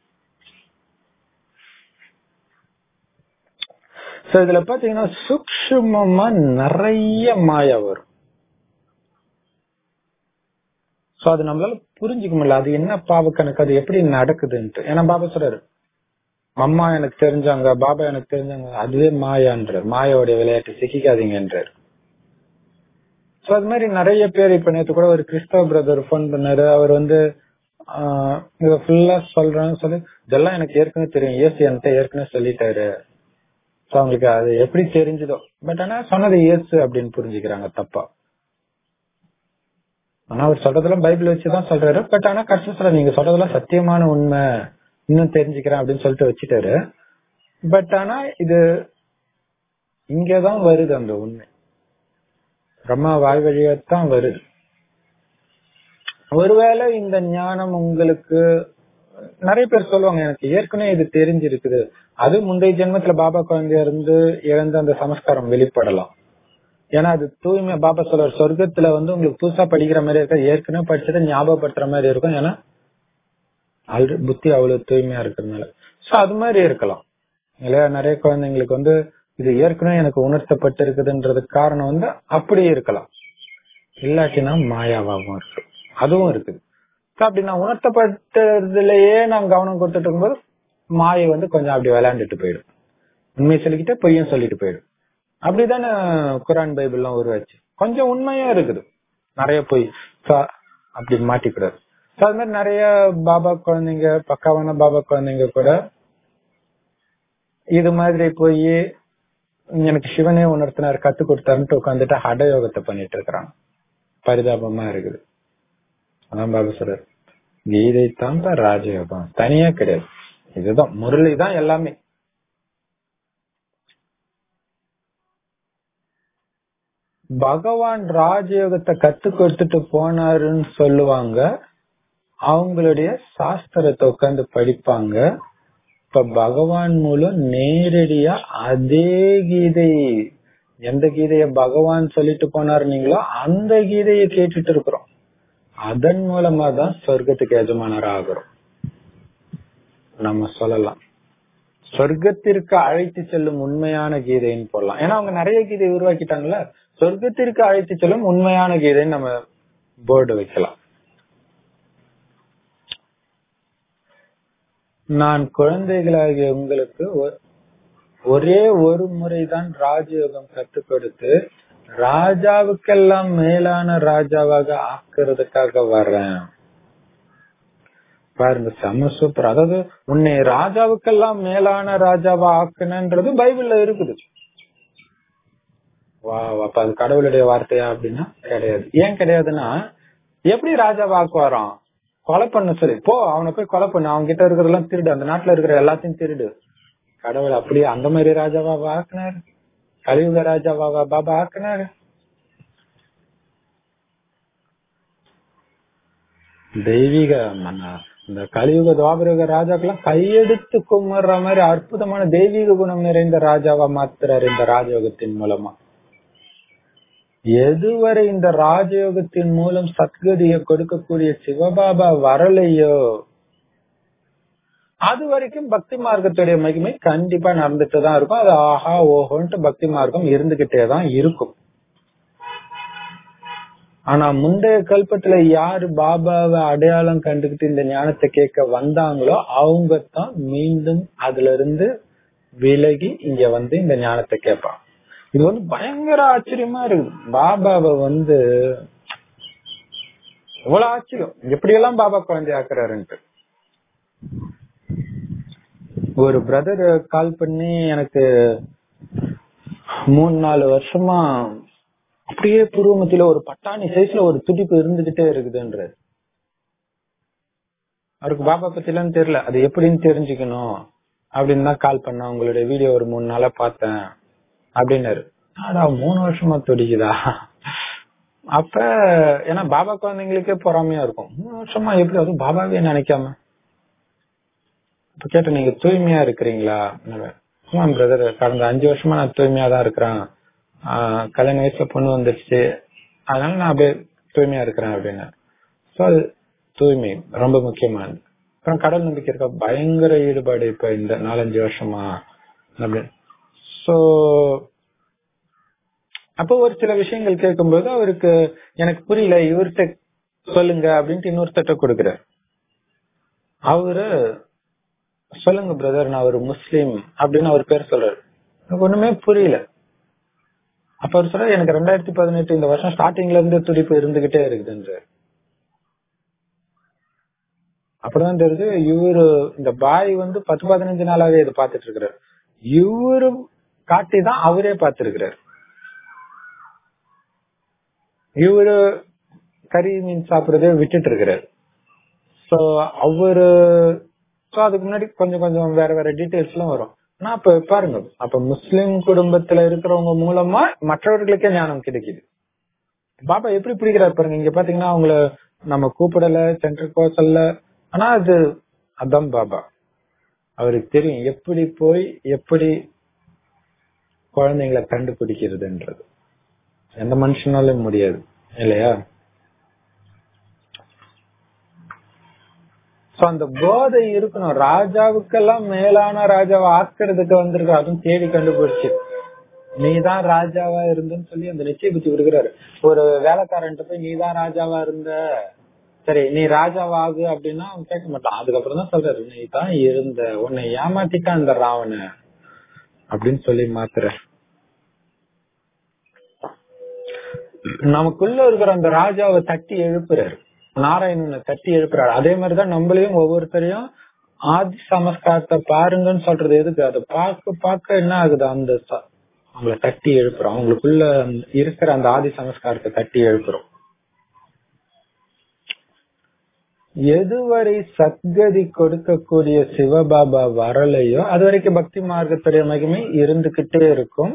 சோ இதுல பாத்தீங்கன்னா சூக்ஷ்மமா நிறைய மாயா வரும் சோ அது நம்மளால புரிஞ்சுக்க முடியல அது என்ன பாவ கணக்கு அது எப்படி நடக்குதுன்ட்டு ஏன்னா பாபா சொல்றாரு அம்மா எனக்கு தெரிஞ்சாங்க பாபா எனக்கு தெரிஞ்சாங்க அதுவே மாயான்றார் மாயாவுடைய விளையாட்டு சிக்கிக்காதீங்கன்றார் சோ அது மாதிரி நிறைய பேர் இப்ப நேத்து கூட ஒரு கிறிஸ்தவ பிரதர் போன் பண்ணாரு அவர் வந்து ஆஹ் இத ஃபுல்லா சொல்றேன்னு சொல்லி இதெல்லாம் எனக்கு ஏற்கனவே தெரியும் ஏசு என்கிட்ட ஏற்கனவே சொல்லிட்டாரு சோ அவங்களுக்கு அது எப்படி தெரிஞ்சதோ பட் ஆனா சொன்னது ஏசு அப்படின்னு புரிஞ்சுக்கிறாங்க தப்பா ஆனா அவர் சொல்றதெல்லாம் பைபிள் வச்சுதான் சொல்றாரு பட் ஆனா கஷ்டத்துல நீங்க சொல்றதெல்லாம் சத்தியமான உண்மை இன்னும் தெரிஞ்சுக்கிறேன் அப்படின்னு சொல்லிட்டு வச்சுட்டாரு பட் ஆனா இது இங்கதான் வருது அந்த உண்மை பிரம்மா வாய் வழியாத்தான் வருது ஒருவேளை இந்த ஞானம் உங்களுக்கு நிறைய பேர் சொல்லுவாங்க எனக்கு ஏற்கனவே இது தெரிஞ்சிருக்குது அது முந்தைய ஜென்மத்துல பாபா குழந்தைய இருந்து இழந்த அந்த சமஸ்காரம் வெளிப்படலாம் ஏன்னா அது தூய்மை பாபா சொல்ற சொர்க்கத்துல வந்து உங்களுக்கு புதுசா படிக்கிற மாதிரி இருக்க ஏற்கனவே படிச்சதை ஞாபகப்படுத்துற மாதிரி இருக்கும் ஏன்னா ஆல்ரெடி புத்தி அவ்வளவு தூய்மையா இருக்கிறதுனால சோ அது மாதிரி இருக்கலாம் இல்லையா நிறைய குழந்தைங்களுக்கு வந்து இது ஏற்கனவே எனக்கு உணர்த்தப்பட்டு இருக்குதுன்றது காரணம் வந்து அப்படியே இருக்கலாம் இல்லாட்டினா மாயாவாகவும் இருக்கு அதுவும் இருக்குது So, அப்படி நான் உணர்த்தப்பட்டதுலயே நான் கவனம் கொடுத்துட்டு இருக்கும்போது மாயை வந்து கொஞ்சம் அப்படி விளையாண்டுட்டு போயிடும் உண்மையை சொல்லிக்கிட்டே பொய்யும் சொல்லிட்டு போயிடும் அப்படிதானே குரான் பைபிள்லாம் உருவாச்சு கொஞ்சம் உண்மையா இருக்குது நிறைய பொய் So, அப்படி மாட்டிக்கூடாது So, அது மாதிரி நிறைய பாபா குழந்தைங்க பக்காவான பாபா குழந்தைங்க கூட இது மாதிரி போய் எனக்கு சிவனே உணர்த்தினார் கத்து கொடுத்தாருன்ட்டு உட்காந்துட்டு ஹடயோகத்தை பண்ணிட்டு இருக்கிறாங்க பரிதாபமா இருக்குது அதான் பாபா சொல்றாரு கீதை தான் தான் ராஜயோகம் தனியா கிடையாது இதுதான் முரளி தான் எல்லாமே பகவான் ராஜயோகத்தை கத்து கொடுத்துட்டு போனாருன்னு சொல்லுவாங்க அவங்களுடைய சாஸ்திரத்தை உட்காந்து படிப்பாங்க இப்ப பகவான் மூலம் நேரடியா அதே கீதை எந்த கீதைய பகவான் சொல்லிட்டு போனாருனீங்களோ அந்த கீதையை கேட்டுட்டு இருக்கிறோம் அதன் மூலமா தான் சொர்க்கத்துக்கு எஜமானர் ஆகிறோம் நம்ம சொல்லலாம் சொர்க்கத்திற்கு அழைத்து செல்லும் உண்மையான கீதைன்னு போடலாம் ஏன்னா அவங்க நிறைய கீதை உருவாக்கிட்டாங்கல்ல சொர்க்கத்திற்கு அழைத்து செல்லும் உண்மையான கீதைன்னு நம்ம போர்டு வைக்கலாம் நான் குழந்தைகளாகிய உங்களுக்கு ஒ- ஒரே ஒரு முறைதான் ராஜயோகம் கத்துக் கொடுத்து ராஜாவுக்கெல்லாம் மேலான ராஜாவாக ஆக்குறதுக்காக வர்றேன் பாருங்க செம சூப்பர் அதாவது உன்னை ராஜாவுக்கெல்லாம் மேலான ராஜாவா ஆக்குனன்றது பைபிள்ல இருக்குது வா அப்ப அது கடவுளுடைய வார்த்தையா அப்படின்னா கிடையாது ஏன் கிடையாதுன்னா எப்படி ராஜாவா ஆக்குவாராம் கொலை பண்ண சொல்லி போ அவனை போய் கொலை பண்ணு அவங்க கிட்ட இருக்கிறதெல்லாம் திருடு அந்த நாட்டுல இருக்கிற எல்லாத்தையும் திருடு கடவுள் அப்படியே அந்த மாதிரி ராஜாவா ஆக்குனாரு கலியுக ராஜாவா பாபா ஆக்குனாரு தெய்வீக மன்னா இந்த கலியுக துவாபரக ராஜாக்கெல்லாம் கையெடுத்து கும்பிடுற மாதிரி அற்புதமான தெய்வீக குணம் நிறைந்த ராஜாவா மாத்துறாரு இந்த ராஜயோகத்தின் மூலமா எதுவரை இந்த ராஜயோகத்தின் மூலம் சத்கதியை கொடுக்கக்கூடிய சிவபாபா வரலையோ அது வரைக்கும் பக்தி மார்க்கத்துடைய மகிமை கண்டிப்பா நடந்துட்டு தான் இருக்கும் அது ஆஹா ஓஹோன்ட்டு பக்தி மார்க்கம் இருந்துகிட்டே தான் இருக்கும் ஆனா முந்தைய கல்பத்துல யாரு பாபாவை அடையாளம் கண்டுகிட்டு இந்த ஞானத்தை கேட்க வந்தாங்களோ அவங்க தான் மீண்டும் அதுல இருந்து விலகி இங்க வந்து இந்த ஞானத்தை கேட்பாங்க இது வந்து பயங்கர ஆச்சரியமா இருக்குது பாபாவை வந்து எவ்வளவு ஆச்சரியம் எப்படி எல்லாம் பாபா குழந்தை ஆக்குறாருன்ட்டு ஒரு பிரதர் கால் பண்ணி எனக்கு மூணு நாலு வருஷமா அப்படியே புருவமத்தில ஒரு பட்டாணி சைஸ்ல ஒரு துடிப்பு இருந்துகிட்டே இருக்குதுன்றாரு அவருக்கு பாபா பத்திலாம் தெரியல அது எப்படின்னு தெரிஞ்சுக்கணும் அப்படின்னு தான் கால் பண்ண உங்களுடைய வீடியோ ஒரு மூணு நாளா பார்த்தேன் அப்படின்னாரு ஆடா மூணு வருஷமா துடிக்குதா அப்ப ஏன்னா பாபா குழந்தைங்களுக்கே பொறாமையா இருக்கும் மூணு வருஷமா எப்படி அதுவும் பாபாவே நினைக்காம அப்ப கேட்ட நீங்க தூய்மையா இருக்கிறீங்களா ஆமா பிரதர் கடந்த அஞ்சு வருஷமா நான் தூய்மையா தான் இருக்கிறேன் ஆஹ் கல்யாண வயசுல பொண்ணு வந்துருச்சு அதனால நான் அப்படியே தூய்மையா இருக்கிறேன் அப்படின்னு சோ அது தூய்மை ரொம்ப முக்கியமானது அப்புறம் கடல் நம்பிக்கை இருக்க பயங்கர ஈடுபாடு இப்ப இந்த நாலஞ்சு வருஷமா அப்படின்னு சோ அப்போ ஒரு சில விஷயங்கள் கேட்கும்போது அவருக்கு எனக்கு புரியல இவர்கிட்ட சொல்லுங்க அப்படின்ட்டு இன்னொருத்தட்ட கொடுக்குறாரு அவரு சொல்லுங்க பிரதர் நான் ஒரு முஸ்லீம் அப்படின்னு அவர் பேர் சொல்றாரு எனக்கு ஒண்ணுமே புரியல அப்ப அவர் சொல்ற எனக்கு ரெண்டாயிரத்தி பதினெட்டு இந்த வருஷம் ஸ்டார்டிங்ல இருந்து துடிப்பு இருந்துகிட்டே இருக்குதுன்றாரு அப்படிதான் தெரியுது இவரு இந்த பாய் வந்து பத்து பதினஞ்சு நாளாவே இதை பாத்துட்டு இருக்கிறாரு இவரு காட்டி தான் அவரே பாத்துருக்கிறாரு இவரு கறி மீன் சாப்பிடுறதே விட்டுட்டு இருக்கிறாரு சோ அவரு சோ அதுக்கு முன்னாடி கொஞ்சம் கொஞ்சம் வேற வேற டீடைல்ஸ் எல்லாம் வரும் ஆனா அப்ப பாருங்க அப்ப முஸ்லிம் குடும்பத்துல இருக்கிறவங்க மூலமா மற்றவர்களுக்கே ஞானம் கிடைக்குது பாபா எப்படி பிடிக்கிறாரு பாருங்க இங்க பாத்தீங்கன்னா அவங்கள நம்ம கூப்பிடல சென்டர் கோசல்ல ஆனா அது அதான் பாபா அவருக்கு தெரியும் எப்படி போய் எப்படி குழந்தைங்களை கண்டுபிடிக்கிறதுன்றது எந்த மனுஷனாலும் முடியாது இல்லையா சோ அந்த போதை இருக்கணும் ராஜாவுக்கெல்லாம் மேலான ராஜாவை ஆக்கிறதுக்கு வந்திருக்கு அதுவும் தேடி கண்டுபிடிச்சு நீதான் ராஜாவா இருந்தன்னு சொல்லி அந்த நிச்சய புத்தி கொடுக்குறாரு ஒரு வேலைக்காரன்ட்ட போய் நீதான் ராஜாவா இருந்த சரி நீ ராஜாவாகு அப்படின்னா அவன் கேட்க மாட்டான் அதுக்கப்புறம் தான் சொல்றாரு நீ தான் இருந்த உன்னை ஏமாத்திக்கா அந்த ராவண அப்படின்னு சொல்லி மாத்துற நமக்குள்ள இருக்கிற அந்த ராஜாவை தட்டி எழுப்புறாரு நாராயணனை தட்டி எழுப்புறாரு அதே மாதிரிதான் நம்மளையும் ஒவ்வொருத்தரையும் ஆதி சமஸ்காரத்தை பாருங்கன்னு சொல்றது எதுக்கு அதை பார்க்க பார்க்க என்ன ஆகுது அந்த ச- அவங்கள தட்டி எழுப்புறோம் அவங்களுக்குள்ள இருக்கிற அந்த ஆதி சமஸ்காரத்தை தட்டி எழுப்புறோம் எதுவரை சத்கதி கொடுக்கக்கூடிய சிவபாபா வரலையோ அது வரைக்கும் பக்தி மார்க்கத்துடைய மகிமை இருந்துகிட்டே இருக்கும்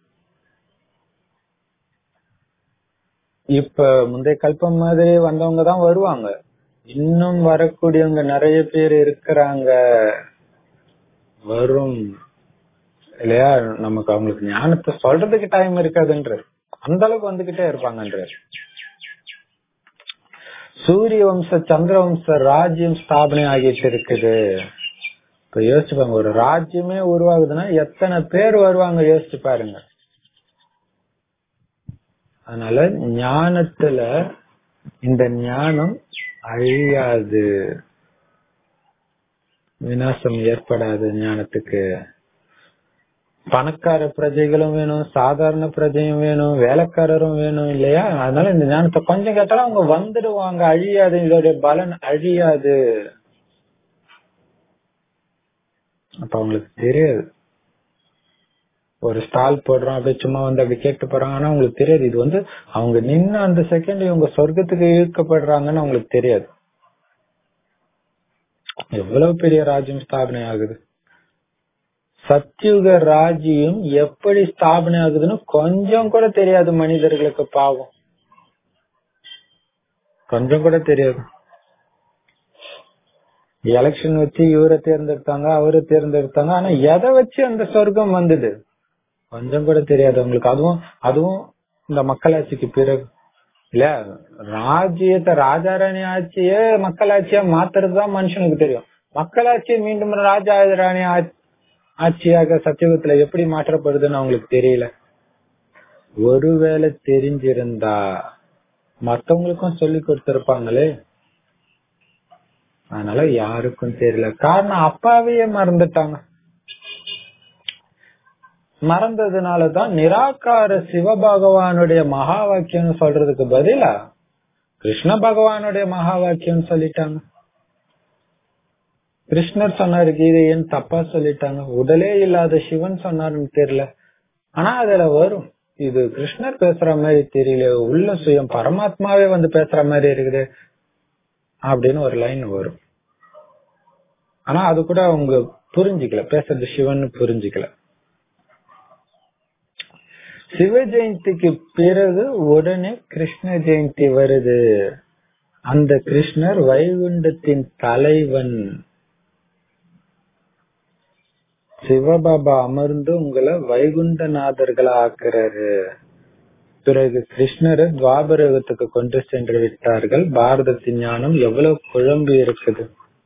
இப்ப முந்தைய கல்பம் மாதிரி வந்தவங்க தான் வருவாங்க இன்னும் வரக்கூடியவங்க நிறைய பேர் இருக்கிறாங்க வரும் இல்லையா நமக்கு அவங்களுக்கு ஞானத்தை சொல்றதுக்கு டைம் இருக்காதுன்ற அந்த அளவுக்கு வந்துகிட்டே இருப்பாங்கன்ற சூரிய வம்ச சந்திர வம்ச ராஜ்யம் ஸ்தாபனை ஆகிட்டு இருக்குது இப்ப யோசிச்சு பாருங்க ஒரு ராஜ்யமே உருவாகுதுன்னா எத்தனை பேர் வருவாங்க யோசிச்சு பாருங்க அதனால ஞானத்துல இந்த ஞானம் அழியாது விநாசம் ஏற்படாது ஞானத்துக்கு பணக்கார பிரஜைகளும் வேணும் சாதாரண பிரஜையும் வேணும் வேலைக்காரரும் வேணும் இல்லையா அதனால இந்த ஞானத்தை கொஞ்சம் கேட்டாலும் அவங்க வந்துடுவாங்க அழியாது இதோடைய பலன் அழியாது அப்ப அவங்களுக்கு தெரியாது ஒரு ஸ்டால் போடுறோம் அப்படியே சும்மா வந்து அப்படி கேட்டு போறாங்க ஆனா அவங்களுக்கு தெரியாது இது வந்து அவங்க நின்னு அந்த செகண்ட் இவங்க சொர்க்கத்துக்கு இழுக்கப்படுறாங்கன்னு அவங்களுக்கு தெரியாது எவ்வளவு பெரிய ராஜ்யம் ஸ்தாபனை ஆகுது சத்யுக ராஜ்யம் எப்படி ஸ்தாபனை ஆகுதுன்னு கொஞ்சம் கூட தெரியாது மனிதர்களுக்கு பாவம் கொஞ்சம் கூட தெரியாது எலெக்ஷன் வச்சு இவரை தேர்ந்தெடுத்தாங்க அவரை தேர்ந்தெடுத்தாங்க ஆனா எதை வச்சு அந்த சொர்க்கம் வந்தது கொஞ்சம் கூட தெரியாது அவங்களுக்கு அதுவும் அதுவும் இந்த மக்களாட்சிக்கு பிறகு இல்ல ராஜ்யத்தை ராஜாராணி ஆட்சியே மக்களாட்சியா மாத்துறதுதான் மனுஷனுக்கு தெரியும் மக்களாட்சியை மீண்டும் ராஜா ராணி ஆட்சி ஆட்சியாக சத்தியுகத்துல எப்படி மாற்றப்படுதுன்னு அவங்களுக்கு தெரியல ஒருவேளை தெரிஞ்சிருந்தா மத்தவங்களுக்கும் சொல்லி கொடுத்திருப்பாங்களே அதனால யாருக்கும் தெரியல காரணம் அப்பாவையே மறந்துட்டாங்க மறந்ததுனாலதான் நிராகார சிவபகவானுடைய மகா வாக்கியம் சொல்றதுக்கு பதிலா கிருஷ்ண பகவானுடைய மகா வாக்கியம் சொல்லிட்டாங்க கிருஷ்ணர் சொன்னாரு கீதைன்னு தப்பா சொல்லிட்டாங்க உடலே இல்லாத சிவன் சொன்னாருன்னு தெரியல ஆனா அதுல வரும் இது கிருஷ்ணர் பேசுற மாதிரி தெரியல உள்ள சுயம் பரமாத்மாவே வந்து பேசுற மாதிரி இருக்குது அப்படின்னு ஒரு லைன் வரும் ஆனா அது கூட அவங்க புரிஞ்சுக்கல பேசுறது சிவன் புரிஞ்சுக்கல சிவ ஜெயந்திக்கு பிறகு உடனே கிருஷ்ண ஜெயந்தி வருது அந்த கிருஷ்ணர் வைகுண்டத்தின் தலைவன் சிவபாபா அமர்ந்து உங்களை வைகுண்டநாதர்களா ஆக்குறாரு பிறகு கிருஷ்ணரை துவாபரகத்துக்கு கொண்டு சென்று விட்டார்கள் பாரதத்தின் ஞானம் எவ்வளவு குழம்பி இருக்குது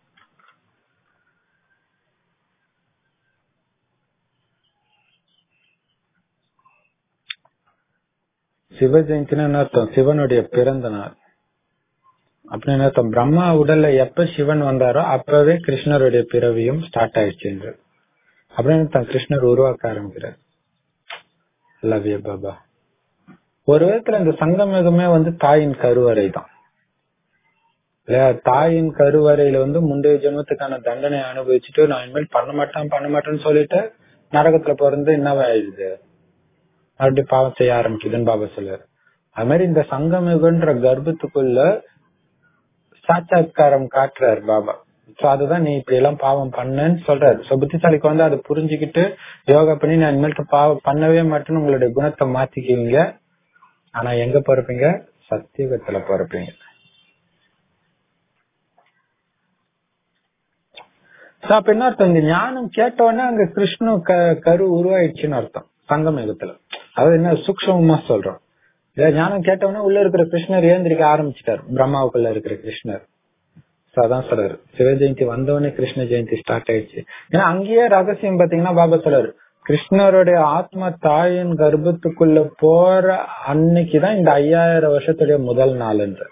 சிவ ஜெயந்தினா என்ன அர்த்தம் சிவனுடைய பிறந்த நாள் அப்படின்னு என்ன அர்த்தம் பிரம்மா உடல்ல எப்ப சிவன் வந்தாரோ அப்பவே கிருஷ்ணருடைய பிறவியும் ஸ்டார்ட் ஆயிடுச்சு என்று அப்படின்னு தான் கிருஷ்ணர் உருவாக்க ஆரம்பிக்கிறார் லவ் யூ பாபா ஒரு விதத்துல இந்த சங்கமேகமே வந்து தாயின் கருவறை தான் இல்லையா தாயின் கருவறையில வந்து முந்தைய ஜென்மத்துக்கான தண்டனை அனுபவிச்சுட்டு நான் இனிமேல் பண்ண மாட்டேன் பண்ண மாட்டேன்னு சொல்லிட்டு நரகத்துல பிறந்து என்னவா ஆயிடுது மறுபடியும் பாவம் செய்ய ஆரம்பிக்குதுன்னு பாபா சொல்லுவாரு அது மாதிரி இந்த சங்கமிகன்ற கர்ப்பத்துக்குள்ள சாட்சாத்காரம் காட்டுறாரு பாபா சோ அதுதான் நீ இப்படி எல்லாம் பாவம் பண்ணன்னு சொல்றாரு சோ புத்திசாலிக்கு வந்து அதை புரிஞ்சுக்கிட்டு யோகா பண்ணி நான் இனிமேல் பாவம் பண்ணவே மாட்டேன்னு உங்களுடைய குணத்தை மாத்திக்குவீங்க ஆனா எங்க பிறப்பீங்க சத்தியுகத்துல பிறப்பீங்க சோ அப்ப என்ன அர்த்தம் இந்த ஞானம் கேட்டோடனே அங்க கிருஷ்ணு க- கரு உருவாயிடுச்சுன்னு அர்த்தம் சங்கமேகத்துல அதாவது என்ன சூக்ஷமா சொல்றோம் இத ஞானம் கேட்டவொடனே உள்ள இருக்கிற கிருஷ்ணர் ஏந்திரிக்க ஆரம்பிச்சிட்டார் பிரம்மாவுக்குள்ள இருக்கிற கிருஷ்ணர் So அதான் சொல்றாரு சிவ ஜெயந்தி வந்தவொடனே கிருஷ்ண ஜெயந்தி ஸ்டார்ட் ஆயிடுச்சு ஏன்னா அங்கேயே ரகசியம் பாத்தீங்கன்னா பாபா சொல்றாரு கிருஷ்ணருடைய ஆத்மா தாயின் கர்ப்பத்துக்குள்ள போற அன்னைக்குதான் இந்த ஐயாயிரம் வருஷத்துடைய முதல் நாள் என்று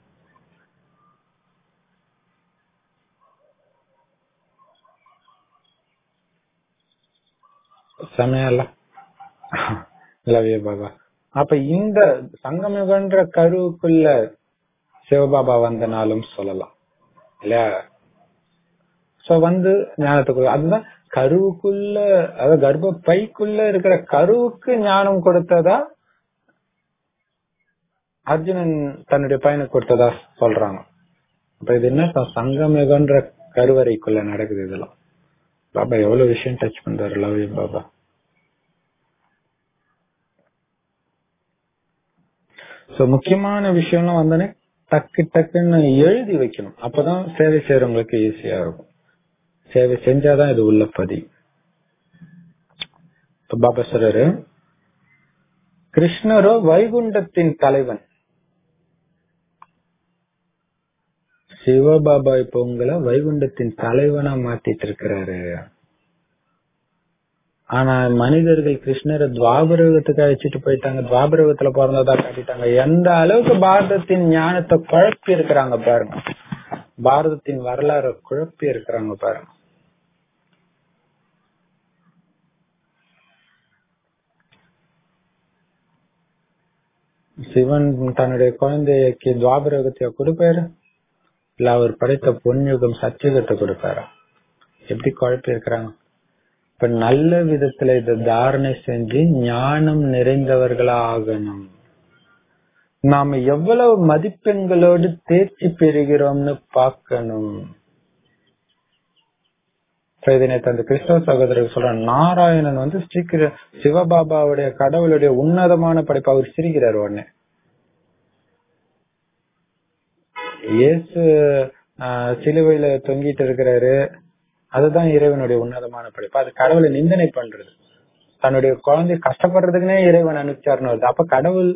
செமையல்ல லவ் யூ பாபா அப்ப இந்த சங்கமயுகன்ற கருவுக்குள்ள சிவபாபா வந்த நாளும் சொல்லலாம் இல்லையா சோ வந்து ஞானத்துக்குள்ள அதுதான் கருவுக்குள்ள அதாவது கர்ப்ப பைக்குள்ள இருக்கிற கருவுக்கு ஞானம் கொடுத்ததா அர்ஜுனன் தன்னுடைய பையனுக்கு கொடுத்ததா சொல்றாங்க அப்ப இது என்ன ச- சங்கமயுகன்ற கருவறைக்குள்ள நடக்குது இதெல்லாம் பாபா எவ்வளவு விஷயம் டச் பண்றாரு லவ் யூ பாபா சோ முக்கியமான விஷயம்லாம் வந்தோடனே டக்கு டக்குன்னு எழுதி வைக்கணும் அப்பதான் சேவை செய்யறவங்களுக்கு ஈஸியா இருக்கும் சேவை செஞ்சாதான் இது உள்ள பதியும் இப்ப பாபா சொல்றாரு கிருஷ்ணரோ வைகுண்டத்தின் தலைவன் சிவபாபா இப்ப உங்களை வைகுண்டத்தின் தலைவனா மாத்திட்டு இருக்கிறாரு ஆனா மனிதர்கள் கிருஷ்ணரை துவாபரகத்துக்கு அழைச்சிட்டு போயிட்டாங்க துவாபரகத்துல பிறந்ததா காட்டிட்டாங்க எந்த அளவுக்கு பாரதத்தின் ஞானத்தை குழப்பி இருக்கிறாங்க பாருங்க பாரதத்தின் வரலாறு குழப்பி இருக்கிறாங்க பாருங்க சிவன் தன்னுடைய குழந்தைக்கு துவாபரகத்தை கொடுப்பாரு இல்ல அவர் படைத்த பொன்யுகம் சத்தியுகத்தை கொடுப்பாரா எப்படி குழப்பி இருக்கிறாங்க இப்ப நல்ல விதத்துல இதை தாரணை செஞ்சு ஞானம் நிறைந்தவர்களா ஆகணும் நாம எவ்வளவு மதிப்பெண்களோடு தேர்ச்சி பெறுகிறோம்னு பார்க்கணும் So, இதை நேத்து அந்த கிறிஸ்தவ சகோதரர் சொல்ற நாராயணன் வந்து ஸ்ரீகிர சிவபாபாவுடைய கடவுளுடைய உன்னதமான படைப்பு அவர் சிரிக்கிறார் உடனே இயேசு ஆஹ், சிலுவையில தொங்கிட்டு இருக்கிறாரு அதுதான் இறைவனுடைய உன்னதமான படைப்பு அது கடவுளை நிந்தனை பண்றது தன்னுடைய குழந்தை கஷ்டப்படுறதுக்குனே இறைவன் அனுப்பிச்சாருன்னு வருது அப்ப கடவுள்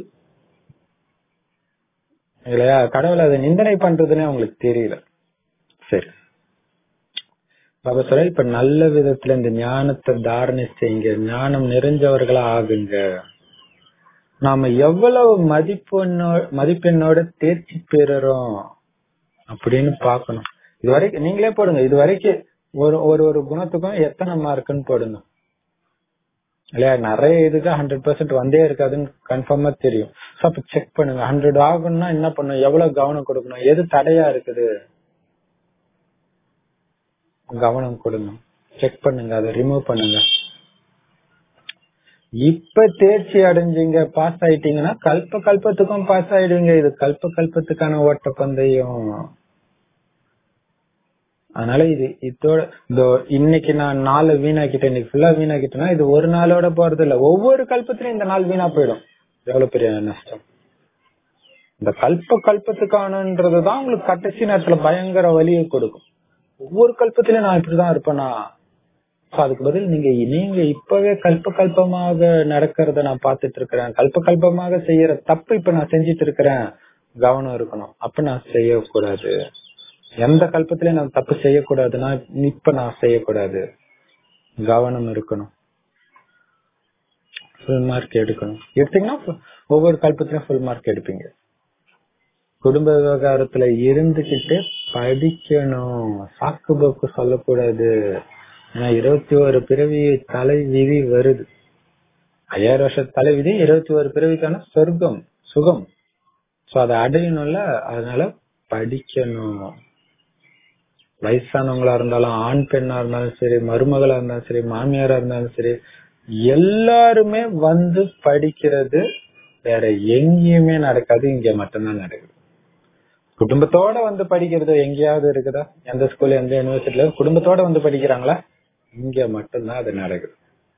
இல்லையா கடவுள் அதை நிந்தனை பண்றதுன்னே அவங்களுக்கு தெரியல சரி பாபா சொல்ற இப்ப நல்ல விதத்துல இந்த ஞானத்தை தாரணை செய்யுங்க ஞானம் நிறைஞ்சவர்களா ஆகுங்க நாம எவ்வளவு மதிப்பெண்ணோ மதிப்பெண்ணோட தேர்ச்சி பெறுறோம் அப்படின்னு பாக்கணும் இது வரைக்கும் நீங்களே போடுங்க இது வரைக்கும் ஒரு ஒரு ஒரு குணத்துக்கும் எத்தனை மார்க்குன்னு போடுங்க இல்லையா நிறைய இதுக்கு ஹண்ட்ரட் பர்சன்ட் வந்தே இருக்காதுன்னு கன்ஃபார்மா தெரியும் So, அப்ப செக் பண்ணுங்க ஹண்ட்ரட் ஆகணும்னா என்ன பண்ணணும் எவ்வளவு கவனம் கொடுக்கணும் எது தடையா இருக்குது கவனம் கொடுங்க செக் பண்ணுங்க அதை ரிமூவ் பண்ணுங்க இப்ப தேர்ச்சி அடைஞ்சீங்க பாஸ் ஆயிட்டீங்கன்னா கல்ப கல்பத்துக்கும் பாஸ் ஆயிடுவீங்க இது கல்ப கல்பத்துக்கான ஓட்ட பந்தயம் அதனால இது இதோட இதோ இன்னைக்கு நான் நாலு வீணாக்கிட்டேன் இன்னைக்கு ஃபுல்லா வீணாக்கிட்டேன்னா இது ஒரு நாளோட போறது இல்ல ஒவ்வொரு கல்பத்திலும் இந்த நாள் வீணா போயிடும் எவ்வளவு பெரிய நஷ்டம் இந்த கல்ப கல்பத்துக்கானன்றதுதான் உங்களுக்கு கடைசி நேரத்துல பயங்கர வலியை கொடுக்கும் ஒவ்வொரு கல்பத்திலயும் நான் இப்படிதான் இருப்பேனா So, அதுக்கு பதில் நீங்க நீங்க இப்பவே கல்ப கல்பமாக நடக்கிறத நான் பார்த்துட்டு இருக்கிறேன் கல்ப கல்பமாக செய்யற தப்பு இப்ப நான் செஞ்சிட்டு இருக்கிறேன் கவனம் இருக்கணும் அப்ப நான் செய்யக்கூடாது எந்த கல்பத்திலயும் நான் தப்பு செய்யக்கூடாதுன்னா இப்ப நான் செய்யக்கூடாது கவனம் இருக்கணும் ஃபுல் மார்க் எடுக்கணும் எடுத்தீங்கன்னா full- ஒவ்வொரு கல்பத்திலும் ஃபுல் மார்க் எடுப்பீங்க குடும்ப விவகாரத்துல இருந்துகிட்டு படிக்கணும் சாக்கு போக்கு சொல்லக்கூடாது ஏன்னா இருபத்தி ஒரு பிறவி தலை விதி வருது ஐயாயிரம் வருஷ தலை விதி இருபத்தி ஒரு பிறவிக்கான சொர்க்கம் சுகம் சோ அதை அடையணும்ல அதனால படிக்கணும் வயசானவங்களா இருந்தாலும் ஆண் பெண்ணா இருந்தாலும் சரி மருமகளா இருந்தாலும் சரி மாமியாரா இருந்தாலும் சரி எல்லாருமே வந்து படிக்கிறது வேற எங்கேயுமே நடக்காது இங்க மட்டும்தான் நடக்குது குடும்பத்தோட வந்து படிக்கிறது எங்கேயாவது இருக்குதா எந்த ஸ்கூல் எந்த யூனிவர்சிட்டில குடும்பத்தோட வந்து படிக்கிறாங்களா இங்க மட்டும்தான் அது நடக்குது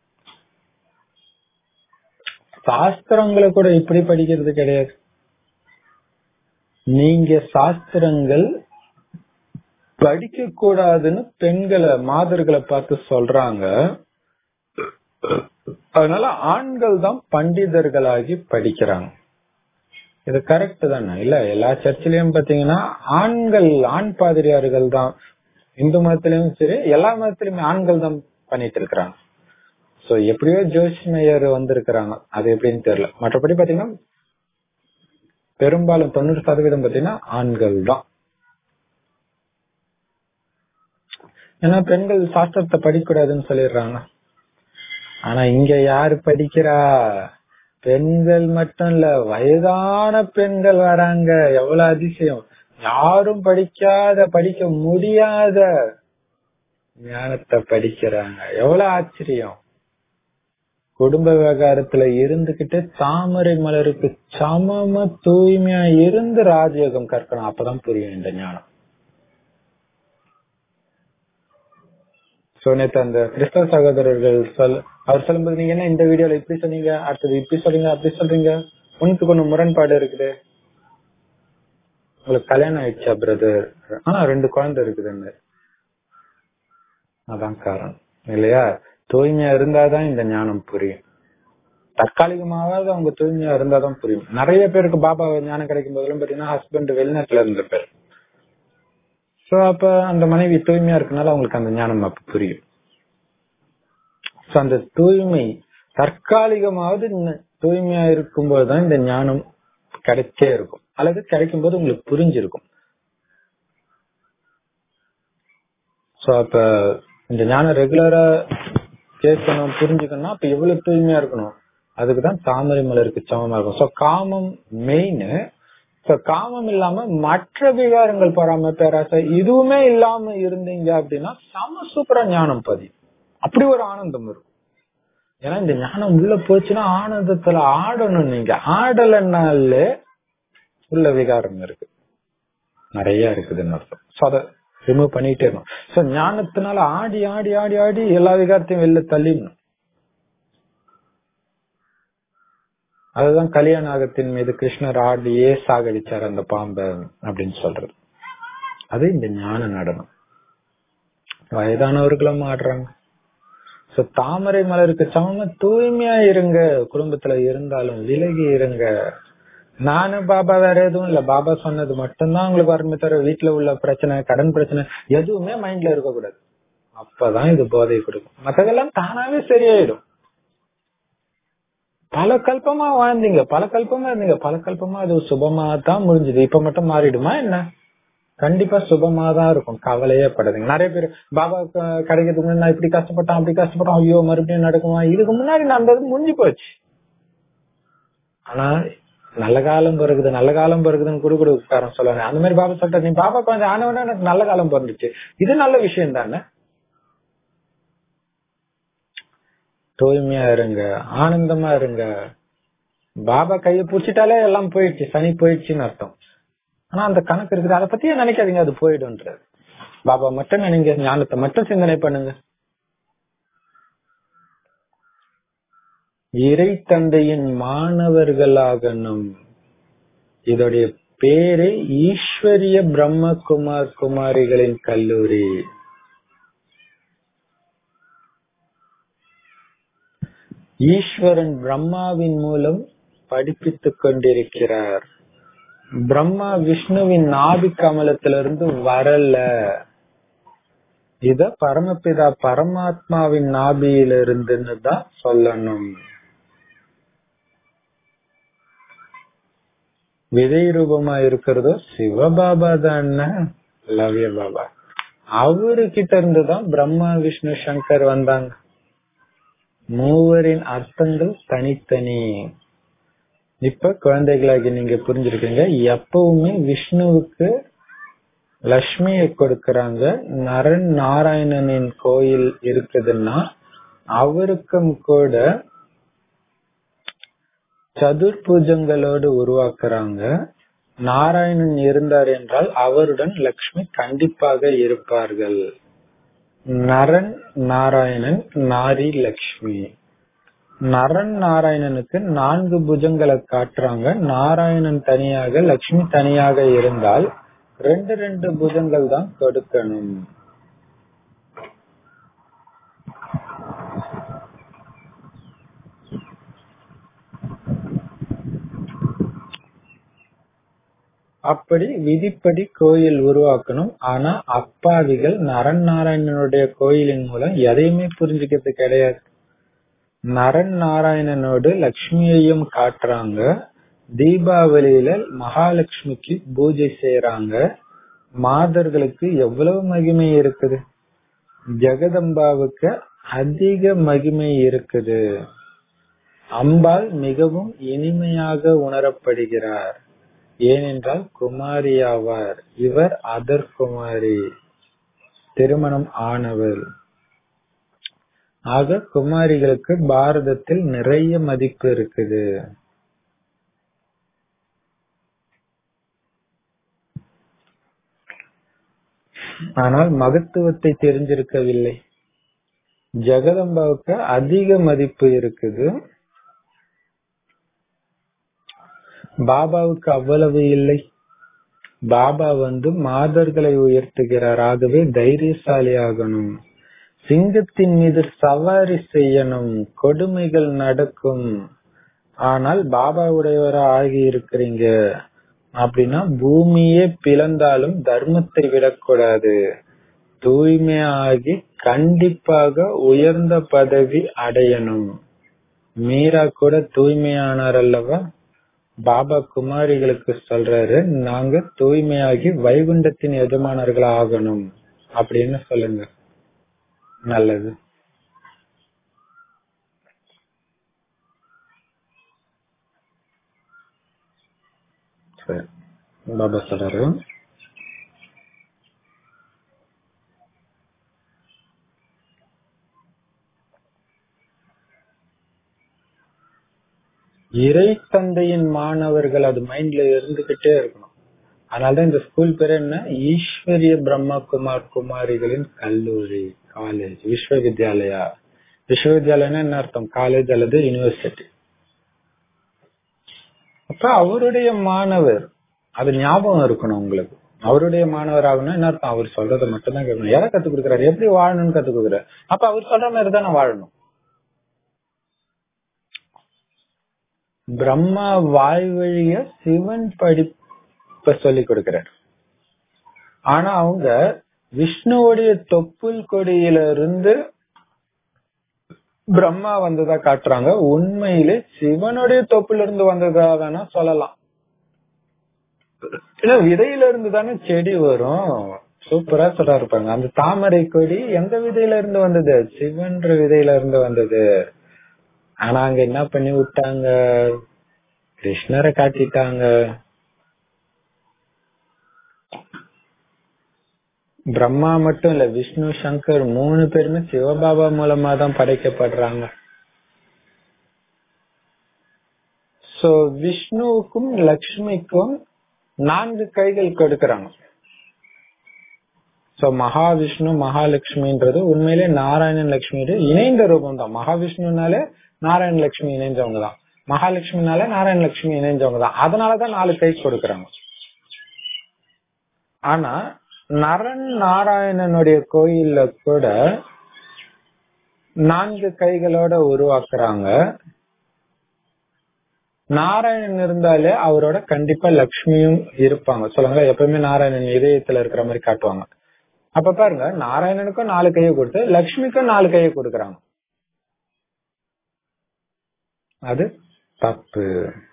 சாஸ்திரங்களை கூட இப்படி படிக்கிறது கிடையாது நீங்க சாஸ்திரங்கள் படிக்க கூடாதுன்னு பெண்களை மாதர்களை பார்த்து சொல்றாங்க அதனால ஆண்கள் தான் பண்டிதர்களாகி படிக்கிறாங்க இது கரெக்ட் தானே இல்ல எல்லா சர்ச்சிலயும் பாத்தீங்கன்னா ஆண்கள் ஆண் பாதிரியார்கள் தான் இந்து மதத்திலயும் சரி எல்லா மதத்திலுமே ஆண்கள் தான் பண்ணிட்டு இருக்கிறாங்க சோ எப்படியோ ஜோஷ் மேயர் வந்திருக்கிறாங்க அது எப்படின்னு தெரியல மற்றபடி பாத்தீங்கன்னா பெரும்பாலும் தொண்ணூறு சதவீதம் பாத்தீங்கன்னா ஆண்கள் தான் ஏன்னா பெண்கள் சாஸ்திரத்தை படிக்கக்கூடாதுன்னு சொல்லிடுறாங்க ஆனா இங்க யாரு படிக்கிறா பெண்கள் மட்டும் இல்ல வயதான பெண்கள் வராங்க எவ்வளவு அதிசயம் யாரும் படிக்காத படிக்க முடியாத ஞானத்தை படிக்கிறாங்க எவ்வளவு ஆச்சரியம் குடும்ப விவகாரத்துல இருந்துகிட்டு தாமரை மலருக்கு சமம தூய்மையா இருந்து ராஜயோகம் கற்கணும் அப்பதான் புரியும் இந்த ஞானம் சோ நேத்து அந்த கிறிஸ்தவ சகோதரர்கள் சொல் அவர் சொல்லும்போது நீங்க என்ன இந்த வீடியோல இப்படி சொன்னீங்க அடுத்தது இப்படி சொல்றீங்க அப்படி சொல்றீங்க உனக்கு கொஞ்சம் முரண்பாடு இருக்குது உங்களுக்கு கல்யாணம் ஆயிடுச்சா பிரதர் ஆனா ரெண்டு குழந்தை இருக்குதுன்னு அதான் காரணம் இல்லையா தூய்மையா இருந்தாதான் இந்த ஞானம் புரியும் தற்காலிகமாவது அவங்க தூய்மையா இருந்தாதான் புரியும் நிறைய பேருக்கு பாபா ஞானம் கிடைக்கும் போதெல்லாம் பாத்தீங்கன்னா ஹஸ்பண்ட் வெளிநாட்டுல இருந்திருப்பாரு சோ அப்ப அந்த மனைவி தூய்மையா இருக்கனால அவங்களுக்கு அந்த ஞானம் அப்ப புரியும் சோ அந்த தூய்மை தற்காலிகமாவது இந்த தூய்மையா இருக்கும்போதுதான் இந்த ஞானம் கிடைச்சே இருக்கும் அல்லது கிடைக்கும் போது உங்களுக்கு புரிஞ்சிருக்கும் சோ அப்ப இந்த ஞானம் ரெகுலரா கேட்கணும் புரிஞ்சுக்கணும்னா அப்ப எவ்வளவு தூய்மையா இருக்கணும் அதுக்குதான் தாமரை மலருக்கு சமமா இருக்கும் சோ காமம் மெயின் சோ காமம் இல்லாம மற்ற விகாரங்கள் பொறாம பேராசை இதுவுமே இல்லாம இருந்தீங்க அப்படின்னா சம சூப்பரா ஞானம் பதியும் அப்படி ஒரு ஆனந்தம் இருக்கும் ஏன்னா இந்த ஞானம் உள்ள போச்சுன்னா ஆனந்தத்துல ஆடணும் நீங்க ஆடலைன்னால உள்ள விகாரம் இருக்கு நிறைய இருக்குதுன்னு அர்த்தம் சோ அதை ரிமூவ் பண்ணிட்டே இருக்கணும் சோ ஞானத்தினால ஆடி ஆடி ஆடி ஆடி எல்லா விகாரத்தையும் வெளில தள்ளிடணும் அதுதான் கல்யாண நாகத்தின் மீது கிருஷ்ணர் ஆடியே சாகடிச்சார் அந்த பாம்பை அப்படின்னு சொல்றது அது இந்த ஞான நடனம் வயதானவர்களும் ஆடுறாங்க சோ தாமரை மலருக்கு சமமா தூய்மையா இருங்க குடும்பத்துல இருந்தாலும் விலகி இருங்க நானும் பாபா வேற எதுவும் இல்ல பாபா சொன்னது மட்டும்தான் உங்களுக்கு வரமே தவிர வீட்டுல உள்ள பிரச்சனை கடன் பிரச்சனை எதுவுமே மைண்ட்ல இருக்க கூடாது அப்பதான் இது போதை கொடுக்கும் மத்ததெல்லாம் தானாவே சரியாயிடும் பல கல்பமா வாழ்ந்தீங்க பல கல்பமா இருந்தீங்க பல கல்பமா அது சுபமா தான் முடிஞ்சது இப்ப மட்டும் மாறிடுமா என்ன கண்டிப்பா சுபமா தான் இருக்கும் கவலையே படாதீங்க நிறைய பேர் பாபா க- கிடைக்கிறதுக்கு முன்னாடி நான் இப்படி கஷ்டப்பட்டேன் அப்படி கஷ்டப்பட்டோம் ஐயோ மறுபடியும் நடக்குமா இதுக்கு முன்னாடி நடந்தது முடிஞ்சு போச்சு ஆனா நல்ல காலம் பிறகுது நல்ல காலம் பிறகுதுன்னு குடு குடுக்காரன் சொல்லுவாங்க அந்த மாதிரி பாபா சொல்லிட்டு நீ பாபா குழந்தை ஆனவன எனக்கு நல்ல காலம் பிறந்துச்சு இது நல்ல விஷயம் தானே தூய்மையா இருங்க ஆனந்தமா இருங்க பாபா கையை புடிச்சிட்டாலே எல்லாம் போயிடுச்சு சனி போயிடுச்சுன்னு அர்த்தம் ஆனா அந்த கணக்கு இருக்குது அதை பத்தியே நினைக்காதீங்க அது போயிடும்ன்றது பாபா மட்டும் நினைங்க ஞானத்தை மட்டும் சிந்தனை பண்ணுங்க இறை தந்தையின் மாணவர்களாகணும் இதோடைய பேரு ஈஸ்வரிய பிரம்மகுமார் குமாரிகளின் கல்லூரி ஈஸ்வரன் பிரம்மாவின் மூலம் படிப்பித்துக் கொண்டிருக்கிறார் பிரம்மா விஷ்ணுவின் நாபி கமலத்திலிருந்து வரல இத பரமபிதா பரமாத்மாவின் நாபியிலிருந்துன்னு தான் சொல்லணும் விதை ரூபமா இருக்கிறதோ சிவபாபா தான் லவ்ய பாபா அவரு கிட்ட இருந்துதான் பிரம்மா விஷ்ணு சங்கர் வந்தாங்க மூவரின் அர்த்தங்கள் தனித்தனி இப்ப குழந்தைகளாகி நீங்க புரிஞ்சிருக்கீங்க எப்பவுமே விஷ்ணுவுக்கு லட்சுமியை கொடுக்கறாங்க நரன் நாராயணனின் கோயில் இருக்குதுன்னா அவருக்கும் கூட சதுர்பூஜங்களோடு உருவாக்குறாங்க நாராயணன் இருந்தார் என்றால் அவருடன் லக்ஷ்மி கண்டிப்பாக இருப்பார்கள் நரன் நாராயணன் நாரி லக்ஷ்மி நரன் நாராயணனுக்கு நான்கு புஜங்களை காட்டுறாங்க நாராயணன் தனியாக லக்ஷ்மி தனியாக இருந்தால் ரெண்டு ரெண்டு புஜங்கள் தான் கொடுக்கணும் அப்படி விதிப்படி கோயில் உருவாக்கணும் ஆனா அப்பாவிகள் நரன் நாராயணனுடைய கோயிலின் மூலம் எதையுமே புரிஞ்சுக்கிறது கிடையாது நரன் நாராயணனோடு லக்ஷ்மியையும் காட்டுறாங்க தீபாவளியில மகாலட்சுமிக்கு பூஜை செய்யறாங்க மாதர்களுக்கு எவ்வளவு மகிமை இருக்குது ஜெகதம்பாவுக்கு அதிக மகிமை இருக்குது அம்பாள் மிகவும் இனிமையாக உணரப்படுகிறார் ஏனென்றால் குமாரி ஆவார் இவர் அதர் குமாரி திருமணம் ஆனவர் ஆக குமாரிகளுக்கு பாரதத்தில் நிறைய மதிப்பு இருக்குது ஆனால் மகத்துவத்தை தெரிஞ்சிருக்கவில்லை ஜெகதம்பாவுக்கு அதிக மதிப்பு இருக்குது பாபாவுக்கு அவ்வளவு இல்லை பாபா வந்து மாதர்களை உயர்த்துகிறார் ஆகவே தைரியசாலி ஆகணும் சிங்கத்தின் மீது சவாரி செய்யணும் கொடுமைகள் நடக்கும் ஆனால் பாபா உடையவரா ஆகி இருக்கிறீங்க அப்படின்னா பூமியே பிளந்தாலும் தர்மத்தை விடக்கூடாது தூய்மையாகி கண்டிப்பாக உயர்ந்த பதவி அடையணும் மீரா கூட தூய்மையானார் அல்லவா பாபா குமாரிகளுக்கு சொல்றாரு நாங்க தூய்மையாகி வைகுண்டத்தின் எஜமானர்கள் ஆகணும் அப்படின்னு சொல்லுங்க நல்லது சரி பாபா சொல்றாரு இறை தந்தையின் மாணவர்கள் அது மைண்ட்ல இருந்துகிட்டே இருக்கணும் அதனாலதான் இந்த ஸ்கூல் பேர் என்ன ஈஸ்வரிய பிரம்மா குமார் குமாரிகளின் கல்லூரி காலேஜ் விஸ்வவித்யாலயா விஸ்வவித்யாலயம்னா என்ன அர்த்தம் காலேஜ் அல்லது யூனிவர்சிட்டி அப்ப அவருடைய மாணவர் அது ஞாபகம் இருக்கணும் உங்களுக்கு அவருடைய மாணவர் ஆகணும் என்ன அர்த்தம் அவர் சொல்றதை மட்டும் தான் கேட்கணும் எதை கத்துக் கொடுக்குறாரு எப்படி வாழணும்னு கத்துக் கொடுக்குறாரு அப்ப அவர் சொல்ற மாதிரி தானே வாழணும் பிரம்மா வாய் வழிய சிவன் படிப்ப சொல்லி கொடுக்கிறார் ஆனா அவங்க விஷ்ணுவுடைய தொப்புள் கொடியில இருந்து பிரம்மா வந்ததா காட்டுறாங்க உண்மையிலே சிவனுடைய தொப்புல இருந்து வந்ததா வேணா சொல்லலாம் ஏன்னா விதையில இருந்து தானே செடி வரும் சூப்பரா சொல்றா இருப்பாங்க அந்த தாமரை கொடி எந்த விதையில இருந்து வந்தது சிவன்ற விதையில இருந்து வந்தது ஆனா அங்க என்ன பண்ணி விட்டாங்க கிருஷ்ணரை காட்டிட்டாங்க பிரம்மா மட்டும் இல்ல விஷ்ணு சங்கர் மூணு பேருமே சிவபாபா மூலமா தான் படைக்கப்படுறாங்க சோ விஷ்ணுவுக்கும் லக்ஷ்மிக்கும் நான்கு கைகள் கொடுக்கறாங்க சோ மகாவிஷ்ணு மகாலட்சுமின்றது உண்மையிலே நாராயணன் லட்சுமி இணைந்த ரூபம் தான் மகாவிஷ்ணுனாலே நாராயண லட்சுமி இணைஞ்சவங்க தான் மகாலட்சுமினால நாராயண லட்சுமி இணைஞ்சவங்க தான் அதனாலதான் நாலு கை கொடுக்கறாங்க ஆனா நரன் நாராயணனுடைய கோயில்ல கூட நான்கு கைகளோட உருவாக்குறாங்க நாராயணன் இருந்தாலே அவரோட கண்டிப்பா லக்ஷ்மியும் இருப்பாங்க சொல்லுங்க எப்பவுமே நாராயணன் இதயத்துல இருக்கிற மாதிரி காட்டுவாங்க அப்ப பாருங்க நாராயணனுக்கும் நாலு கையை கொடுத்து லக்ஷ்மிக்கும் நாலு கையை கொடுக்கறாங்க அது தப்பு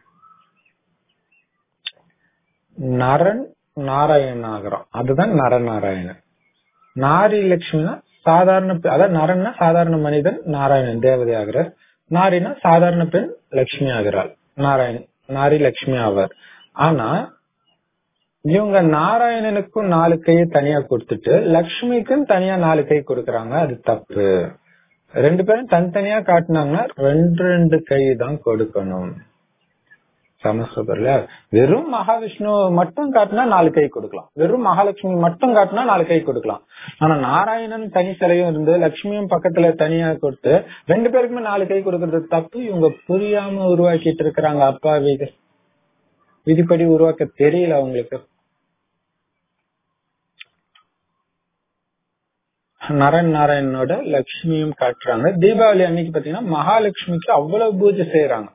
நரன் நாராயணன் ஆகிறான் அதுதான் நரநாராயணன் நாரி லட்சுமினா சாதாரண பெ- அதாவது நரன்னா சாதாரண மனிதன் நாராயணன் தேவதை ஆகிறார் நாரினா சாதாரண பெண் லட்சுமி ஆகிறாள் நாராயண் நாரி லட்சுமி ஆவார் ஆனா இவங்க நாராயணனுக்கும் நாலு கையை தனியா கொடுத்துட்டு லக்ஷ்மிக்கும் தனியா நாலு கை கொடுக்கறாங்க அது தப்பு ரெண்டு பேரும் தனித்தனியா காட்டினாங்கன்னா ரெண்டு ரெண்டு கை தான் கொடுக்கணும் சமஸ்கிருதம்ல வெறும் மகாவிஷ்ணு மட்டும் காட்டினா நாலு கை கொடுக்கலாம் வெறும் மகாலட்சுமி மட்டும் காட்டினா நாலு கை கொடுக்கலாம் ஆனா நாராயணன் தனி சிலையும் இருந்து லட்சுமியும் பக்கத்துல தனியா கொடுத்து ரெண்டு பேருக்குமே நாலு கை கொடுக்கறது தப்பு இவங்க புரியாம உருவாக்கிட்டு இருக்கிறாங்க அப்பா விதி விதிப்படி உருவாக்க தெரியல அவங்களுக்கு நரன் நாராயணனோட லட்சுமியும் காட்டுறாங்க தீபாவளி அன்னைக்கு பாத்தீங்கன்னா மகாலட்சுமிக்கு அவ்வளவு பூஜை செய்யறாங்க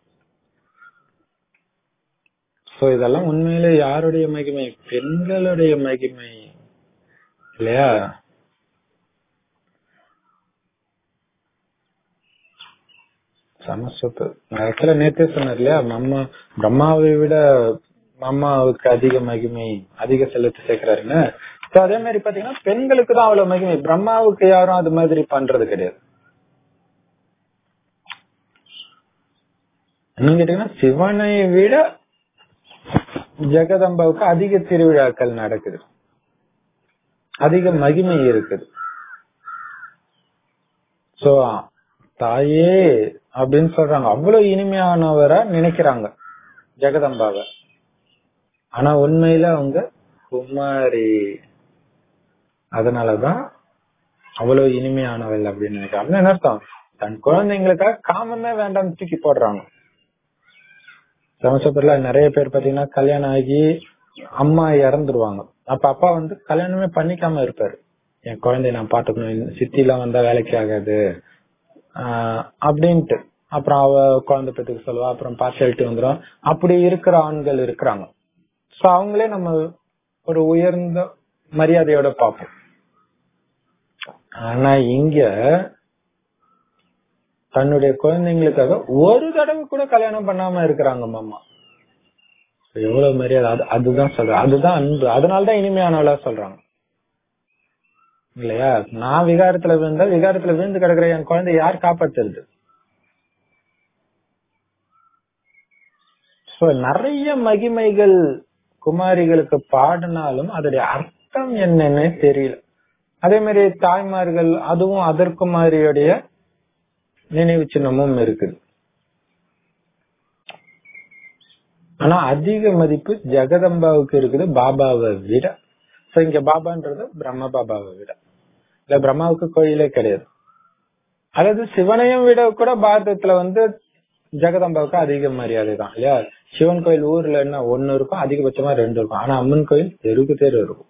சோ இதெல்லாம் உண்மையிலே யாருடைய மகிமை பெண்களுடைய மகிமை இல்லையா சமஸ்வத்து ஆக்சுவலா நேத்தே சொன்னார் இல்லையா நம்ம பிரம்மாவை விட அம்மாவுக்கு அதிக மகிமை அதிக செலுத்து சேர்க்கிறாருன்னு So அதே மாதிரி பாத்தீங்கன்னா பெண்களுக்கு தான் அவ்வளவு மகிமை பிரம்மாவுக்கு யாரும் அது மாதிரி பண்றது கிடையாது இன்னும் கேட்டீங்கன்னா சிவனை விட ஜெகதம்பாவுக்கு அதிக திருவிழாக்கள் நடக்குது அதிக மகிமை இருக்குது சோ தாயே அப்படின்னு சொல்றாங்க அவ்வளவு இனிமையானவரா நினைக்கிறாங்க ஜெகதம்பாவை ஆனா உண்மையில அவங்க குமாரி அதனாலதான் அவ்வளவு இனிமையானவள் அப்படின்னு நினைக்கிறாங்க என்ன அர்த்தம் தன் குழந்தைங்களுக்காக காமமே வேண்டாம் தூக்கி போடுறாங்க சமஸ்கிருதத்துல நிறைய பேர் பாத்தீங்கன்னா கல்யாணம் ஆகி அம்மா இறந்துருவாங்க அப்ப அப்பா வந்து கல்யாணமே பண்ணிக்காம இருப்பாரு என் குழந்தைய நான் பாத்துக்கணும் சித்தி எல்லாம் வந்தா வேலைக்கு ஆகாது ஆஹ் அப்படின்ட்டு அப்புறம் அவ குழந்தை பெற்றுக்க சொல்லுவா அப்புறம் பார்ஷாலிட்டி வந்துடும் அப்படி இருக்கிற ஆண்கள் இருக்கிறாங்க சோ அவங்களே நம்ம ஒரு உயர்ந்த மரியாதையோட பார்ப்போம் ஆனா இங்க தன்னுடைய குழந்தைங்களுக்காக ஒரு தடவை கூட கல்யாணம் பண்ணாம இருக்கிறாங்க மாமா எவ்வளவு மரியாதை அது அதுதான் சொல்றேன் அதுதான் அன்பு அதனாலதான் இனிமையானவளா சொல்றாங்க இல்லையா நான் விகாரத்துல விழுந்தா விகாரத்துல விழுந்து கிடக்குற என் குழந்தை யார் காப்பாத்துறது சோ நிறைய மகிமைகள் குமாரிகளுக்கு பாடினாலும் அதோடைய அர்த்தம் என்னன்னு தெரியல அதே மாதிரி தாய்மார்கள் அதுவும் அதற்குமாரியுடைய நினைவு சின்னமும் இருக்குது ஆனா அதிக மதிப்பு ஜெகதம்பாவுக்கு இருக்குது பாபாவை விட சோ இங்க பாபான்றது பிரம்ம பாபாவை விட இல்ல பிரம்மாவுக்கு கோயிலே கிடையாது அதாவது சிவனையும் விட கூட பாரதத்துல வந்து ஜெகதம்பாவுக்கு அதிக மரியாதை தான் இல்லையா சிவன் கோயில் ஊர்ல என்ன ஒண்ணு இருக்கும் அதிகபட்சமா ரெண்டு இருக்கும் ஆனா அம்மன் கோயில் தெருக்கு தெரு இருக்கும்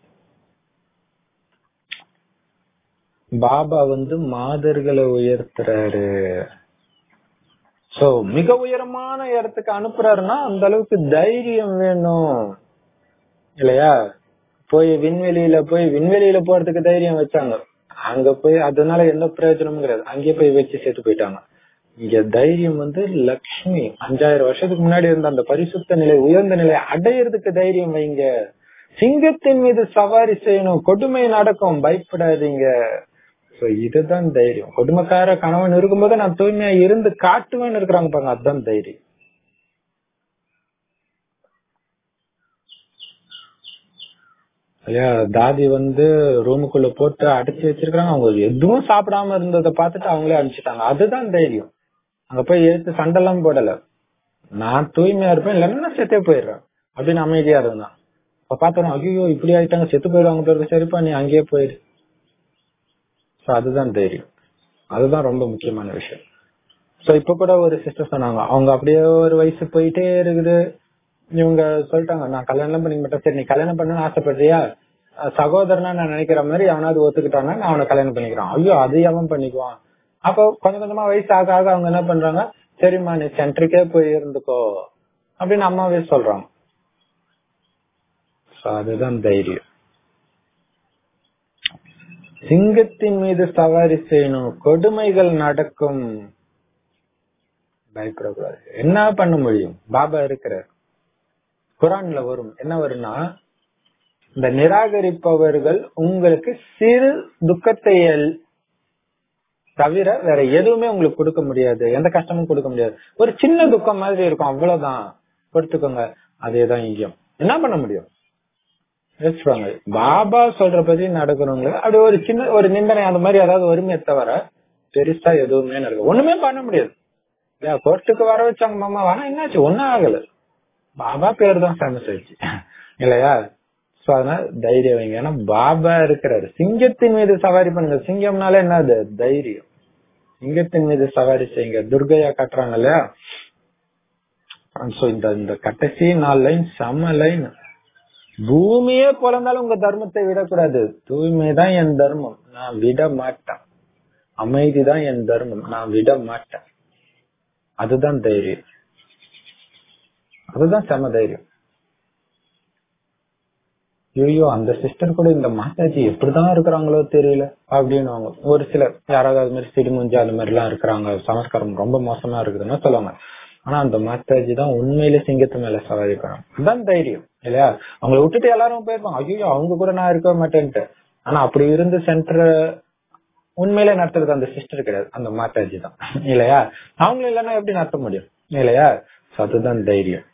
பாபா வந்து மாதர்களை உயர்த்துறாரு சோ மிக உயரமான இடத்துக்கு அனுப்புறாருன்னா அந்த அளவுக்கு தைரியம் வேணும் இல்லையா போய் விண்வெளியில போய் விண்வெளியில போறதுக்கு தைரியம் வச்சாங்க அங்க போய் அதனால எந்த பிரயோஜனமும் கிடையாது அங்கேயே போய் வச்சு சேர்த்து போயிட்டாங்க இங்க தைரியம் வந்து லக்ஷ்மி அஞ்சாயிரம் வருஷத்துக்கு முன்னாடி இருந்த அந்த பரிசுத்த நிலை உயர்ந்த நிலை அடையிறதுக்கு தைரியம் வைங்க சிங்கத்தின் மீது சவாரி செய்யணும் கொடுமை நடக்கும் பயப்படாதீங்க சோ இதுதான் தைரியம் கொடுமைக்கார கணவன் இருக்கும்போது நான் தூய்மையா இருந்து காட்டுவேன்னு இருக்கிறாங்க பாருங்க அதுதான் தைரியம் ஐயா தாதி வந்து ரூமுக்குள்ள போட்டு அடைச்சு வச்சிருக்காங்க அவங்க எதுவும் சாப்பிடாம இருந்ததை பார்த்துட்டு அவங்களே அனுப்பிச்சிட்டாங்க அதுதான் தைரியம் அங்க போய் எடுத்து சண்டெல்லாம் போடல நான் தூய்மையா இருப்பேன் இல்லைன்னா நான் செத்தே போயிடுறேன் அப்படின்னு அமைதியா இருந்தான் இப்ப பார்த்தோம் ஐயோ இப்படி ஆயிட்டாங்க செத்து போயிடுவாங்க பிறகு சரிப்பா நீ அங்கேயே போயிடு சோ அதுதான் தைரியம் அதுதான் ரொம்ப முக்கியமான விஷயம் சோ இப்ப கூட ஒரு சிஸ்டர் சொன்னாங்க அவங்க அப்படியே ஒரு வயசு போயிட்டே இருக்குது இவங்க சொல்லிட்டாங்க நான் கல்யாணம் பண்ணிக்க மாட்டேன் சரி நீ கல்யாணம் பண்ணணும்னு ஆசைப்படுறியா அஹ் சகோதரனா நான் நினைக்கிற மாதிரி அவனாவது ஒத்துக்கிட்டான்னா நான் அவனை கல்யாணம் பண்ணிக்கிறான் ஐயோ அது அவன் பண்ணிக்குவான் அப்போ கொஞ்சம் கொஞ்சமா வயசு ஆக ஆக அவங்க என்ன பண்றாங்க சரிம்மா நீ சென்டருக்கே போய் இருந்துக்கோ அப்படின்னு அம்மாவே சொல்றாங்க So, அதுதான் தைரியம் சிங்கத்தின் மீது சவாரி செய்யணும் கொடுமைகள் நடக்கும் பயப்படக்கூடாது என்ன பண்ண முடியும் பாபா இருக்கிறார் குரான்ல வரும் என்ன வரும்னா இந்த நிராகரிப்பவர்கள் உங்களுக்கு சிறு துக்கத்தை எல்- தவிர வேற எதுவுமே உங்களுக்கு கொடுக்க முடியாது எந்த கஷ்டமும் கொடுக்க முடியாது ஒரு சின்ன துக்கம் மாதிரி இருக்கும் அவ்வளவுதான் கொடுத்துக்கோங்க அதேதான் இங்கேயும் என்ன பண்ண முடியும் வச்சுப்பாங்க பாபா சொல்ற பத்தி நடக்கிறவங்க அப்படி ஒரு சின்ன ஒரு நிந்தனை அந்த மாதிரி ஏதாவது ஒருமையை தவிர பெருசா எதுவுமே நடக்கும் ஒண்ணுமே பண்ண முடியாது இல்லையா கோர்ட்டுக்கு வர வச்சாங்க மாமா ஆனா என்னாச்சு ஒன்னும் ஆகல பாபா பேர் தான் ஃபேமஸ் ஆயிடுச்சு இல்லையா சோ அதனால தைரியம் வைங்க ஏன்னா பாபா இருக்கிறாரு சிங்கத்தின் மீது சவாரி பண்ணுங்க சிங்கம்னாலே என்னது தைரியம் சிங்கத்தின் மீது சவாரி செய்யுங்க துர்கையா கட்டுறாங்க இல்லையா சோ இந்த இந்த கடைசி நாலு லைன் செம லைன் பூமியே பிறந்தாலும் உங்க தர்மத்தை விடக்கூடாது தூய்மை தான் என் தர்மம் நான் விட மாட்டேன் அமைதி தான் என் தர்மம் நான் விட மாட்டேன் அதுதான் தைரியம் அதுதான் செம தைரியம் ஐயோ அந்த சிஸ்டர் கூட இந்த மாதாஜி எப்படிதான் இருக்கிறாங்களோ தெரியல அப்படின்னு ஒரு சிலர் யாராவது அது மாதிரி சிடிமுஞ்சி அது மாதிரி எல்லாம் இருக்கிறாங்க சமஸ்காரம் ரொம்ப மோசமா இருக்குதுன்னா சொல்லுவாங்க ஆனா அந்த மாதாஜி தான் உண்மையிலே சிங்கத்து மேல சவாரி பண்ணாங்க அதுதான் தைரியம் இல்லையா அவங்கள விட்டுட்டு எல்லாரும் போயிருப்பாங்க ஐயோ அவங்க கூட நான் இருக்க மாட்டேன்ட்டு ஆனா அப்படி இருந்து சென்டர் உண்மையிலே நடத்துறது அந்த சிஸ்டர் கிடையாது அந்த மாதாஜி தான் இல்லையா அவங்க இல்லைன்னா எப்படி நடத்த முடியும் இல்லையா So அதுதான் தைரியம்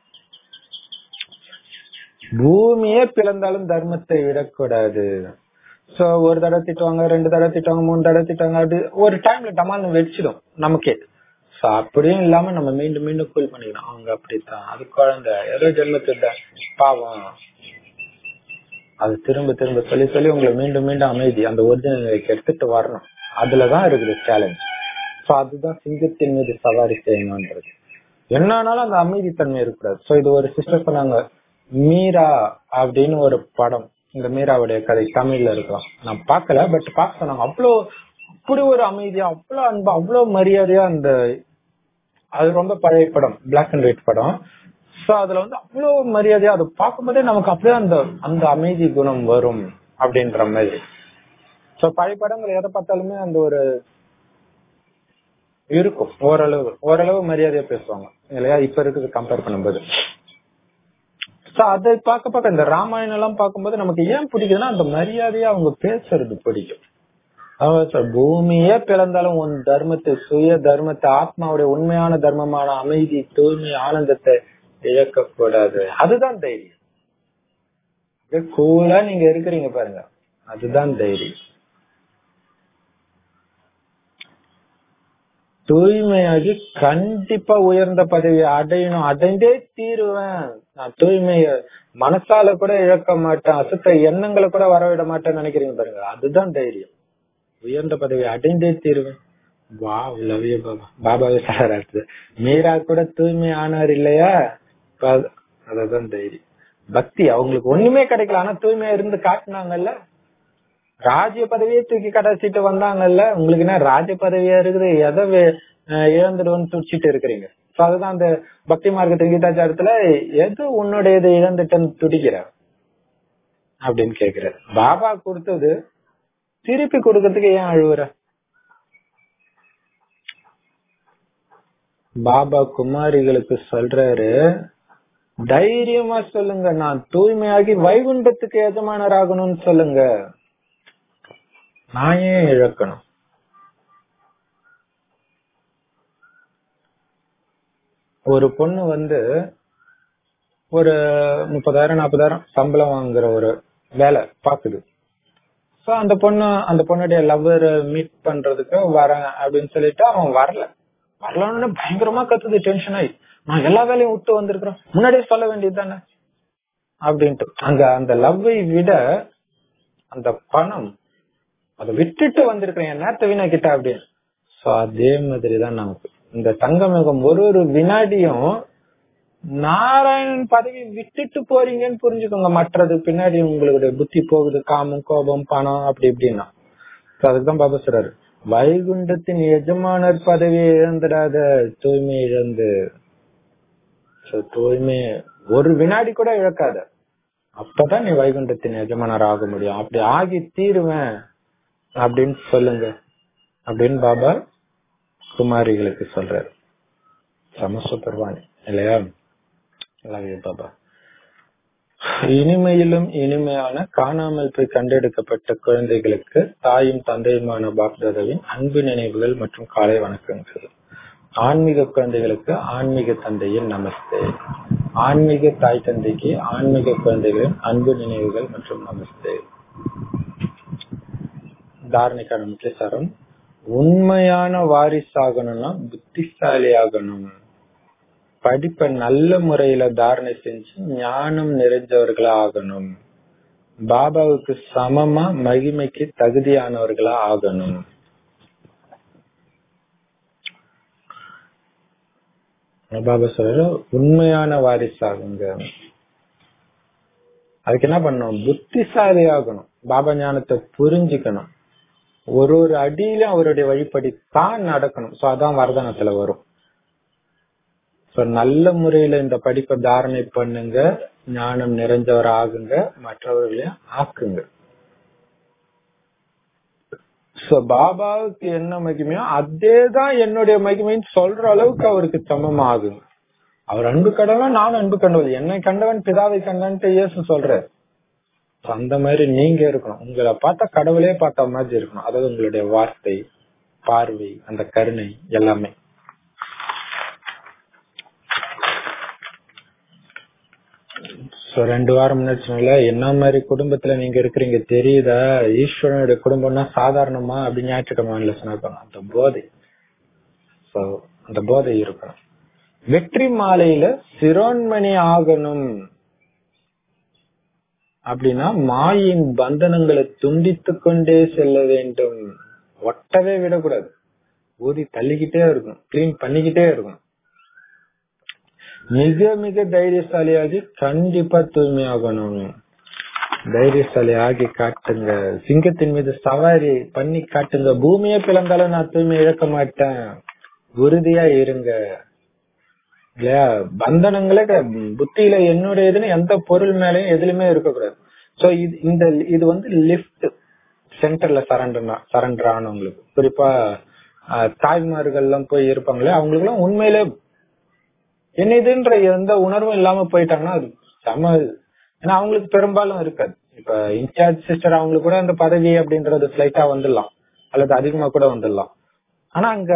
பூமியே பிளந்தாலும் தர்மத்தை விடக்கூடாது சோ ஒரு தடவை திட்டுவாங்க ரெண்டு தடவை திட்டுவாங்க மூணு தடவை திட்டுவாங்க அப்படி ஒரு டைம்ல டமால்னு வெடிச்சிடும் நமக்கே சோ அப்படியும் இல்லாம நம்ம மீண்டும் மீண்டும் கூல் பண்ணிக்கணும் அவங்க அப்படித்தான் அது குழந்தை ஏதோ ஜென்மத்துல பாவம் அது திரும்ப திரும்ப சொல்லி சொல்லி உங்களை மீண்டும் மீண்டும் அமைதி அந்த ஒரிஜினல் நிலைக்கு எடுத்துட்டு வரணும் அதுலதான் இருக்குது சேலஞ்ச் சோ அதுதான் சிங்கத்தின் மீது சவாரி செய்யணும்ன்றது என்னன்னாலும் அந்த அமைதி தன்மை இருக்கக்கூடாது சோ இது ஒரு சிஸ்டர் சொன்னாங்க மீரா அப்படின்னு ஒரு படம் இந்த மீராவுடைய கதை தமிழ்ல இருக்கலாம் நான் பார்க்கல பட் பார்க்க சொன்னாங்க அவ்வளோ அப்படி ஒரு அமைதியா அவ்வளவு அன்பா அவ்வளவு மரியாதையா அந்த அது ரொம்ப பழைய படம் பிளாக் அண்ட் ஒயிட் படம் சோ அதுல வந்து அவ்வளவு மரியாதையா அதை பார்க்கும்போதே நமக்கு அப்படியே அந்த அந்த அமைதி குணம் வரும் அப்படின்ற மாதிரி சோ பழைய படங்கள் எதை பார்த்தாலுமே அந்த ஒரு இருக்கும் ஓரளவு ஓரளவு மரியாதையா பேசுவாங்க இல்லையா இப்ப இருக்குது கம்பேர் பண்ணும்போது சோ அதை பார்க்க பார்க்க இந்த ராமாயணம் எல்லாம் பார்க்கும்போது நமக்கு ஏன் பிடிக்குதுன்னா அந்த மரியாதையா அவங்க பேசுறது பிடிக்கும் அதாவது சார் பூமியே பிளந்தாலும் உன் தர்மத்தை சுய தர்மத்தை ஆத்மாவுடைய உண்மையான தர்மமான அமைதி தூய்மை ஆனந்தத்தை இழக்க கூடாது அதுதான் தைரியம் கூலா நீங்க இருக்கிறீங்க பாருங்க அதுதான் தைரியம் தூய்மையாகி கண்டிப்பா உயர்ந்த பதவி அடையணும் அடைந்தே தீருவேன் நான் தூய்மைய மனசால கூட இழக்க மாட்டேன் அசுத்த எண்ணங்களை கூட வரவிட மாட்டேன்னு நினைக்கிறீங்க பாருங்க அதுதான் தைரியம் உயர்ந்த பதவி அடைந்தே தீருவேன் வா லவ்ய பாபா பாபாவே சாராரு மீரா கூட தூய்மை ஆனார் இல்லையா அததான் தைரியம் பக்தி அவங்களுக்கு ஒண்ணுமே கிடைக்கல ஆனா தூய்மையா இருந்து காட்டினாங்கல்ல ராஜ்ய பதவியே தூக்கி கடைச்சிட்டு வந்தாங்கல்ல உங்களுக்கு என்ன ராஜ்ய பதவியா இருக்குது எதை இழந்துடுவோம்னு துடிச்சிட்டு இருக்கிறீங்க சோ அதுதான் அந்த பக்தி மார்க்கத்து கீதாச்சாரத்துல எது உன்னுடையது இழந்துட்டேன்னு துடிக்கிற அப்படின்னு கேக்குறாரு பாபா கொடுத்தது திருப்பி கொடுக்கறதுக்கு ஏன் அழுவுற பாபா குமாரிகளுக்கு சொல்றாரு தைரியமா சொல்லுங்க நான் தூய்மையாகி வைகுண்டத்துக்கு எஜமானராகணும்னு சொல்லுங்க நான் ஏன் இழக்கணும் ஒரு பொண்ணு வந்து ஒரு முப்பதாயிரம் நாற்பதாயிரம் சம்பளம் வாங்குற ஒரு வேலை பாக்குது சோ அந்த பொண்ணு அந்த பொண்ணுடைய லவ்வர் மீட் பண்றதுக்கு வரேன் அப்படின்னு சொல்லிட்டு அவன் வரல வரலன்னு பயங்கரமா கத்துது டென்ஷன் ஆகி நான் எல்லா வேலையும் விட்டு வந்திருக்கிறேன் முன்னாடியே சொல்ல வேண்டியது தானே அப்படின்ட்டு அங்க அந்த லவ்வை விட அந்த பணம் அதை விட்டுட்டு வந்திருக்கிறேன் என் நேரத்தை வீணாக்கிட்ட அப்படின்னு சோ அதே மாதிரிதான் நமக்கு இந்த தங்கமேகம் ஒரு ஒரு வினாடியும் நாராயணன் பதவி விட்டுட்டு போறீங்கன்னு புரிஞ்சுக்கோங்க மற்றது பின்னாடி உங்களுடைய புத்தி போகுது காமம் கோபம் பணம் அப்படி இப்படின்னா So அதுக்குதான் பாபா சொல்றாரு வைகுண்டத்தின் எஜமானர் பதவியை இழந்துடாத தூய்மை இழந்து So தூய்மை ஒரு வினாடி கூட இழக்காத அப்பதான் நீ வைகுண்டத்தின் எஜமானர் ஆக முடியும் அப்படி ஆகி தீருவேன் அப்படின்னு சொல்லுங்க அப்படின்னு பாபா குமாரிகளுக்கு சொல்றாரு சமசுபர்வாணி இல்லையா Love you, பாபா இனிமையிலும் இனிமையான காணாமல் போய் கண்டெடுக்கப்பட்ட குழந்தைகளுக்கு தாயும் தந்தையுமான பாப்தாதாவின் அன்பு நினைவுகள் மற்றும் காலை வணக்கங்கள் ஆன்மீக குழந்தைகளுக்கு ஆன்மீக தந்தையின் நமஸ்தே ஆன்மீக தாய் தந்தைக்கு ஆன்மீக குழந்தைகளின் அன்பு நினைவுகள் மற்றும் நமஸ்தே தாரணிக்கான முக்கிய சாரம் உண்மையான வாரிசாகணும்னா புத்திசாலி ஆகணும் படிப்பை நல்ல முறையில தாரணை செஞ்சு ஞானம் நிறைஞ்சவர்களா ஆகணும் பாபாவுக்கு சமமா மகிமைக்கு தகுதியானவர்களா ஆகணும் பாபா சொல்ற உண்மையான வாரிசாகுங்க அதுக்கு என்ன பண்ணணும் புத்திசாலி ஆகணும் பாபா ஞானத்தை புரிஞ்சுக்கணும் ஒரு ஒரு அடியிலும் அவருடைய வழிபடி தான் நடக்கணும் சோ அதான் வரதனத்துல வரும் சோ நல்ல முறையில இந்த படிப்பை தாரணை பண்ணுங்க ஞானம் நிறைஞ்சவர் ஆகுங்க மற்றவர்களையும் ஆக்குங்க சோ பாபாவுக்கு என்ன மகிமையோ அதேதான் என்னுடைய மகிமைன்னு சொல்ற அளவுக்கு அவருக்கு சமம் ஆகுங்க அவர் அன்பு கடவுள் நானும் அன்பு கண்டவள் என்னை கண்டவன் பிதாவை கண்டான்ட்டு இயேசு சொல்றாரு So, அந்த மாதிரி நீங்க இருக்கணும் உங்களை பார்த்தா கடவுளே பார்த்த மாதிரி இருக்கணும் அதாவது உங்களுடைய வார்த்தை பார்வை அந்த கருணை எல்லாமே சோ ரெண்டு வாரம் முன்னாடி சொன்னல என்ன மாதிரி குடும்பத்துல நீங்க இருக்கிறீங்க தெரியுதா ஈஸ்வரனுடைய குடும்பம்னா சாதாரணமா அப்படி ஞாயிற்றுக்கிழமை சொன்னாங்க அந்த போதை சோ அந்த போதை இருக்கணும் வெற்றி மாலையில சிரோன்மணி ஆகணும் அப்படின்னா மாயின் பந்தனங்களை துண்டித்து கொண்டே செல்ல வேண்டும் ஒட்டவே விடக்கூடாது ஊதி தள்ளிக்கிட்டே இருக்கணும் கிளீன் பண்ணிக்கிட்டே இருக்கணும் மிக மிக தைரியசாலியாகி கண்டிப்பா தூய்மையாகணும் தைரியசாலி ஆகி காட்டுங்க சிங்கத்தின் மீது சவாரி பண்ணி காட்டுங்க பூமியே பிளந்தாலும் நான் தூய்மை இழக்க மாட்டேன் உறுதியா இருங்க இல்லையா பந்தனங்களே க- புத்தியில என்னுடைய இதுன்னு எந்த பொருள் மேலயும் எதுலயுமே இருக்கக்கூடாது சோ இது இந்த இது வந்து லிஃப்ட் சென்டர்ல சரண்டர் சரண்டர் ஆனவங்களுக்கு குறிப்பா ஆஹ், தாய்மார்கள் எல்லாம் போய் இருப்பாங்களே அவங்களுக்கு எல்லாம் உண்மையிலே என்ன இதுன்ற எந்த உணர்வும் இல்லாம போயிட்டாங்கன்னா அது செம ஏன்னா அவங்களுக்கு பெரும்பாலும் இருக்காது இப்ப இன்சார்ஜ் சிஸ்டர் அவங்களுக்கு கூட அந்த பதவி அப்படின்றது ஸ்லைட்டா வந்துடலாம் அல்லது அதிகமா கூட வந்துடலாம் ஆனா அங்க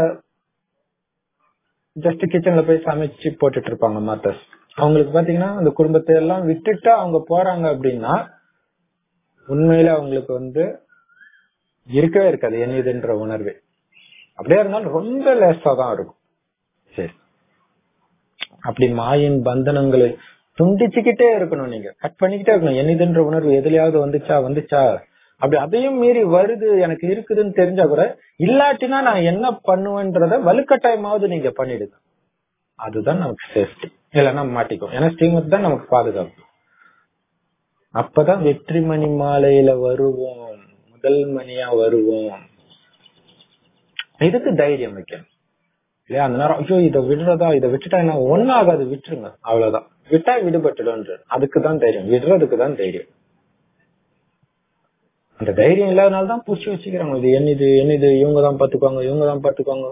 ஜஸ்ட் கிச்சன்ல போய் சமைச்சு போட்டுட்டு இருப்பாங்க மாத்தர்ஸ் அவங்களுக்கு பாத்தீங்கன்னா அந்த குடும்பத்தை எல்லாம் விட்டுட்டு அவங்க போறாங்க அப்படின்னா உண்மையில அவங்களுக்கு வந்து இருக்கவே இருக்காது என்ன இதுன்ற உணர்வே அப்படியே இருந்தாலும் ரொம்ப லேசா தான் இருக்கும் சரி அப்படி மாயின் பந்தனங்களை துண்டிச்சுக்கிட்டே இருக்கணும் நீங்க கட் பண்ணிக்கிட்டே இருக்கணும் என்னதுன்ற உணர்வு எதுலயாவது வந்துச்சா வந்துச்சா அப்படி அதையும் மீறி வருது எனக்கு இருக்குதுன்னு தெரிஞ்சா கூட இல்லாட்டினா நான் என்ன பண்ணுவேன்றத வலுக்கட்டாயமாவது நீங்க பண்ணிடுங்க அதுதான் நமக்கு சேஃப்டி இல்லைன்னா மாட்டிக்கும் ஏன்னா ஸ்ரீமத் தான் நமக்கு பாதுகாப்பு அப்பதான் வெற்றி மணி மாலையில வருவோம் முதல் மணியா வருவோம் இதுக்கு தைரியம் வைக்கணும் இல்லையா அந்த நேரம் ஐயோ இதை விடுறதா இதை விட்டுட்டா என்ன ஒன்னும் ஆகாது விட்டுருங்க அவ்வளவுதான் விட்டா விடுபட்டுடும் அதுக்குதான் தைரியம் விடுறதுக்கு தான் தைரியம் அந்த தைரியம் இல்லாதனால தான் புடிச்சு வச்சுக்கிறாங்க இது என்னது என்னது இவங்க தான் பாத்துக்குவாங்க இவங்க தான் பாத்துக்குவாங்க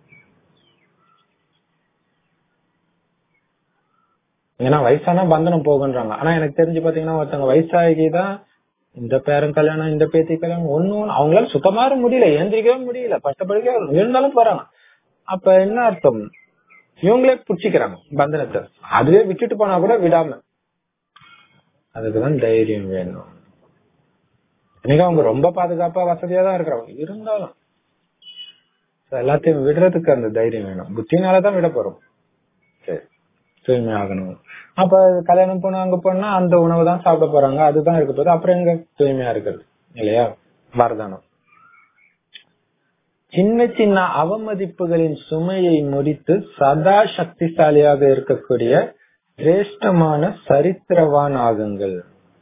ஏன்னா வயசானா பந்தனம் போகுன்றாங்க ஆனா எனக்கு தெரிஞ்சு பாத்தீங்கன்னா ஒருத்தவங்க வயசாகி தான் இந்த பேரன் கல்யாணம் இந்த பேத்தி கல்யாணம் ஒண்ணு ஒண்ணு அவங்களால சுத்தமா முடியல ஏந்திரிக்கவே முடியல பட்டப்படிக்க இருந்தாலும் போறாங்க அப்ப என்ன அர்த்தம் இவங்களே புடிச்சுக்கிறாங்க பந்தனத்தை அதுவே விட்டுட்டு போனா கூட விடாம அதுக்குதான் தைரியம் வேணும் இன்னைக்கு அவங்க ரொம்ப பாதுகாப்பா வசதியா தான் இருக்கிறாங்க இருந்தாலும் எல்லாத்தையும் விடுறதுக்கு அந்த தைரியம் வேணும் புத்தினாலதான் விட போறோம் சரி தூய்மை ஆகணும் அப்ப கல்யாணம் போனா அங்க போனா அந்த உணவு தான் சாப்பிட போறாங்க அதுதான் இருக்க போகுது அப்புறம் எங்க தூய்மையா இருக்கிறது இல்லையா வரதானம் சின்ன சின்ன அவமதிப்புகளின் சுமையை முடித்து சதா சக்திசாலியாக இருக்கக்கூடிய சிரேஷ்டமான சரித்திரவான் ஆகுங்கள்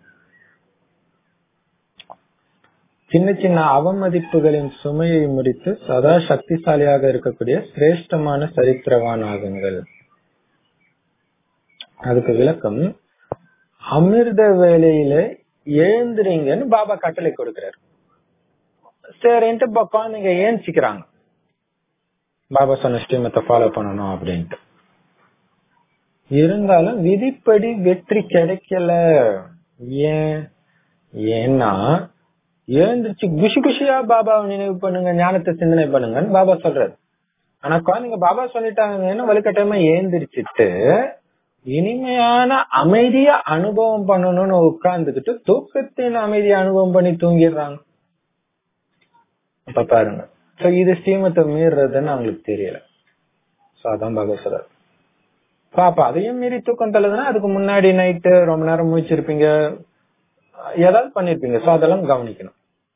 சின்ன சின்ன அவமதிப்புகளின் சுமையை முடித்து சதா சக்திசாலியாக இருக்கக்கூடிய சிரேஷ்டமான சரித்திரவான் ஆகுங்கள் அதுக்கு விளக்கம் அமிர்த வேலையில எழுந்துறீங்கன்னு பாபா கட்டளை கொடுக்கிறார் சரின்ட்டு இப்ப குழந்தைங்க ஏஞ்சிக்கிறாங்க பாபா சொன்ன ஸ்ரீமத்தை ஃபாலோ பண்ணணும் அப்படின்ட்டு இருந்தாலும் விதிப்படி வெற்றி கிடைக்கல ஏன் ஏன்னா எழுந்திருச்சு குஷி குஷியா பாபாவை நினைவு பண்ணுங்க ஞானத்தை சிந்தனை பண்ணுங்கன்னு பாபா சொல்றாரு ஆனா குழந்தைங்க பாபா சொல்லிட்டாங்கன்னு வலுக்கட்டாயமா ஏந்திரிச்சிட்டு இனிமையான அமைதியா அனுபவம் பண்ணணும்னு உட்கார்ந்துகிட்டு தூக்கத்தின் அமைதியா அனுபவம் பண்ணி தூங்கிடுறாங்க அப்ப பாருங்க சோ இது ஸ்ரீமத்தை மீறதுன்னு அவங்களுக்கு தெரியல சோ அதான் பாபா சொல்றாரு பாப்பா அதையும் மீறி தூக்கம் தள்ளுதுன்னா அதுக்கு முன்னாடி நைட்டு ரொம்ப நேரம் முழிச்சிருப்பீங்க ஏதாவது பண்ணிருப்பீங்க சோ அதெல்லாம் கவனிக்கணும்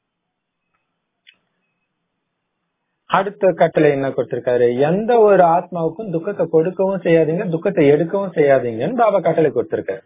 அடுத்த கட்டளை என்ன கொடுத்திருக்காரு எந்த ஒரு ஆத்மாவுக்கும் துக்கத்தை கொடுக்கவும் செய்யாதீங்க துக்கத்தை எடுக்கவும் செய்யாதீங்கன்னு பாபா கட்டளை கொடுத்திருக்காரு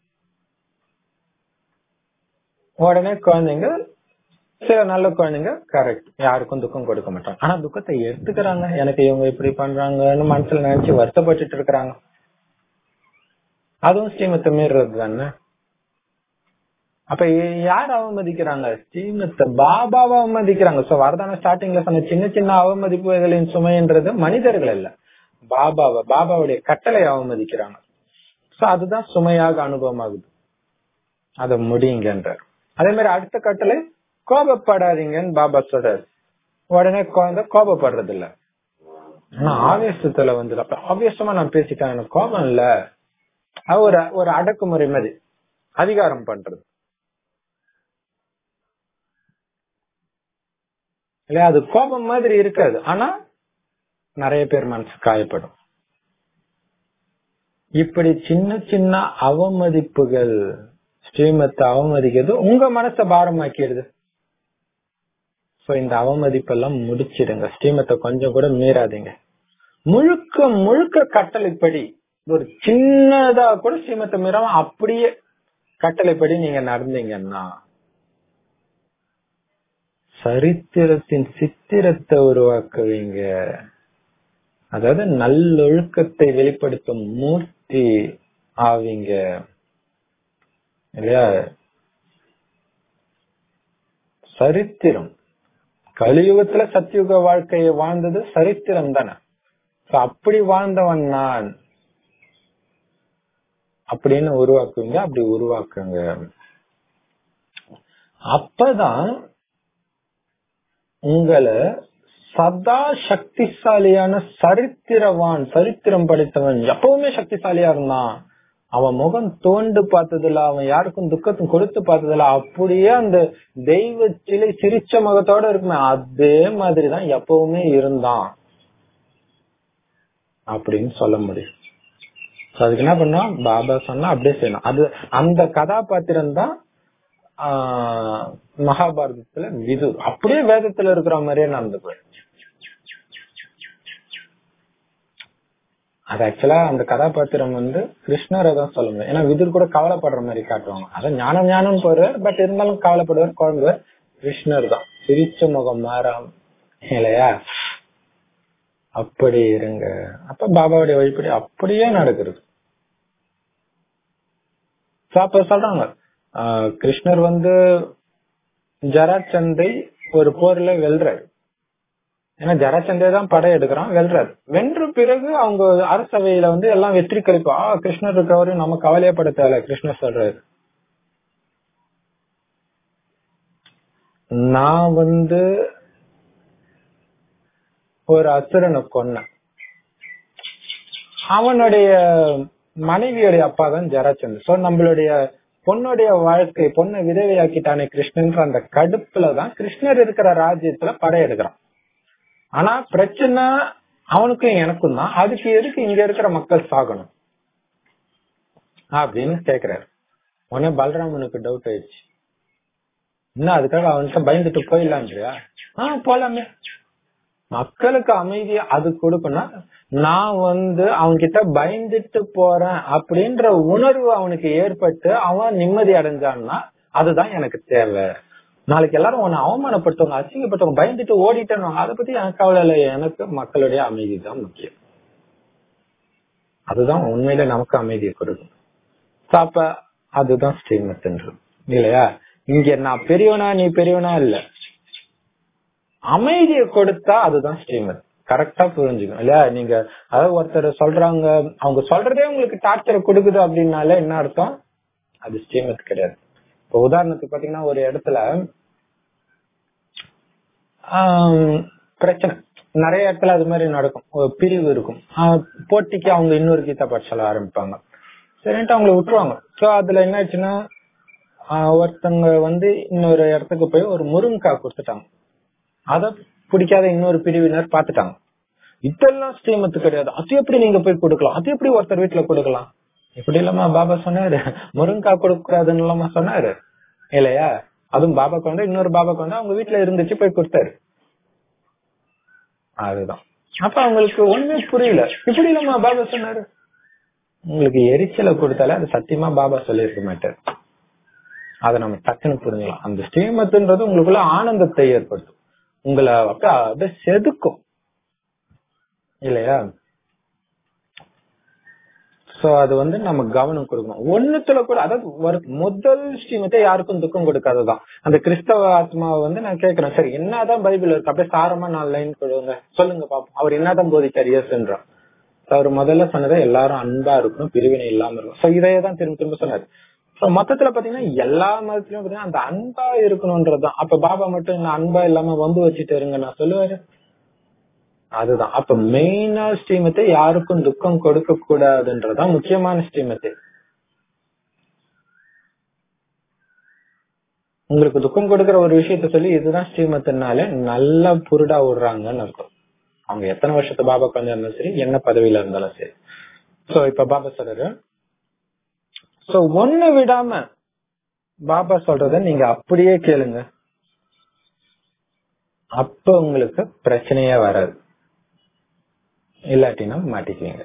உடனே குழந்தைங்க சில நல்ல குழந்தைங்க கரெக்ட் யாருக்கும் துக்கம் கொடுக்க மாட்டாங்க ஆனா துக்கத்தை எடுத்துக்கிறாங்க எனக்கு இவங்க இப்படி பண்றாங்கன்னு மனசுல நினைச்சு வருத்தப்பட்டுட்டு இருக்கிறாங்க அதுவும் ஸ்ரீமத்தை மீறுறது தானே அப்ப யார் அவமதிக்கிறாங்க ஸ்ரீமத்தை பாபாவை அவமதிக்கிறாங்க சோ வரதான ஸ்டார்டிங்ல சொன்ன சின்ன சின்ன அவமதிப்புகளின் சுமைன்றது மனிதர்கள் இல்ல பாபாவை பாபாவுடைய கட்டளை அவமதிக்கிறாங்க சோ அதுதான் சுமையாக அனுபவம் ஆகுது அத முடியுங்கன்றார் அதே மாதிரி அடுத்த கட்டளை கோபப்படாதீங்கன்னு பாபா சொல்றாரு உடனே குழந்தை கோபப்படுறது இல்ல ஆனா ஆவேசத்துல வந்து அப்ப ஆவேசமா நான் பேசிட்டேன் எனக்கு கோபம் இல்ல அது ஒரு ஒரு அடக்குமுறை மாதிரி அதிகாரம் பண்றது இல்லையா அது கோபம் மாதிரி இருக்காது ஆனா நிறைய பேர் மனசு காயப்படும் இப்படி சின்ன சின்ன அவமதிப்புகள் ஸ்ரீமத்தை அவமதிக்கிறது உங்க மனச பாரமாக்கிடுது சோ இந்த அவமதிப்பெல்லாம் முடிச்சிடுங்க ஸ்ரீமத்தை கொஞ்சம் கூட மீறாதீங்க முழுக்க முழுக்க கட்டளைப்படி ஒரு சின்னதா கூட ஸ்ரீமத்தை மீறாம அப்படியே கட்டளைப்படி நீங்க நடந்தீங்கன்னா சரித்திரத்தின் சித்திரத்தை உருவாக்குவீங்க அதாவது நல்லொழுக்கத்தை வெளிப்படுத்தும் மூர்த்தி ஆவீங்க இல்லையா சரித்திரம் கலியுகத்துல சத்தியுக வாழ்க்கையை வாழ்ந்தது சரித்திரம் தானே அப்படி வாழ்ந்தவன் நான் அப்படின்னு உருவாக்குவீங்க அப்படி உருவாக்குங்க அப்பதான் உங்களை சதா சக்திசாலியான சரித்திரவான் சரித்திரம் படைத்தவன் எப்பவுமே சக்திசாலியா இருந்தான் அவன் முகம் தோண்டு பார்த்ததுல அவன் யாருக்கும் துக்கத்தும் கொடுத்து பார்த்ததுல அப்படியே அந்த தெய்வ சிலை சிரிச்ச முகத்தோட இருக்குமே அதே மாதிரிதான் எப்பவுமே இருந்தான் அப்படின்னு சொல்ல முடியும் அதுக்கு என்ன பண்ணோம் பாபா சொன்னா அப்படியே செய்யணும் அது அந்த கதாபாத்திரம் தான் மகாபாரதத்துல விது அப்படியே வேதத்துல இருக்கிற மாதிரியே நடந்துக்குவேன் அது ஆக்சுவலா அந்த கதாபாத்திரம் வந்து கிருஷ்ணரை தான் சொல்ல முடியும் ஏன்னா விதுர் கூட கவலைப்படுற மாதிரி காட்டுவாங்க அதான் ஞானம் ஞானம் போடுவார் பட் இருந்தாலும் கவலைப்படுவார் குழம்புவார் கிருஷ்ணர் தான் சிரிச்ச முகம் மாறாம இல்லையா அப்படி இருங்க அப்ப பாபாவுடைய வழிபடி அப்படியே நடக்கிறது அப்ப சொல்றாங்க கிருஷ்ணர் வந்து ஜராச்சந்தை ஒரு போர்ல வெல்றாரு ஏன்னா ஜராச்சந்தை தான் படை எடுக்கிறான் வெல்றாரு வென்ற பிறகு அவங்க அரசவையில வந்து எல்லாம் வெற்றி கழிப்பா கிருஷ்ணர் இருக்கிறவரையும் நம்ம கவலையப்பட தேவை கிருஷ்ணர் சொல்றாரு நான் வந்து ஒரு அசுரனை கொன்னேன் அவனுடைய மனைவியுடைய அப்பா தான் ஜராச்சந்த் சோ நம்மளுடைய பொண்ணுடைய வாழ்க்கை பொண்ணை விதவையாக்கிட்டானே கிருஷ்ணன்ற அந்த கடுப்புல தான் கிருஷ்ணர் இருக்கிற ராஜ்யத்துல படையெடுக்கிறான் ஆனா பிரச்சனை அவனுக்கும் எனக்கும் தான் அதுக்கு எதுக்கு இங்க இருக்கிற மக்கள் சாகணும் அப்படின்னு கேக்குறாரு உடனே பலராமனுக்கு டவுட் ஆயிடுச்சு இன்னும் அதுக்காக அவன்கிட்ட பயந்துட்டு போயிடலான்றியா ஆஹ் போலாமே மக்களுக்கு அமைதி அது கொடுக்கணும் நான் வந்து அவன்கிட்ட பயந்துட்டு போறேன் அப்படின்ற உணர்வு அவனுக்கு ஏற்பட்டு அவன் நிம்மதி அடைஞ்சான்னா அதுதான் எனக்கு தேவை நாளைக்கு எல்லாரும் உன்னை அவமானப்படுத்தவங்க அசிங்கப்பட்டவங்க பயந்துட்டு ஓடிட்டேன்னு அதை பத்தி எனக்கு கவலை இல்லை எனக்கு மக்களுடைய அமைதி தான் முக்கியம் அதுதான் உண்மையில நமக்கு அமைதியை கொடுக்கும் So, அப்ப அதுதான் ஸ்ரீமத்ன்றது இல்லையா இங்க நான் பெரியவனா நீ பெரியவனா இல்ல அமைதியை கொடுத்தா அதுதான் ஸ்ரீமத் கரெக்டா புரிஞ்சுக்கணும் இல்லையா நீங்க அதாவது ஒருத்தர் சொல்றாங்க அவங்க சொல்றதே உங்களுக்கு டார்ச்சரை கொடுக்குது அப்படின்னால என்ன அர்த்தம் அது ஸ்ரீமத் கிடையாது இப்போ உதாரணத்துக்கு பாத்தீங்கன்னா ஒரு இடத்துல ஆம், பிரச்சனை நிறைய இடத்துல அது மாதிரி நடக்கும் ஒரு பிரிவு இருக்கும் ஆஹ் போட்டிக்கு அவங்க இன்னொரு கீதா பாடசாலை ஆரம்பிப்பாங்க சரின்ட்டு அவங்கள விட்டுருவாங்க சோ அதுல என்ன ஆச்சுன்னா ஆஹ் ஒருத்தவங்க வந்து இன்னொரு இடத்துக்கு போய் ஒரு முருங்கைக்காய் கொடுத்துட்டாங்க அத பிடிக்காத இன்னொரு பிரிவினர் பாத்துட்டாங்க இதெல்லாம் ஸ்ரீமத்து கிடையாது அது எப்படி நீங்க போய் கொடுக்கலாம் அது எப்படி ஒருத்தர் வீட்டுல கொடுக்கலாம் இப்படி இல்லாம பாபா சொன்னாரு முருங்கைக்காய் கொடுக்க கூடாதுன்னு இல்லாம சொன்னாரு இல்லையா அதுவும் பாபாக்கு வந்து இன்னொரு பாபாக்கு வந்து அவங்க வீட்டுல இருந்துச்சு போய் கொடுத்தாரு அதுதான் அப்ப அவங்களுக்கு ஒண்ணுமே புரியல இப்படி இல்லாம பாபா சொன்னாரு உங்களுக்கு எரிச்சலை கொடுத்தாலே அது சத்தியமா பாபா சொல்லியிருக்க மாட்டாரு அதை நம்ம டக்குன்னு புரிஞ்சுக்கலாம் அந்த ஸ்ரீமத்துன்றது உங்களுக்குள்ள ஆனந்தத்தை ஏற்படுத்தும் உங்களை அப்படியே அப்படியே செதுக்கும் இல்லையா சோ அது வந்து நம்ம கவனம் கொடுக்கணும் ஒண்ணுத்துல கூட அதாவது ஒரு முதல் ஸ்ரீமத்தை யாருக்கும் துக்கம் கொடுக்காததான் அந்த கிறிஸ்தவ ஆத்மாவை வந்து நான் கேக்குறேன் சரி என்னதான் பைபிள் இருக்கு அப்படியே சாரமா நாலு லைன் கொடுங்க சொல்லுங்க பாப்போம் அவர் என்னதான் போதிச்சார் இயேசுன்றான் அவர் முதல்ல சொன்னதை எல்லாரும் அன்பா இருக்கணும் பிரிவினை இல்லாம இருக்கும் சோ இதையே தான் திரும்ப திரும்ப சொன்னாரு சோ மொத்தத்துல பாத்தீங்கன்னா எல்லா மதத்திலயும் பாத்தீங்கன்னா அந்த அன்பா இருக்கணும்ன்றதுதான் அப்ப பாபா மட்டும் என்ன அன்பா இல்லாம வந்து வச்சுட்டு இருங்க நான் சொல்லுவாரு அதுதான் அப்ப மெயினா ஸ்ரீமத்தை யாருக்கும் துக்கம் கொடுக்க கூடாதுன்றதுதான் முக்கியமான ஸ்ரீமத்தை உங்களுக்கு துக்கம் கொடுக்கிற ஒரு விஷயத்த சொல்லி இதுதான் ஸ்ரீமத்தினால நல்லா புருடா விடுறாங்கன்னு அர்த்தம் அவங்க எத்தனை வருஷத்து பாபா கொஞ்சம் இருந்தாலும் சரி என்ன பதவியில இருந்தாலும் சரி சோ இப்ப பாபா சொல்றாரு சோ ஒண்ணு விடாம பாபா சொல்றத நீங்க அப்படியே கேளுங்க அப்ப உங்களுக்கு பிரச்சனையே வராது இல்லாட்டினா மாட்டிக்குவீங்க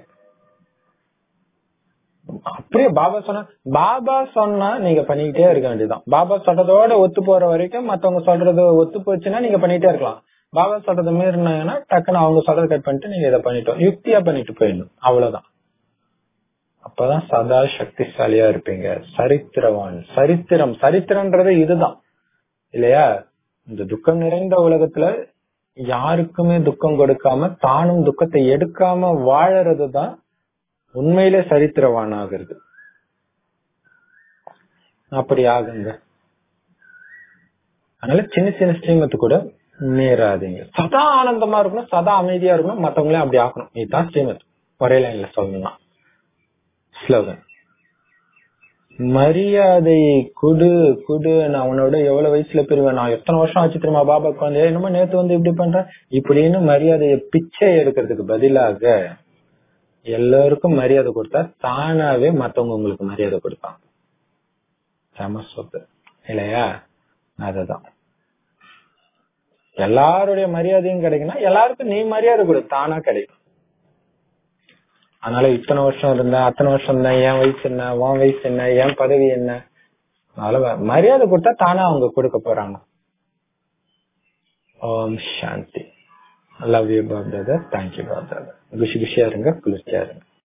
அப்படியே பாபா சொன்னா பாபா சொன்னா நீங்க பண்ணிக்கிட்டே இருக்க வேண்டியதுதான் பாபா சொல்றதோட ஒத்து போற வரைக்கும் மத்தவங்க சொல்றது ஒத்து போச்சுன்னா நீங்க பண்ணிட்டே இருக்கலாம் பாபா சொல்றது மீறினாங்கன்னா டக்குன்னு அவங்க சொல்றதை கட் பண்ணிட்டு நீங்க இதை பண்ணிட்டோம் யுக்தியா பண்ணிட்டு போயிடணும் அவ்வளவுதான் அப்பதான் சதா சக்திசாலியா இருப்பீங்க சரித்திரவான் சரித்திரம் சரித்திரன்றது இதுதான் இல்லையா இந்த துக்கம் நிறைந்த உலகத்துல யாருக்குமே துக்கம் கொடுக்காம தானும் துக்கத்தை எடுக்காம வாழறதுதான் உண்மையிலே சரித்திரவான் ஆகுறது அப்படி ஆகுங்க அதனால சின்ன சின்ன ஸ்ரீமத்து கூட மீறாதீங்க சதா ஆனந்தமா இருக்கணும் சதா அமைதியா இருக்கணும் மத்தவங்களே அப்படி ஆக்கணும் இதுதான் ஸ்ரீமத் ஒரே லைன்ல சொல்லணும்னா ஸ்லோகன் மரியாதை குடு குடு நான் உன்னோட எவ்வளவு வயசுல பெறுவேன் நான் எத்தனை வருஷம் ஆச்சு தெரியுமா பாபாக்கு வந்து என்னமோ நேத்து வந்து இப்படி பண்றேன் இப்படின்னு மரியாதையை பிச்சை எடுக்கிறதுக்கு பதிலாக எல்லாருக்கும் மரியாதை கொடுத்தா தானாவே மத்தவங்க உங்களுக்கு மரியாதை கொடுப்பாங்க செம சொத்து இல்லையா அதுதான் எல்லாருடைய மரியாதையும் கிடைக்குன்னா எல்லாருக்கும் நீ மரியாதை கொடு தானா கிடைக்கும் அதனால இத்தனை வருஷம் இருந்தேன் அத்தனை வருஷம் இருந்தேன் என் வயசு என்ன உன் வயசு என்ன என் பதவி என்ன அதனால மரியாதை கொடுத்தா தானா அவங்க கொடுக்க போறாங்க Om Shanti love you Baap brother thank you Baap brother குஷி குஷியா இருங்க குளிர்ச்சியா இருங்க